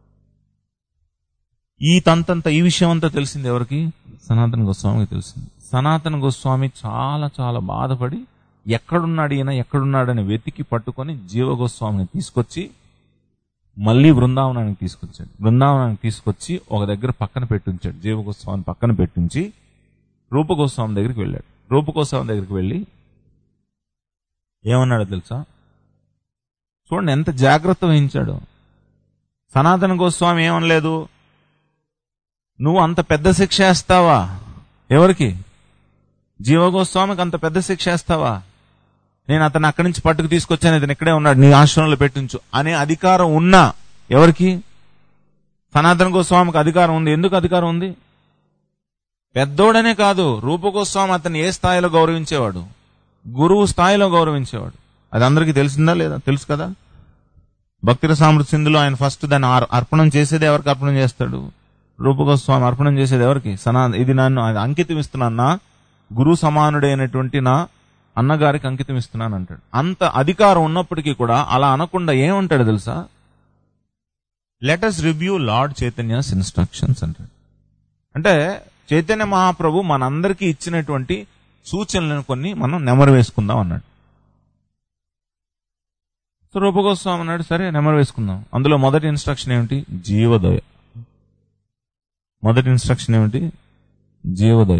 ఈ తంతంత ఈ విషయం అంతా తెలిసింది ఎవరికి సనాతన గోస్వామికి తెలిసింది సనాతన గోస్వామి చాలా చాలా బాధపడి ఎక్కడున్నాడు ఈయన ఎక్కడున్నాడని వెతికి పట్టుకొని జీవగోస్వామిని తీసుకొచ్చి మళ్ళీ బృందావనానికి తీసుకొచ్చాడు బృందావనానికి తీసుకొచ్చి ఒక దగ్గర పక్కన పెట్టించాడు జీవగోస్వామిని పక్కన పెట్టించి రూపగోస్వామి దగ్గరికి వెళ్ళాడు రూపగోస్వామి దగ్గరికి వెళ్ళి ఏమన్నాడో తెలుసా చూడండి ఎంత జాగ్రత్త వహించాడు సనాతన గోస్వామి ఏమనలేదు నువ్వు అంత పెద్ద శిక్ష వేస్తావా ఎవరికి జీవగోస్వామికి అంత పెద్ద శిక్ష వేస్తావా నేను అతను అక్కడి నుంచి పట్టుకు తీసుకొచ్చాను ఇతను ఇక్కడే ఉన్నాడు నీ ఆశ్రమంలో పెట్టించు అనే అధికారం ఉన్నా ఎవరికి సనాతన గోస్వామికి అధికారం ఉంది ఎందుకు అధికారం ఉంది పెద్దోడనే కాదు రూపగోస్వామి అతన్ని ఏ స్థాయిలో గౌరవించేవాడు గురువు స్థాయిలో గౌరవించేవాడు అది అందరికీ తెలిసిందా లేదా తెలుసు కదా భక్తిర సామృతి సింధులో ఆయన ఫస్ట్ దాన్ని అర్- అర్పణం చేసేది ఎవరికి అర్పణం చేస్తాడు రూపగోస్వామి అర్పణం చేసేది ఎవరికి సనా ఇది నన్ను అంకితం ఇస్తున్నానా గురు సమానుడైనటువంటి నా అన్నగారికి అంకితం ఇస్తున్నాను అంటాడు అంత అధికారం ఉన్నప్పటికీ కూడా అలా అనకుండా ఏమంటాడు తెలుసా let us review Lord Chaitanya's instructions అంటాడు అంటే చైతన్య మహాప్రభు మనందరికీ ఇచ్చినటువంటి సూచనలను కొన్ని మనం నెమరు వేసుకుందాం అన్నాడు సో రూపగోస్వామి అన్నాడు సరే నెమరు వేసుకుందాం అందులో మొదటి ఇన్స్ట్రక్షన్ ఏమిటి జీవోదయ మొదటి ఇన్స్ట్రక్షన్ ఏమిటి జీవోదయ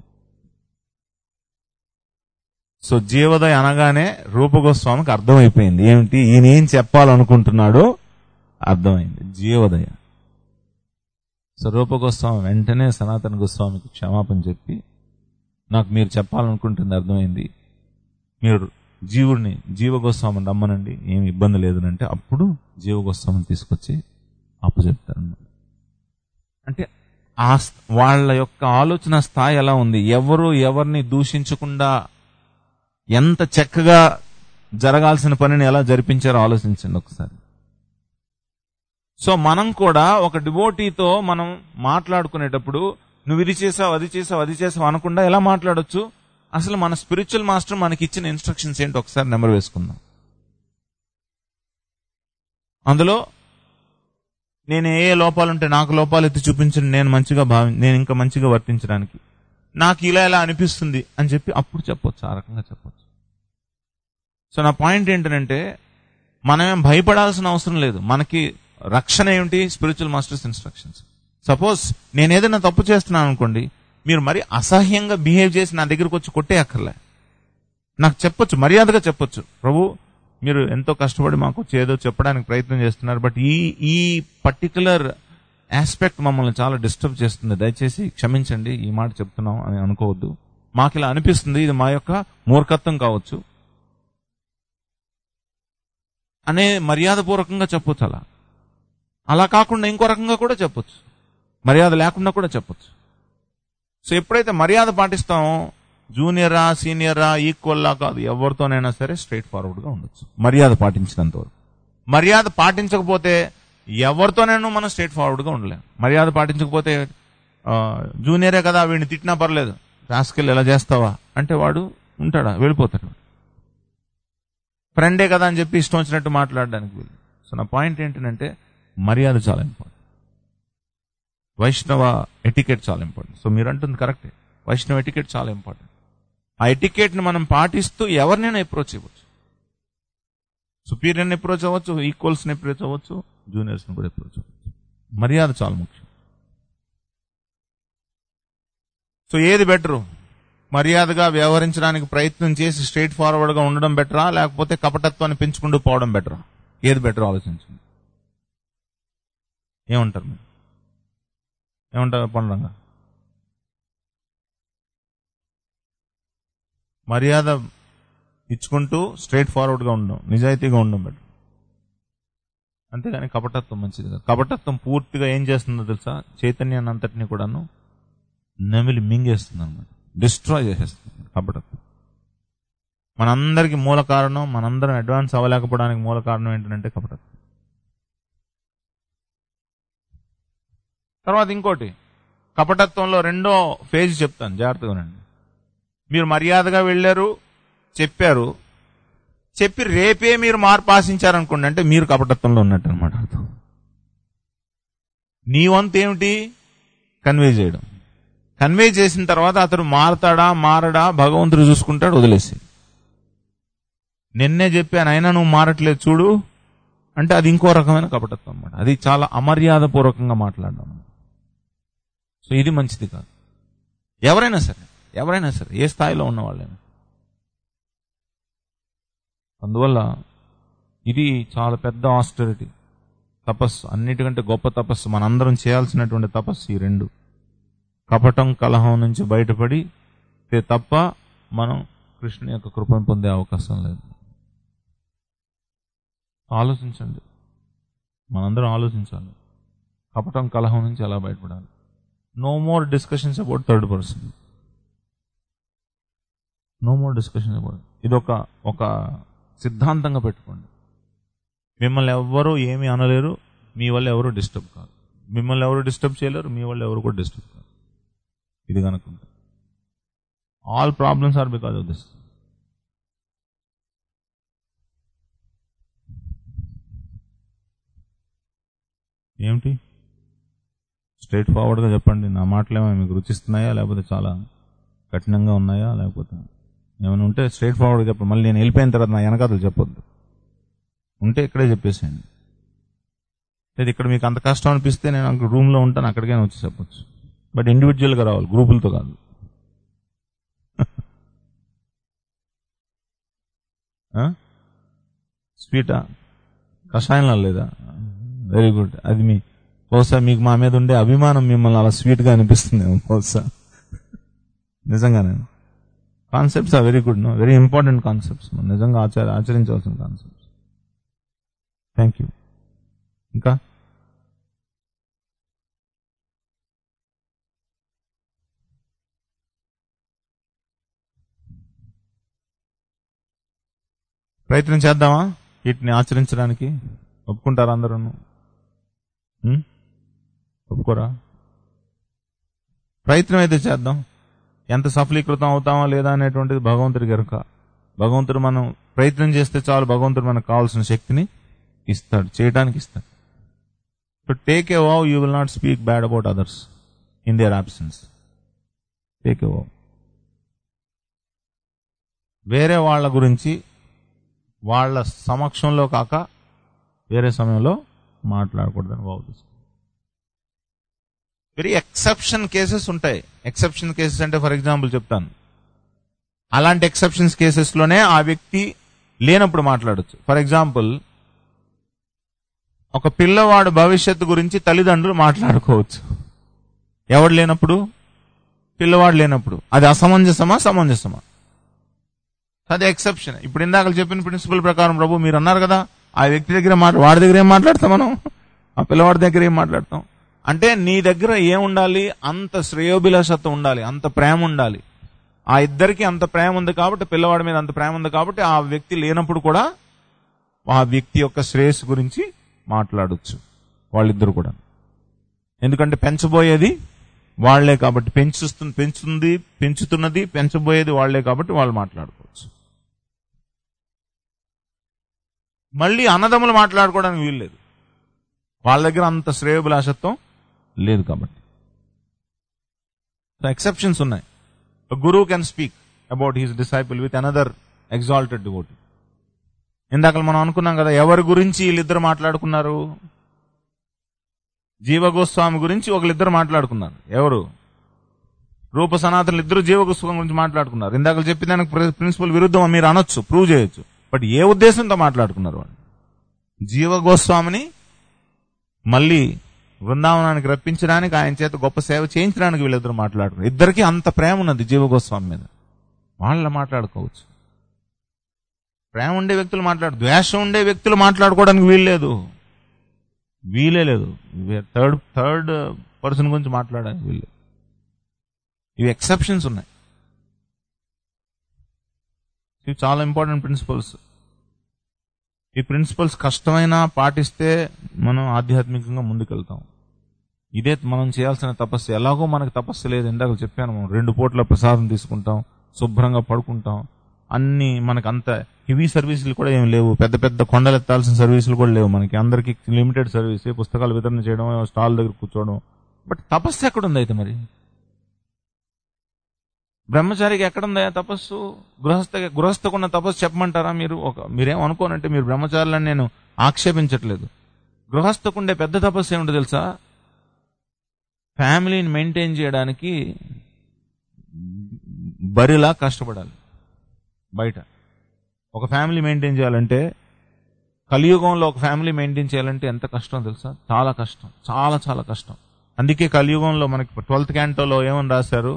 సో జీవోదయ అనగానే రూపగోస్వామికి అర్థమైపోయింది ఏమిటి ఈయన ఏం చెప్పాలనుకుంటున్నాడో అర్థమైంది జీవోదయ సో రూపగోస్వామి వెంటనే సనాతన గోస్వామికి క్షమాపణ చెప్పి నాకు మీరు చెప్పాలనుకుంటుంది అర్థమైంది మీరు జీవుడిని జీవగోస్వామిని రమ్మనండి ఏమి ఇబ్బంది లేదనంటే అప్పుడు జీవగోస్వామిని తీసుకొచ్చి అప్పు చెప్తారన్నమాట అంటే ఆ స్- వాళ్ళ యొక్క ఆలోచన స్థాయి ఎలా ఉంది ఎవరు ఎవరిని దూషించకుండా ఎంత చక్కగా జరగాల్సిన పనిని ఎలా జరిపించారో ఆలోచించండి ఒకసారి సో మనం కూడా ఒక డివోటీతో మనం మాట్లాడుకునేటప్పుడు నువ్వు ఇది చేసావు అది చేసావు అది చేసావు అనకుండా ఎలా మాట్లాడొచ్చు అసలు మన స్పిరిచువల్ మాస్టర్ మనకి ఇచ్చిన ఇన్స్ట్రక్షన్స్ ఏంటి ఒకసారి నెంబర్ వేసుకుందాం అందులో నేను ఏ ఏ లోపాలుంటే నాకు లోపాలు ఎత్తి చూపించండి నేను మంచిగా భావి నేను ఇంకా మంచిగా వర్తించడానికి నాకు ఇలా ఇలా అనిపిస్తుంది అని చెప్పి అప్పుడు చెప్పొచ్చు ఆ రకంగా చెప్పొచ్చు సో నా పాయింట్ ఏంటంటే మనమేం భయపడాల్సిన అవసరం లేదు మనకి రక్షణ ఏమిటి స్పిరిచువల్ మాస్టర్స్ ఇన్స్ట్రక్షన్స్ సపోజ్ నేను ఏదైనా తప్పు చేస్తున్నాను అనుకోండి మీరు మరి అసహ్యంగా బిహేవ్ చేసి నా దగ్గరకు వచ్చి కొట్టే అక్కర్లే నాకు చెప్పొచ్చు మర్యాదగా చెప్పొచ్చు ప్రభు మీరు ఎంతో కష్టపడి మాకు వచ్చి ఏదో చెప్పడానికి ప్రయత్నం చేస్తున్నారు బట్ ఈ ఈ పర్టికులర్ ఆస్పెక్ట్ మమ్మల్ని చాలా డిస్టర్బ్ చేస్తుంది దయచేసి క్షమించండి ఈ మాట చెప్తున్నాం అని అనుకోవద్దు మాకు ఇలా అనిపిస్తుంది ఇది మా యొక్క మూర్ఖత్వం కావచ్చు అనే మర్యాదపూర్వకంగా చెప్పొచ్చు అలా అలా కాకుండా ఇంకో రకంగా కూడా చెప్పొచ్చు మర్యాద లేకుండా కూడా చెప్పొచ్చు సో ఎప్పుడైతే మర్యాద పాటిస్తామో జూనియరా సీనియరా ఈక్వల్లా కాదు ఎవరితోనైనా సరే స్ట్రైట్ ఫార్వర్డ్ గా ఉండొచ్చు మర్యాద పాటించినంత వరకు మర్యాద పాటించకపోతే ఎవరితోనైనా మనం స్ట్రేట్ ఫార్వర్డ్గా ఉండలేం మర్యాద పాటించకపోతే ఆ, జూనియరే కదా వీడిని తిట్టినా పర్లేదు రాసుకెళ్ళి ఎలా చేస్తావా అంటే వాడు ఉంటాడా వెళ్ళిపోతాడు ఫ్రెండే కదా అని చెప్పి ఇష్టం వచ్చినట్టు మాట్లాడడానికి వీలు సో నా పాయింట్ ఏంటంటే మర్యాద చాలా ఇంపార్టెంట్ వైష్ణవ ఎటికెట్ చాలా ఇంపార్టెంట్ సో మీరు అంటుంది కరెక్టే వైష్ణవ ఎటికెట్ చాలా ఇంపార్టెంట్ ఆ ఎటికెట్ని మనం పాటిస్తూ ఎవరినైనా అప్రోచ్ ఇవ్వచ్చు సుపీరియర్ని అప్రోచ్ అవ్వచ్చు ఈక్వల్స్ని అప్రోచ్ అవ్వచ్చు జూనియర్స్ని కూడా అప్రోచ్ అవ్వచ్చు మర్యాద చాలా ముఖ్యం సో ఏది బెటరు మర్యాదగా వ్యవహరించడానికి ప్రయత్నం చేసి స్ట్రైట్ ఫార్వర్డ్గా ఉండడం బెటరా లేకపోతే కపటత్వాన్ని పెంచుకుంటూ పోవడం బెటరా ఏది బెటర్ ఆలోచించండి ఏమంటారు మీరు ఏమంటారు పండుగ మర్యాద ఇచ్చుకుంటూ స్ట్రైట్ ఫార్వర్డ్గా ఉండడం నిజాయితీగా ఉండడం బెటర్ అంతేగాని కపటత్వం మంచిది కాదు కపటత్వం పూర్తిగా ఏం చేస్తుందో తెలుసా చైతన్యాన్ని అంతటిని కూడాను నమిలి మింగేస్తుంది అనమాట డిస్ట్రాయ్ చేసేస్తుంది కపటత్వం మనందరికి మూల కారణం మనందరం అడ్వాన్స్ అవ్వలేకపోవడానికి మూల కారణం ఏంటంటే కపటత్వం తర్వాత ఇంకోటి కపటత్వంలో రెండో ఫేజ్ చెప్తాను జాగ్రత్తగా వినండి మీరు మర్యాదగా వెళ్ళారు చెప్పారు చెప్పి రేపే మీరు మార్పు ఆశించారనుకోండి అంటే మీరు కపటత్వంలో ఉన్నట్టు అనమాట అర్థం నీ వంతు ఏమిటి కన్వే చేయడం కన్వే చేసిన తర్వాత అతడు మారతాడా మారడా భగవంతుడు చూసుకుంటాడు వదిలేసి నిన్నే చెప్పాను అయినా నువ్వు మారట్లేదు చూడు అంటే అది ఇంకో రకమైన కపటత్వం అన్నమాట అది చాలా అమర్యాద పూర్వకంగా మాట్లాడడం సో ఇది మంచిది కాదు ఎవరైనా సరే ఎవరైనా సరే ఏ స్థాయిలో ఉన్న వాళ్ళైనా అందువల్ల ఇది చాలా పెద్ద ఆస్టరిటీ తపస్సు అన్నిటికంటే గొప్ప తపస్సు మనందరం చేయాల్సినటువంటి తపస్సు ఈ రెండు కపటం కలహం నుంచి బయటపడి తే తప్ప మనం కృష్ణుని యొక్క కృపను పొందే అవకాశం లేదు ఆలోచించండి మనందరం ఆలోచించాలి కపటం కలహం నుంచి ఎలా బయటపడాలి no more discussions about third person no more discussion about ఇది ఒక ఒక సిద్ధాంతంగా పెట్టుకోండి మిమ్మల్ని ఎవ్వరూ ఏమీ అనలేరు మీ వల్ల ఎవరు డిస్టర్బ్ కాదు మిమ్మల్ని ఎవరు డిస్టర్బ్ చేయలేరు మీ వల్ల ఎవరు కూడా డిస్టర్బ్ కాదు ఇది కనుక్కుంటే all problems are because of this ఏమిటి స్ట్రైట్ ఫార్వర్డ్గా చెప్పండి నా మాటలు ఏమైనా మీకు రుచిస్తున్నాయా లేకపోతే చాలా కఠినంగా ఉన్నాయా లేకపోతే ఏమైనా ఉంటే స్ట్రైట్ ఫార్వర్డ్గా చెప్పండి మళ్ళీ నేను వెళ్ళిపోయిన తర్వాత నా వెనకాతలు చెప్పొద్దు ఉంటే ఇక్కడే చెప్పేసేయండి లేదు ఇక్కడ మీకు అంత కష్టం అనిపిస్తే నేను అక్కడ రూమ్లో ఉంటాను అక్కడికైనా వచ్చి చెప్పొచ్చు బట్ ఇండివిజువల్గా రావాలి గ్రూపులతో కాదు స్వీటా కషాయంలో లేదా వెరీ గుడ్ అది మీ బహుశా మీకు మా మీద ఉండే అభిమానం మిమ్మల్ని అలా స్వీట్గా అనిపిస్తుంది బహుశా నిజంగానే concepts are very good no very important concepts నిజంగా ఆచార ఆచరించవలసిన కాన్సెప్ట్స్ థ్యాంక్ యూ ఇంకా ప్రయత్నం చేద్దామా వీటిని ఆచరించడానికి ఒప్పుకుంటారా అందరూ ఒప్పుకోరా ప్రయత్నం అయితే చేద్దాం ఎంత సఫలీకృతం అవుతామా లేదా అనేటువంటిది భగవంతుడి గరుక భగవంతుడు మనం ప్రయత్నం చేస్తే చాలు భగవంతుడు మనకు కావాల్సిన శక్తిని ఇస్తాడు చేయడానికి ఇస్తాడు so take a vow you will not speak bad about others in their absence take a vow వేరే వాళ్ళ గురించి వాళ్ళ సమక్షంలో కాక వేరే సమయంలో మాట్లాడకూడదని వావ్ తీసుకో వెరీ ఎక్సెప్షన్ కేసెస్ ఉంటాయి ఎక్సెప్షన్ కేసెస్ అంటే ఫర్ ఎగ్జాంపుల్ చెప్తాను అలాంటి ఎక్సెప్షన్స్ కేసెస్లోనే ఆ వ్యక్తి లేనప్పుడు మాట్లాడచ్చు ఫర్ ఎగ్జాంపుల్ ఒక పిల్లవాడు భవిష్యత్తు గురించి తల్లిదండ్రులు మాట్లాడుకోవచ్చు ఎవడు లేనప్పుడు పిల్లవాడు లేనప్పుడు అది అసమంజసమా సమంజసమా అది ఎక్సెప్షన్ ఇప్పుడు ఇందాక చెప్పిన ప్రిన్సిపల్ ప్రకారం ప్రభు మీరు అన్నారు కదా ఆ వ్యక్తి దగ్గర మాట వాడి దగ్గర ఏం మాట్లాడతాం మనం ఆ పిల్లవాడి దగ్గర ఏం మాట్లాడతాం అంటే నీ దగ్గర ఏం ఉండాలి అంత శ్రేయోభిలాషత్వం ఉండాలి అంత ప్రేమ ఉండాలి ఆ ఇద్దరికి అంత ప్రేమ ఉంది కాబట్టి పిల్లవాడి మీద అంత ప్రేమ ఉంది కాబట్టి ఆ వ్యక్తి లేనప్పుడు కూడా ఆ వ్యక్తి యొక్క శ్రేయస్సు గురించి మాట్లాడొచ్చు వాళ్ళిద్దరు కూడా ఎందుకంటే పెంచబోయేది వాళ్లే కాబట్టి పెంచుస్తుంది పెంచుతుంది పెంచుతున్నది పెంచబోయేది వాళ్లే కాబట్టి వాళ్ళు మాట్లాడుకోవచ్చు మళ్ళీ అన్నదమ్ములు మాట్లాడుకోవడానికి వీల్లేదు వాళ్ళ దగ్గర అంత శ్రేయభిలాషత్వం లేదు కాబట్టి ఎక్సెప్షన్స్ ఉన్నాయి guru can speak about his disciple with another exalted devotee ఇందాక మనం అనుకున్నాం కదా ఎవరి గురించి వీళ్ళిద్దరు మాట్లాడుకున్నారు జీవగోస్వామి గురించి ఒకళ్ళిద్దరు మాట్లాడుకున్నారు ఎవరు రూప సనాతనులు ఇద్దరు జీవగోస్వామి గురించి మాట్లాడుకున్నారు ఇందాక చెప్పిన దానికి ప్రిన్సిపల్ విరుద్ధం మీరు అనొచ్చు ప్రూవ్ చేయొచ్చు బట్ ఏ ఉద్దేశంతో మాట్లాడుకున్నారు వాళ్ళు జీవగోస్వామిని మళ్ళీ బృందావనానికి రప్పించడానికి ఆయన చేత గొప్ప సేవ చేయించడానికి వీళ్ళిద్దరు మాట్లాడుకున్నారు ఇద్దరికి అంత ప్రేమ ఉన్నది జీవగోస్వామి మీద వాళ్ళ మాట్లాడుకోవచ్చు ప్రేమ ఉండే వ్యక్తులు మాట్లాడు ద్వేషం ఉండే వ్యక్తులు మాట్లాడుకోవడానికి వీల్లేదు వీలే లేదు థర్డ్ థర్డ్ పర్సన్ గురించి మాట్లాడడానికి వీల్లేదు ఇవి ఎక్సెప్షన్స్ ఉన్నాయి ఇవి చాలా ఇంపార్టెంట్ ప్రిన్సిపల్స్ ఈ ప్రిన్సిపల్స్ కష్టమైనా పాటిస్తే మనం ఆధ్యాత్మికంగా ముందుకెళ్తాం ఇదే మనం చేయాల్సిన తపస్సు ఎలాగో మనకు తపస్సు లేదు ఇందాక చెప్పాను మనం రెండు పూట్ల ప్రసాదం తీసుకుంటాం శుభ్రంగా పడుకుంటాం అన్ని మనకు అంత హెవీ సర్వీసులు కూడా ఏమి లేవు పెద్ద పెద్ద కొండలు ఎత్తాల్సిన సర్వీసులు కూడా లేవు మనకి అందరికి లిమిటెడ్ సర్వీస్ పుస్తకాలు వితరణ చేయడం స్టాల్ దగ్గర కూర్చోవడం బట్ తపస్సు ఎక్కడుంది అయితే మరి బ్రహ్మచారికి ఎక్కడుందా తపస్సు గృహస్థ గృహస్థకున్న తపస్సు చెప్పమంటారా మీరు ఒక మీరేం అనుకోనంటే మీరు బ్రహ్మచారులని నేను ఆక్షేపించట్లేదు గృహస్థకుండే పెద్ద తపస్సు ఏమిటో తెలుసా ఫ్యామిలీని మెయింటైన్ చేయడానికి బరిలా కష్టపడాలి బయట ఒక ఫ్యామిలీ మెయింటైన్ చేయాలంటే కలియుగంలో ఒక ఫ్యామిలీ మెయింటైన్ చేయాలంటే ఎంత కష్టం తెలుసా చాలా కష్టం చాలా చాలా కష్టం అందుకే కలియుగంలో మనకి ట్వెల్త్ క్యాంటోలో ఏమని రాశారు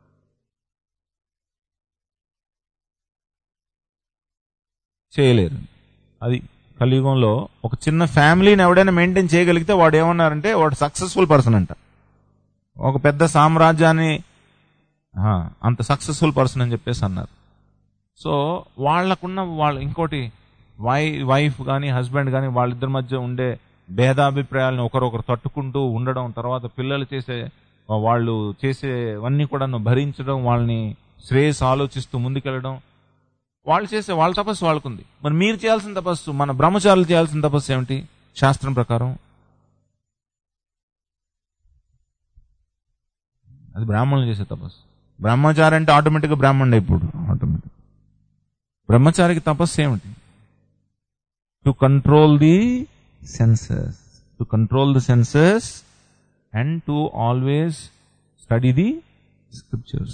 చేయలేరు అది కలియుగంలో ఒక చిన్న ఫ్యామిలీని ఎవడైనా మెయింటైన్ చేయగలిగితే వాడు ఏమన్నారంటే వాడు సక్సెస్ఫుల్ పర్సన్ అంట ఒక పెద్ద సామ్రాజ్యాన్ని ఆ, అంత సక్సెస్ఫుల్ పర్సన్ అని చెప్పేసి అన్నారు సో వాళ్ళకున్న వాళ్ళ ఇంకోటి వై వైఫ్ కానీ హస్బెండ్ కానీ వాళ్ళిద్దరి మధ్య ఉండే భేదాభిప్రాయాలను ఒకరొకరు తట్టుకుంటూ ఉండడం తర్వాత పిల్లలు చేసే వాళ్ళు చేసేవన్నీ కూడా భరించడం వాళ్ళని శ్రేయస్ ఆలోచిస్తూ ముందుకెళ్ళడం వాళ్ళు చేసే వాళ్ళ తపస్సు వాళ్ళకుంది మరి మీరు చేయాల్సిన తపస్సు మన బ్రహ్మచారులు చేయాల్సిన తపస్సు ఏమిటి శాస్త్రం ప్రకారం అది బ్రాహ్మణులు చేసే తపస్సు బ్రహ్మచారి అంటే ఆటోమేటిక్గా బ్రాహ్మణుడు ఇప్పుడు ఆటోమేటిక్ బ్రహ్మచారికి తపస్సు ఏమిటి to control the senses to control the senses and to always study the scriptures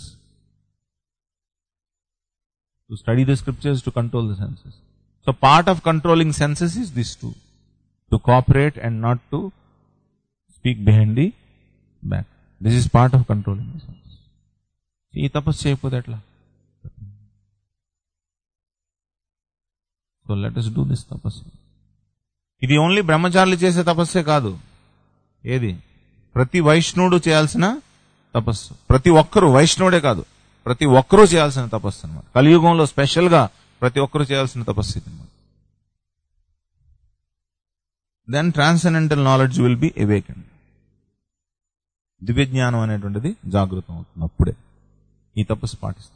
to study the scriptures to control the senses. So part of controlling senses is this too. To cooperate and not to speak behind the back. This is part of controlling the senses. ఈ తపస్సు చేయకపోతే ఎట్లా so let us do this tapasya ఇది only బ్రహ్మచారులు చేసే తపస్సే కాదు ఏది ప్రతి వైష్ణవుడు చేయాల్సిన తపస్సు ప్రతి ఒక్కరు వైష్ణవుడే కాదు ప్రతి ఒక్కరూ చేయాల్సిన తపస్సు అనమాట కలియుగంలో స్పెషల్ గా ప్రతి ఒక్కరూ చేయాల్సిన తపస్సు ఇది అనమాట then transcendental knowledge will be awakened దివ్య జ్ఞానం అనేటువంటిది జాగృతం అవుతుంది అప్పుడే ఈ తపస్సు పాటిస్తుంది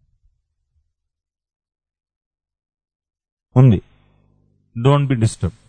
ఉంది డోంట్ బి డిస్టర్బ్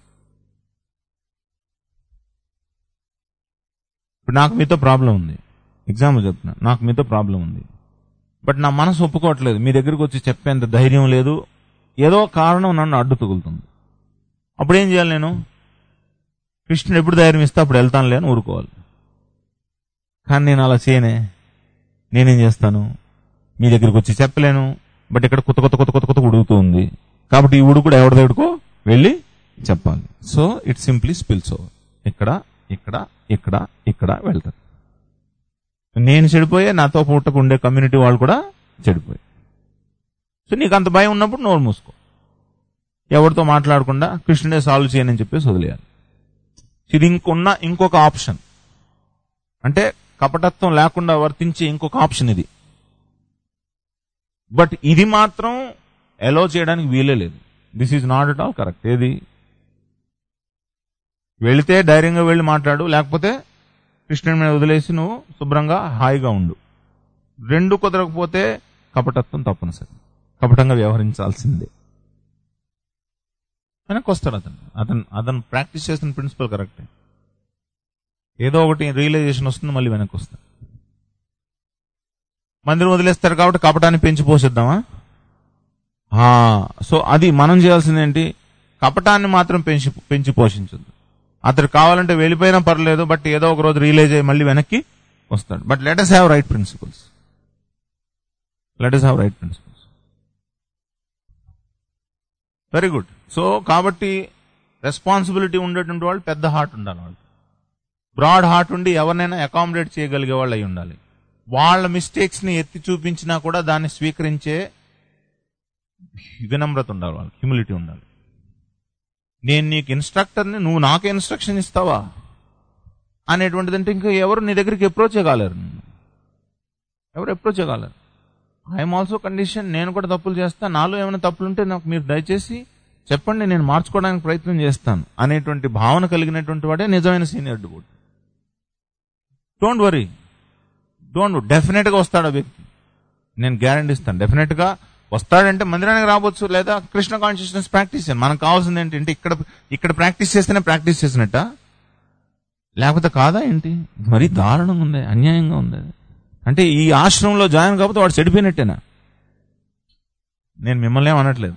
ఇప్పుడు నాకు మీతో ప్రాబ్లం ఉంది ఎగ్జాంపుల్ చెప్తున్నా నాకు మీతో ప్రాబ్లం ఉంది బట్ నా మనసు ఒప్పుకోవట్లేదు మీ దగ్గరికి వచ్చి చెప్పేంత ధైర్యం లేదు ఏదో కారణం నన్ను అడ్డు తగులుతుంది అప్పుడు ఏం చేయాలి నేను కృష్ణుడు ఎప్పుడు ధైర్యం ఇస్తే అప్పుడు వెళ్తానులే అని ఊరుకోవాలి కానీ నేను అలా చేయనే నేనేం చేస్తాను మీ దగ్గరికి వచ్చి చెప్పలేను బట్ ఇక్కడ కొత్త కొత్త కొత్త కొత్త కొత్త ఉడుగుతూ ఉంది కాబట్టి ఈ ఉడుకుడు ఎవరి దగ్గరకో వెళ్ళి చెప్పాలి so it simply spills over ఇక్కడ ఇక్కడ ఇక్కడ ఇక్కడ వెళ్తారు నేను చెడిపోయే నాతో పుట్టకు ఉండే కమ్యూనిటీ వాళ్ళు కూడా చెడిపోయి సో నీకు అంత భయం ఉన్నప్పుడు నోరు మూసుకో ఎవరితో మాట్లాడకుండా కృష్ణుడే సాల్వ్ చేయనని చెప్పేసి వదిలేయాలి ఇది ఇంకొన్న ఇంకొక ఆప్షన్ అంటే కపటత్వం లేకుండా వర్తించే ఇంకొక ఆప్షన్ ఇది బట్ ఇది మాత్రం ఎలో చేయడానికి వీలే లేదు this is not at all correct ఏది వెళితే ధైర్యంగా వెళ్ళి మాట్లాడు లేకపోతే కృష్ణుడి మీద వదిలేసి నువ్వు శుభ్రంగా హాయిగా ఉండు రెండు కుదరకపోతే కపటత్వం తప్పనిసరి కపటంగా వ్యవహరించాల్సిందే వెనక్కి వస్తాడు అతను అతను అతను ప్రాక్టీస్ చేసిన ప్రిన్సిపల్ కరెక్టే ఏదో ఒకటి రియలైజేషన్ వస్తుంది మళ్ళీ వెనక్కి వస్తాడు మందిరం వదిలేస్తారు కాబట్టి కపటాన్ని పెంచి పోషిద్దామా ఆ, సో అది మనం చేయాల్సింది ఏంటి కపటాన్ని మాత్రం పెంచి పెంచి పోషించద్దు అతడు కావాలంటే వెళ్ళిపోయినా పర్లేదు బట్ ఏదో ఒక రోజు రియలైజ్ అయ్యి మళ్ళీ వెనక్కి వస్తాడు but let us have right principles let us have right principles very good so కాబట్టి రెస్పాన్సిబిలిటీ ఉండేటువంటి వాళ్ళు పెద్ద హార్ట్ ఉండాలి వాళ్ళు బ్రాడ్ హార్ట్ ఉండి ఎవరినైనా అకామిడేట్ చేయగలిగే వాళ్ళు అయి ఉండాలి వాళ్ళ మిస్టేక్స్ ని ఎత్తి చూపించినా కూడా దాన్ని స్వీకరించే వినమ్రత ఉండాలి వాళ్ళకి హ్యూమిలిటీ ఉండాలి నేను నీకు ఇన్స్ట్రక్టర్ని నువ్వు నాకు ఇన్స్ట్రక్షన్ ఇస్తావా అనేటువంటిది అంటే ఇంకా ఎవరు నీ దగ్గరికి అప్రోచ్ కాలేరు నిన్ను. ఎవరు అప్రోచ్ కాలేరు ఐఎమ్ ఆల్సో కండిషన్ నేను కూడా తప్పులు చేస్తా నాలో ఏమైనా తప్పులు ఉంటే నాకు మీరు దయచేసి చెప్పండి నేను మార్చుకోవడానికి ప్రయత్నం చేస్తాను అనేటువంటి భావన కలిగినటువంటి వాడే నిజమైన సీనియర్ డిబోట్ డోంట్ వరీ డోంట్ డెఫినెట్ గా వస్తాడు ఆ వ్యక్తి నేను గ్యారంటీ ఇస్తాను డెఫినెట్ గా వస్తాడంటే మందిరానికి రావచ్చు లేదా కృష్ణ కాన్షియస్నెస్ ప్రాక్టీస్ చేయండి మనకు కావాల్సింది ఏంటంటే ఇక్కడ ఇక్కడ ప్రాక్టీస్ చేస్తేనే ప్రాక్టీస్ చేసినట్ట లేకపోతే కాదా ఏంటి మరీ దారుణంగా ఉంది అన్యాయంగా ఉంది అంటే ఈ ఆశ్రమంలో జాయిన్ కాకపోతే వాడు చెడిపోయినట్టేనా నేను మిమ్మల్ని ఏం అనట్లేదు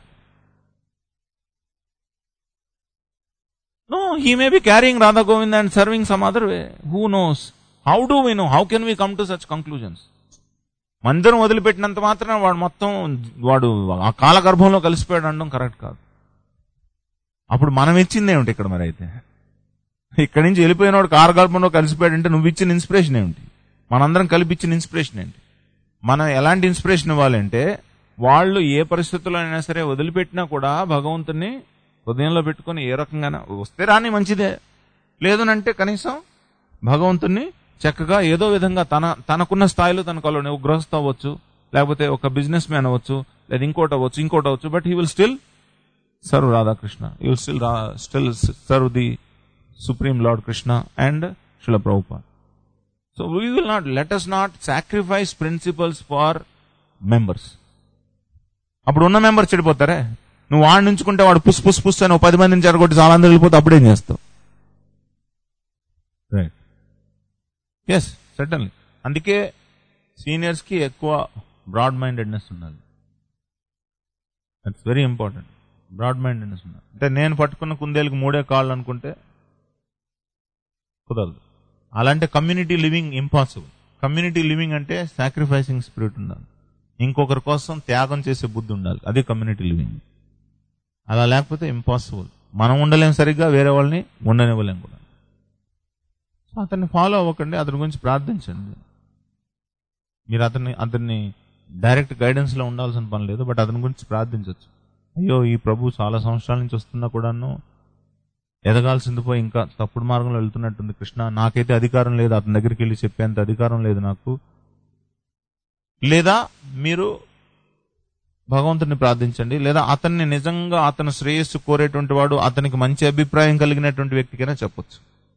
no he may be caring Radha Govind and serving some other way who knows how do we know how can we come to such conclusions మందిరం వదిలిపెట్టినంత మాత్రం వాడు మొత్తం వాడు ఆ కాలగర్భంలో కలిసిపోయాడు అనడం కరెక్ట్ కాదు అప్పుడు మనం ఇచ్చింది ఏమిటి ఇక్కడ మరి అయితే ఇక్కడి నుంచి వెళ్ళిపోయినవాడు కాలగర్భంలో కలిసిపోయాడు అంటే నువ్వు ఇచ్చిన ఇన్స్పిరేషన్ ఏమిటి మనందరం కలిపి ఇచ్చిన ఇన్స్పిరేషన్ ఏంటి మనం ఎలాంటి ఇన్స్పిరేషన్ ఇవ్వాలంటే వాళ్ళు ఏ పరిస్థితుల్లో అయినా సరే వదిలిపెట్టినా కూడా భగవంతుని హృదయంలో పెట్టుకొని ఏ రకంగా వస్తే రాని మంచిదే లేదనంటే కనీసం భగవంతుని చక్కగా ఏదో విధంగా తన తనకున్న స్థాయిలో తన కలవని ఒక గృహస్థ అవ్వచ్చు లేకపోతే ఒక బిజినెస్ మ్యాన్ అవ్వచ్చు లేదా ఇంకోటి అవ్వచ్చు ఇంకోటి అవ్వచ్చు but he will still serve Radhakrishna you will still still serve the supreme lord Krishna and Srila Prabhupad so we will not let us not sacrifice principles for members అప్పుడు ఉన్న మెంబర్ చెడిపోతారే నువ్వు వాడిని ఉంచుకుంటే వాడు పుస్ పుస్ పుస్ అని ఓ పది మందిని చెడగొట్టి చాలా అందరూ వెళ్ళిపోతే అప్పుడేం చేస్తావు రైట్ ఎస్ సటన్లీ అందుకే సీనియర్స్ కి ఎక్కువ బ్రాడ్ మైండెడ్నెస్ ఉండాలి that's very important broad mindedness ఉండాలి అంటే నేను పట్టుకున్న కుందేలకు మూడే కాళ్ళు అనుకుంటే కుదరదు అలాంటి community living impossible community living అంటే సాక్రిఫైసింగ్ స్పిరిట్ ఉండాలి ఇంకొకరి కోసం త్యాగం చేసే బుద్ధి ఉండాలి అదే కమ్యూనిటీ లివింగ్ అలా లేకపోతే ఇంపాసిబుల్ మనం ఉండలేం సరిగ్గా వేరే వాళ్ళని ఉండనివ్వలేం కూడా సో అతన్ని ఫాలో అవ్వకండి అతని గురించి ప్రార్థించండి మీరు అతన్ని అతన్ని డైరెక్ట్ గైడెన్స్ లో ఉండాల్సిన పని లేదు బట్ అతని గురించి ప్రార్థించవచ్చు అయ్యో ఈ ప్రభు చాలా సంవత్సరాల నుంచి వస్తున్నా కూడాను ఎదగాల్సింది పోయి ఇంకా తప్పుడు మార్గంలో వెళ్తున్నట్టుంది కృష్ణ నాకైతే అధికారం లేదు అతని దగ్గరికి వెళ్ళి చెప్పేంత అధికారం లేదు నాకు లేదా మీరు భగవంతుని ప్రార్థించండి లేదా అతన్ని నిజంగా అతను శ్రేయస్సు కోరేటువంటి వాడు అతనికి మంచి అభిప్రాయం కలిగినటువంటి వ్యక్తికైనా చెప్పొచ్చు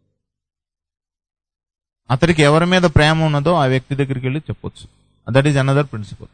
అతనికి ఎవరి మీద ప్రేమ ఉన్నదో ఆ వ్యక్తి దగ్గరికి వెళ్ళి చెప్పొచ్చు దట్ ఈజ్ అనదర్ ప్రిన్సిపల్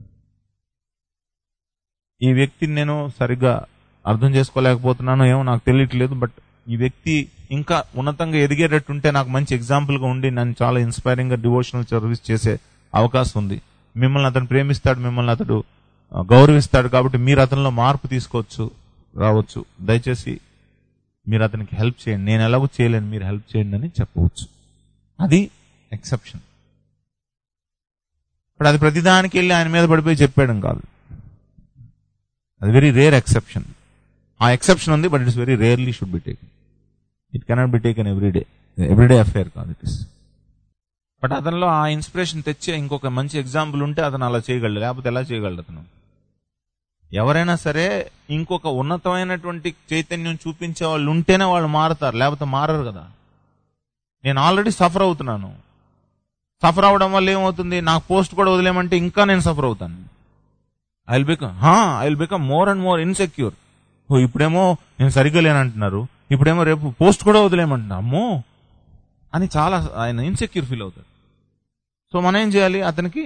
ఈ వ్యక్తిని నేను సరిగ్గా అర్థం చేసుకోలేకపోతున్నాను ఏమో నాకు తెలియట్లేదు బట్ ఈ వ్యక్తి ఇంకా ఉన్నతంగా ఎదిగేటట్టుంటే నాకు మంచి ఎగ్జాంపుల్ గా ఉండి నన్ను చాలా ఇన్స్పైరింగ్ గా డివోషనల్ సర్వీస్ చేసే అవకాశం ఉంది మిమ్మల్ని అతను ప్రేమిస్తాడు మిమ్మల్ని అతడు ఆ, గౌరవిస్తాడు కాబట్టి మీరు అతనిలో మార్పు తీసుకోవచ్చు రావచ్చు దయచేసి మీరు అతనికి హెల్ప్ చేయండి నేను ఎలాగో చేయలేను మీరు హెల్ప్ చేయండి అని చెప్పవచ్చు అది ఎక్సెప్షన్ ఇప్పుడు అది ప్రతిదానికి వెళ్ళి ఆయన మీద పడిపోయి చెప్పేయడం కాదు అది వెరీ రేర్ ఎక్సెప్షన్ ఆ ఎక్సెప్షన్ ఉంది but it's very rarely should be taken it cannot be taken everyday everyday affair కాదు ఇట్ ఇస్ బట్ అతనిలో ఆ ఇన్స్పిరేషన్ తెచ్చే ఇంకొక మంచి ఎగ్జాంపుల్ ఉంటే అతను అలా చేయగలడు లేకపోతే ఎలా చేయగలడు అతను ఎవరైనా సరే ఇంకొక ఉన్నతమైనటువంటి చైతన్యం చూపించే వాళ్ళు ఉంటేనే వాళ్ళు మారుతారు లేకపోతే మారరు కదా నేను ఆల్రెడీ సఫర్ అవుతున్నాను సఫర్ అవడం వల్ల ఏమవుతుంది నాకు పోస్ట్ కూడా వదిలేమంటే ఇంకా నేను సఫర్ అవుతాను I will become I will become more and more insecure ఓ ఇప్పుడేమో నేను సరిగ్గా లేనంటున్నారు ఇప్పుడేమో రేపు పోస్ట్ కూడా వదిలేయమంటున్నా అమ్మో అని చాలా ఆయన ఇన్సెక్యూర్ ఫీల్ అవుతాడు సో మనం ఏం చేయాలి అతనికి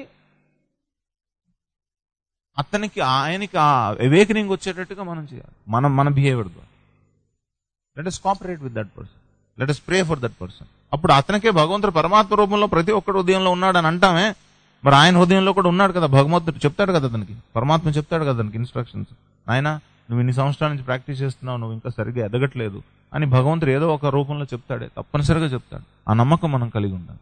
అతనికి ఆయనకి ఆ అవేకనింగ్ వచ్చేటట్టుగా మనం చేయాలి మనం మన బిహేవియర్ ద్వారా let us cooperate with that person let us pray for that person అప్పుడు అతనికే భగవంతుడు పరమాత్మ రూపంలో ప్రతి ఒక్కడు హృదయంలో ఉన్నాడు అని అంటామే మరి ఆయన హృదయంలో కూడా ఉన్నాడు కదా భగవంతుడు చెప్తాడు కదా అతనికి పరమాత్మ చెప్తాడు కదా అతనికి ఇన్స్ట్రక్షన్స్ ఆయన నువ్వు ఇన్ని సంవత్సరాల నుంచి ప్రాక్టీస్ చేస్తున్నావు నువ్వు ఇంకా సరిగ్గా ఎదగట్లేదు అని భగవంతుడు ఏదో ఒక రూపంలో చెప్తాడే తప్పనిసరిగా చెప్తాడు ఆ నమ్మకం మనం కలిగి ఉండాలి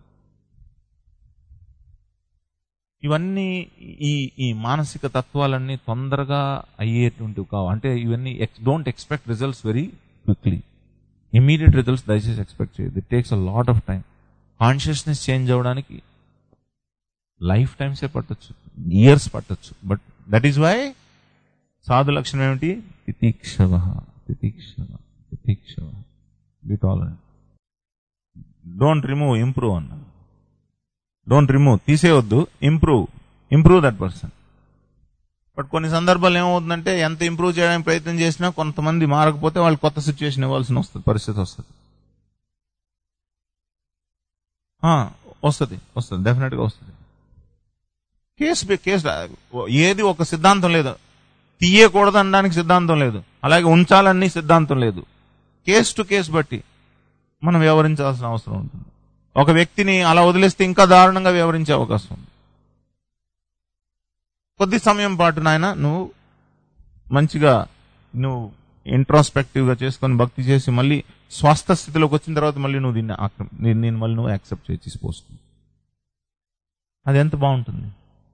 ఇవన్నీ ఈ ఈ మానసిక తత్వాలన్నీ తొందరగా అయ్యేటువంటివి కావు అంటే ఇవన్నీ don't expect results very quickly immediate results దయచేసి ఎక్స్పెక్ట్ చేయదు it takes a lot of time consciousness change అవ్వడానికి లైఫ్ టైమ్సే పట్టొచ్చు ఇయర్స్ పట్టొచ్చు బట్ దట్ ఈస్ వై సాధు లక్షణం ఏమిటి తితీక్షవ తితీక్షవ తితీక్షవ be tolerant don't remove improve అన్న డోంట్ రిమూవ్ తీసేయొద్దు improve improve that person but కొన్ని సందర్భాలు ఏమవుతుందంటే ఎంత ఇంప్రూవ్ చేయడానికి ప్రయత్నం చేసినా కొంతమంది మారకపోతే వాళ్ళు కొత్త సిచ్యువేషన్ ఇవ్వాల్సిన వస్తుంది పరిస్థితి వస్తుంది వస్తుంది వస్తుంది డెఫినెట్ గా వస్తుంది కేసు బి- కేసు ఏది ఒక సిద్ధాంతం లేదు తీయకూడదు అనడానికి సిద్ధాంతం లేదు అలాగే ఉంచాలని సిద్ధాంతం లేదు కేసు టు కేసు బట్టి మనం వ్యవహరించాల్సిన అవసరం ఉంటుంది ఒక వ్యక్తిని అలా వదిలేస్తే ఇంకా దారుణంగా వ్యవహరించే అవకాశం ఉంది కొద్ది సమయం పాటు నాయన నువ్వు మంచిగా నువ్వు ఇంట్రాస్పెక్టివ్ గా చేసుకొని భక్తి చేసి మళ్ళీ స్వస్థ స్థితిలోకి వచ్చిన తర్వాత మళ్ళీ నువ్వు దీన్ని ఆక్రమ దీన్ని దీన్ని మళ్ళీ నువ్వు యాక్సెప్ట్ చేసి తీసుకొస్తుంది అది ఎంత బాగుంటుంది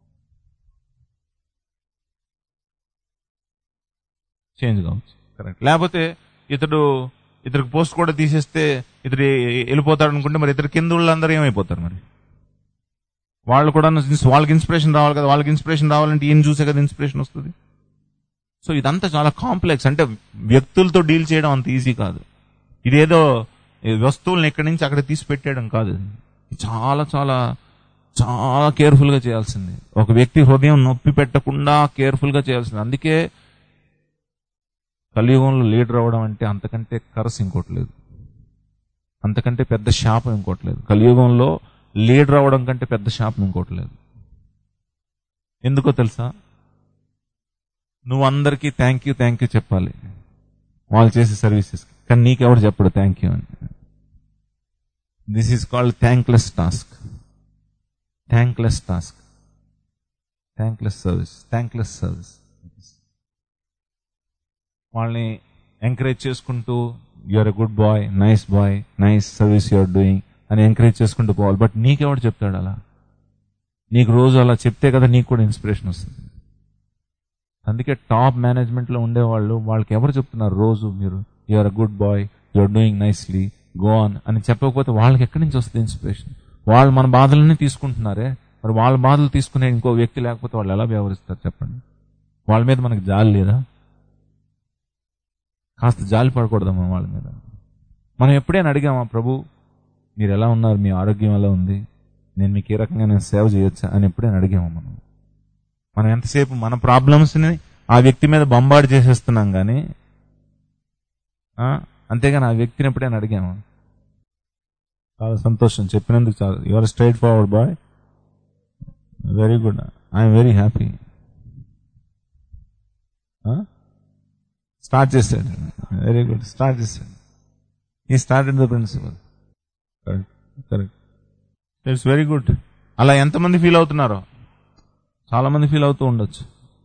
చేంజ్ కావచ్చు కరెక్ట్ లేకపోతే ఇతడు ఇతడికి పోస్ట్ కూడా తీసేస్తే ఇతడు వెళ్ళిపోతాడు అనుకుంటే మరి ఇతడు కింద వాళ్ళందరూ ఏమైపోతారు మరి వాళ్ళు కూడా వాళ్ళకి ఇన్స్పిరేషన్ రావాలి కదా వాళ్ళకి ఇన్స్పిరేషన్ రావాలంటే ఏం చూసే కదా ఇన్స్పిరేషన్ వస్తుంది సో ఇదంతా చాలా కాంప్లెక్స్ అంటే వ్యక్తులతో డీల్ చేయడం అంత ఈజీ కాదు ఇదేదో ఈ వస్తువులను ఇక్కడి నుంచి అక్కడ తీసి పెట్టేయడం కాదు ఇది చాలా చాలా చాలా కేర్ఫుల్ గా చేయాల్సింది ఒక వ్యక్తి హృదయం నొప్పి పెట్టకుండా కేర్ఫుల్ గా చేయాల్సింది అందుకే కలియుగంలో లీడర్ అవ్వడం అంటే అంతకంటే కరస్ ఇంకోటి లేదు అంతకంటే పెద్ద శాపం ఇంకోటి లేదు కలియుగంలో లీడర్ అవ్వడం కంటే పెద్ద శాపం ఇంకోటి లేదు ఎందుకో తెలుసా నువ్వు అందరికీ థ్యాంక్ యూ థ్యాంక్ యూ చెప్పాలి వాళ్ళు చేసే సర్వీసెస్ కానీ నీకెవరు చెప్పడు థ్యాంక్ యూ అని this is called thankless task thankless task thankless service thankless service వాళ్ళని ఎంకరేజ్ చేసుకుంటూ you're a good boy nice boy nice service you're doing అని ఎంకరేజ్ చేసుకుంటూ పోవాలి బట్ నీకెవడు చెప్తాడు అలా నీకు రోజు అలా చెప్తే కదా నీకు కూడా ఇన్స్పిరేషన్ వస్తుంది అందుకే టాప్ మేనేజ్మెంట్ లో ఉండేవాళ్ళు వాళ్ళకి ఎవరు చెప్తున్నారు రోజు మీరు you're a good boy you're doing nicely go on అని చెప్పకపోతే వాళ్ళకి ఎక్కడి నుంచి వస్తుంది ఇన్స్పిరేషన్ వాళ్ళు మన బాధలన్నీ తీసుకుంటున్నారే మరి వాళ్ళ బాధలు తీసుకునే ఇంకో వ్యక్తి లేకపోతే వాళ్ళు ఎలా వ్యవహరిస్తారు చెప్పండి వాళ్ళ మీద మనకి జాలి లేదా కాస్త జాలి పడకూడదు మనం వాళ్ళ మీద మనం ఎప్పుడైనా అడిగామా ప్రభు మీరు ఎలా ఉన్నారు మీ ఆరోగ్యం ఎలా ఉంది నేను మీకు ఏ రకంగా నేను సేవ చేయొచ్చా అని ఎప్పుడైనా అడిగామా మనం మనం ఎంతసేపు మన ప్రాబ్లమ్స్ని ఆ వ్యక్తి మీద బొంబాడు చేసేస్తున్నాం కానీ ఆ, అంతేగాని ఆ వ్యక్తిని ఎప్పుడైనా అడిగామా చాలా సంతోషం చెప్పినందుకు చాలా your straightforward boy very good I'm very happy start చేశాడు వెరీ గుడ్ స్టార్ట్ చేశాడు ఈ started the principle correct correct it's very good అలా ఎంతమంది ఫీల్ అవుతున్నారో చాలా మంది ఫీల్ అవుతూ ఉండొచ్చు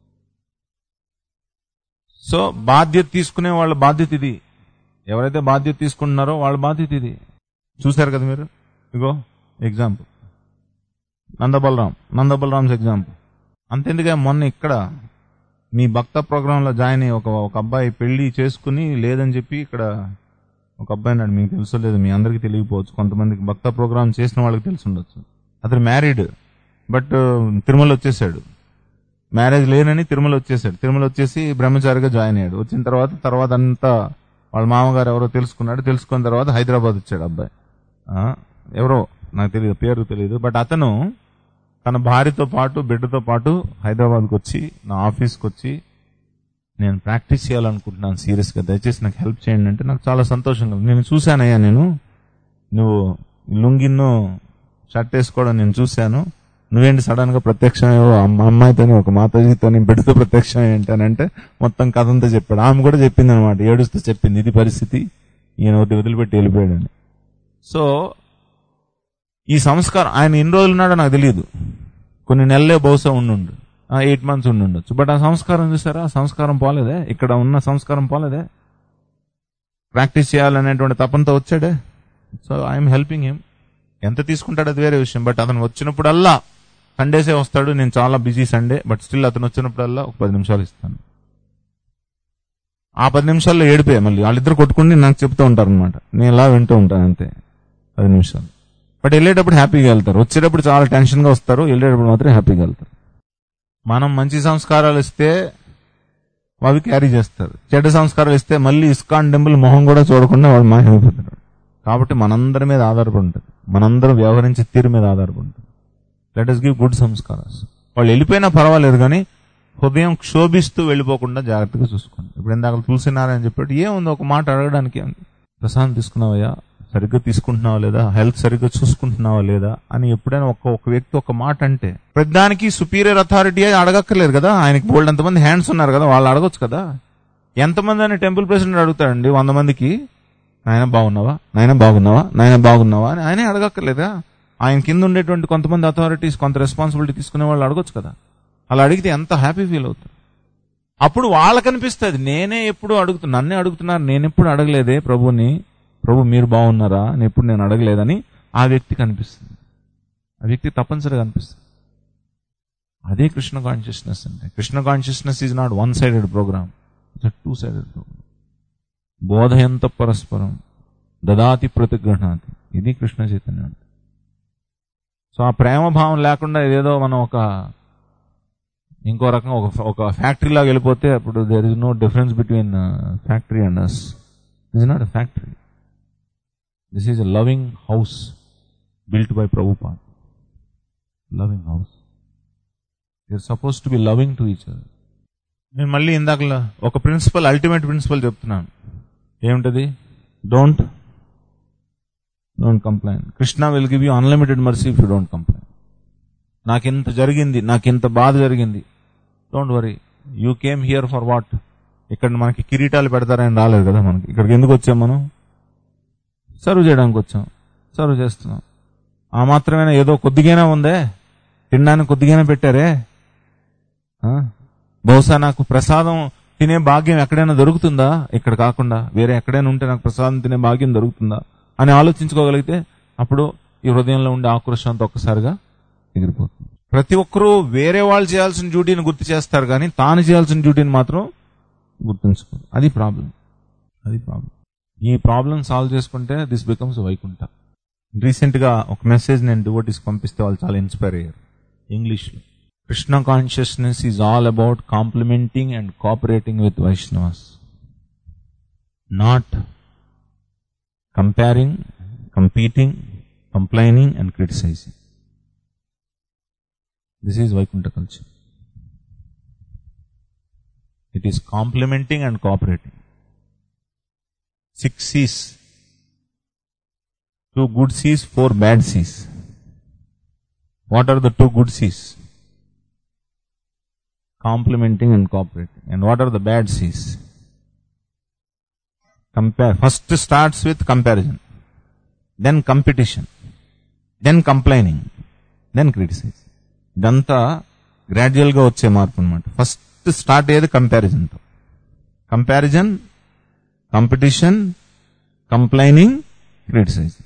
సో బాధ్యత తీసుకునే వాళ్ళ బాధ్యత ఇది ఎవరైతే బాధ్యత తీసుకుంటున్నారో వాళ్ళ బాధ్యత ఇది చూశారు కదా మీరు ఇగో ఎగ్జాంపుల్ నందబలరాం నందబలరామ్స్ ఎగ్జాంపుల్ అంతెందుకే మొన్న ఇక్కడ మీ భక్త ప్రోగ్రాంలో జాయిన్ అయ్యి ఒక ఒక అబ్బాయి పెళ్లి చేసుకుని లేదని చెప్పి ఇక్కడ ఒక అబ్బాయి నాడు మీకు తెలుసో లేదు మీ అందరికీ తెలియకపోవచ్చు కొంతమందికి భక్త ప్రోగ్రామ్ చేసిన వాళ్ళకి తెలిసి ఉండొచ్చు అతను మ్యారీడ్ బట్ తిరుమల వచ్చేసాడు మ్యారేజ్ లేనని తిరుమల వచ్చేసాడు తిరుమల వచ్చేసి బ్రహ్మచారిగా జాయిన్ అయ్యాడు వచ్చిన తర్వాత తర్వాత అంతా వాళ్ళ మామగారు ఎవరో తెలుసుకున్నాడు తెలుసుకున్న తర్వాత హైదరాబాద్ వచ్చాడు అబ్బాయి ఆ, ఎవరో నాకు తెలియదు పేరు తెలియదు బట్ అతను తన భార్యతో పాటు బిడ్డతో పాటు హైదరాబాద్కి వచ్చి నా ఆఫీస్కి వచ్చి నేను ప్రాక్టీస్ చేయాలనుకుంటున్నాను సీరియస్గా దయచేసి నాకు హెల్ప్ చేయండి అంటే నాకు చాలా సంతోషంగా ఉంది. నేను చూశానయ్యా నేను నువ్వు లుంగిన్ను షర్ట్ వేసుకోవడం నేను చూశాను నువ్వేంటి సడన్ గా ప్రత్యక్షమేవో అమ్మ అమ్మాయితోని ఒక మాతాజీతోని పెడుతూ ప్రత్యక్షం ఏంటనంటే మొత్తం కథ అంతా చెప్పాడు ఆమె కూడా చెప్పింది అనమాట ఏడుస్తూ చెప్పింది ఇది పరిస్థితి ఈయన వదిలి వదిలిపెట్టి వెళ్ళిపోయాడని సో ఈ సంస్కారం ఆయన ఎన్ని రోజులు ఉన్నాడో నాకు తెలియదు కొన్ని నెలలే బహుశా ఉండుండు ఎయిట్ మంత్స్ ఉండుండొచ్చు బట్ ఆ సంస్కారం చూసారా ఆ సంస్కారం పోలేదే ఇక్కడ ఉన్న సంస్కారం పోలేదే ప్రాక్టీస్ చేయాలనేటువంటి తపంతో వచ్చాడే సో ఐఎమ్ హెల్పింగ్ హిమ్ ఎంత తీసుకుంటాడో అది వేరే విషయం బట్ అతను వచ్చినప్పుడల్లా సండేసే వస్తాడు నేను చాలా బిజీ సండే బట్ స్టిల్ అతను వచ్చినప్పుడల్లా ఒక పది నిమిషాలు ఇస్తాను ఆ పది నిమిషాల్లో ఏడిపోయా మళ్ళీ వాళ్ళిద్దరు కొట్టుకుని నాకు చెప్తూ ఉంటారు అనమాట నేను ఇలా వింటూ ఉంటాను అంతే పది నిమిషాలు బట్ వెళ్ళేటప్పుడు హ్యాపీగా వెళ్తారు వచ్చేటప్పుడు చాలా టెన్షన్ గా వస్తారు వెళ్ళేటప్పుడు మాత్రం హ్యాపీగా వెళ్తారు మనం మంచి సంస్కారాలు ఇస్తే అవి క్యారీ చేస్తారు చెడ్డ సంస్కారాలు ఇస్తే మళ్ళీ ఇస్కాన్ టెంపుల్ మొహం కూడా చూడకుండా వాడు మాయమైపోతాడు కాబట్టి మనందరి మీద ఆధారపడి ఉంటుంది మనందరం వ్యవహరించే తీరు మీద ఆధారపడి ఉంటుంది let us give good samskaras వాళ్ళు వెళ్ళిపోయినా పర్వాలేదు కానీ హృదయం క్షోభిస్తూ వెళ్ళిపోకుండా జాగ్రత్తగా చూసుకోండి ఇప్పుడు ఇందాక తులసినారని చెప్పాడు ఏముంది ఒక మాట అడగడానికి ఏముంది ప్రశాంత్ తీసుకున్నావయ్యా సరిగ్గా తీసుకుంటున్నావా లేదా హెల్త్ సరిగ్గా చూసుకుంటున్నావా లేదా అని ఎప్పుడైనా ఒక ఒక వ్యక్తి ఒక మాట అంటే ప్రతిదానికి సుపీరియర్ అథారిటీ అని అడగక్కర్లేదు కదా ఆయనకి బోల్డ్ ఎంతమంది హ్యాండ్స్ ఉన్నారు కదా వాళ్ళు అడగొచ్చు కదా ఎంతమంది అని టెంపుల్ ప్రెసిడెంట్ అడుగుతాడండి వంద మందికి నాయన బాగున్నావా నాయన బాగున్నావా నాయన బాగున్నావా అని ఆయనే అడగక్కర్లేదా ఆయన కింద ఉండేటువంటి కొంతమంది అథారిటీస్ కొంత రెస్పాన్సిబిలిటీ తీసుకునే వాళ్ళు అడగొచ్చు కదా అలా అడిగితే ఎంత హ్యాపీ ఫీల్ అవుతారు అప్పుడు వాళ్ళకి అనిపిస్తుంది నేనే ఎప్పుడు అడుగుతున్నా నన్నే అడుగుతున్నారు నేను ఎప్పుడు అడగలేదే ప్రభుని ప్రభు మీరు బాగున్నారా అని ఎప్పుడు నేను అడగలేదని ఆ వ్యక్తికి అనిపిస్తుంది ఆ వ్యక్తి తప్పనిసరిగా అనిపిస్తుంది అదే కృష్ణ కాన్షియస్నెస్ అంటే Krishna consciousness is not one sided program it's two sided program బోధయంత పరస్పరం దదాతి ప్రతిగ్రహణాతి ఇది కృష్ణ చైతన్యం అంటే సో ఆ ప్రేమ భావం లేకుండా ఏదేదో మనం ఒక ఇంకో రకంగా ఒక ఒక ఫ్యాక్టరీ లాగా వెళ్ళిపోతే అప్పుడు there is no difference between factory and us is not a factory this is a loving house built by Prabhupad loving house you're supposed to be loving to each other నేను మళ్ళీ ఇందాక ఒక ప్రిన్సిపల్ అల్టిమేట్ ప్రిన్సిపల్ చెప్తున్నాను ఏమిటది don't don't complain Krishna will give you unlimited mercy if you don't complain నాకింత జరిగింది నాకింత బాధ జరిగింది don't worry you came here for what ఇక్కడ మనకి కిరీటాలు పెడతారని రాలేదు కదా మనకి ఇక్కడికి ఎందుకు వచ్చాం మనం సర్వ్ చేయడానికి వచ్చాం సర్వ్ చేస్తున్నాం ఆ మాత్రమే ఏదో కొద్దిగానే ఉందే తినడానికి కొద్దిగానే పెట్టారే ఆ? బహుశా నాకు ప్రసాదం తినే భాగ్యం ఎక్కడైనా దొరుకుతుందా ఇక్కడ కాకుండా వేరే ఎక్కడైనా ఉంటే నాకు ప్రసాదం తినే భాగ్యం దొరుకుతుందా అని ఆలోచించుకోగలిగితే అప్పుడు ఈ హృదయంలో ఉండే ఆక్రోషం అంతా ఒక్కసారిగా ఎగిరిపోతుంది ప్రతి ఒక్కరూ వేరే వాళ్ళు చేయాల్సిన డ్యూటీని గుర్తు చేస్తారు కానీ తాను చేయాల్సిన డ్యూటీని మాత్రం గుర్తుంచుకోరు అది ప్రాబ్లం అది ప్రాబ్లం ఈ ప్రాబ్లం సాల్వ్ చేసుకుంటే దిస్ బికమ్స్ వైకుంఠ రీసెంట్ గా ఒక మెసేజ్ నేను డివోటీస్ పంపిస్తే వాళ్ళు చాలా ఇన్స్పైర్ అయ్యారు ఇంగ్లీష్ లో Krishna consciousness is all about complimenting and cooperating with Vaishnavas not comparing competing complaining and criticizing this is Vaikuntha culture it is complimenting and cooperating six Cs two good Cs four bad Cs what are the two good Cs complimenting and cooperating and what are the bad Cs compare first starts with comparison then competition then complaining then criticize ఇదంతా gradual గా వచ్చే మార్పు అనమాట first start అయ్యేది comparison తో comparison competition complaining criticize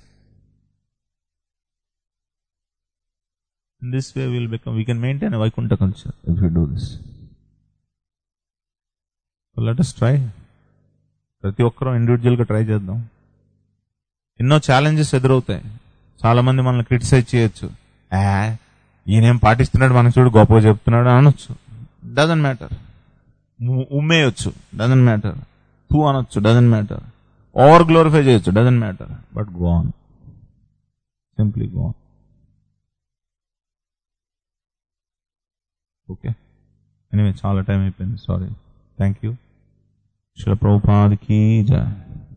In this way, we'll become, we can maintain a Vaikuntha culture if we do this. So let us try. ప్రతి ఒక్కరూ individual గా ట్రై చేద్దాం ఎన్నో ఛాలెంజెస్ ఎదురవుతాయి చాలా మంది మనల్ని క్రిటిసైజ్ చేయొచ్చు ఆ ఈయనేం పాటిస్తున్నాడు మనకు చూడు గొప్పగా చెప్తున్నాడు అనొచ్చు డజన్ మ్యాటర్ ఉమ్మేయొచ్చు డజన్ మ్యాటర్ టూ అనొచ్చు డజన్ మ్యాటర్ ఓవర్ గ్లోరిఫై చేయొచ్చు doesn't matter but go on simply go on okay anyway చాలా టైం అయిపోయింది సారీ థ్యాంక్ యూ శిల ప్రభుపాదికి జయ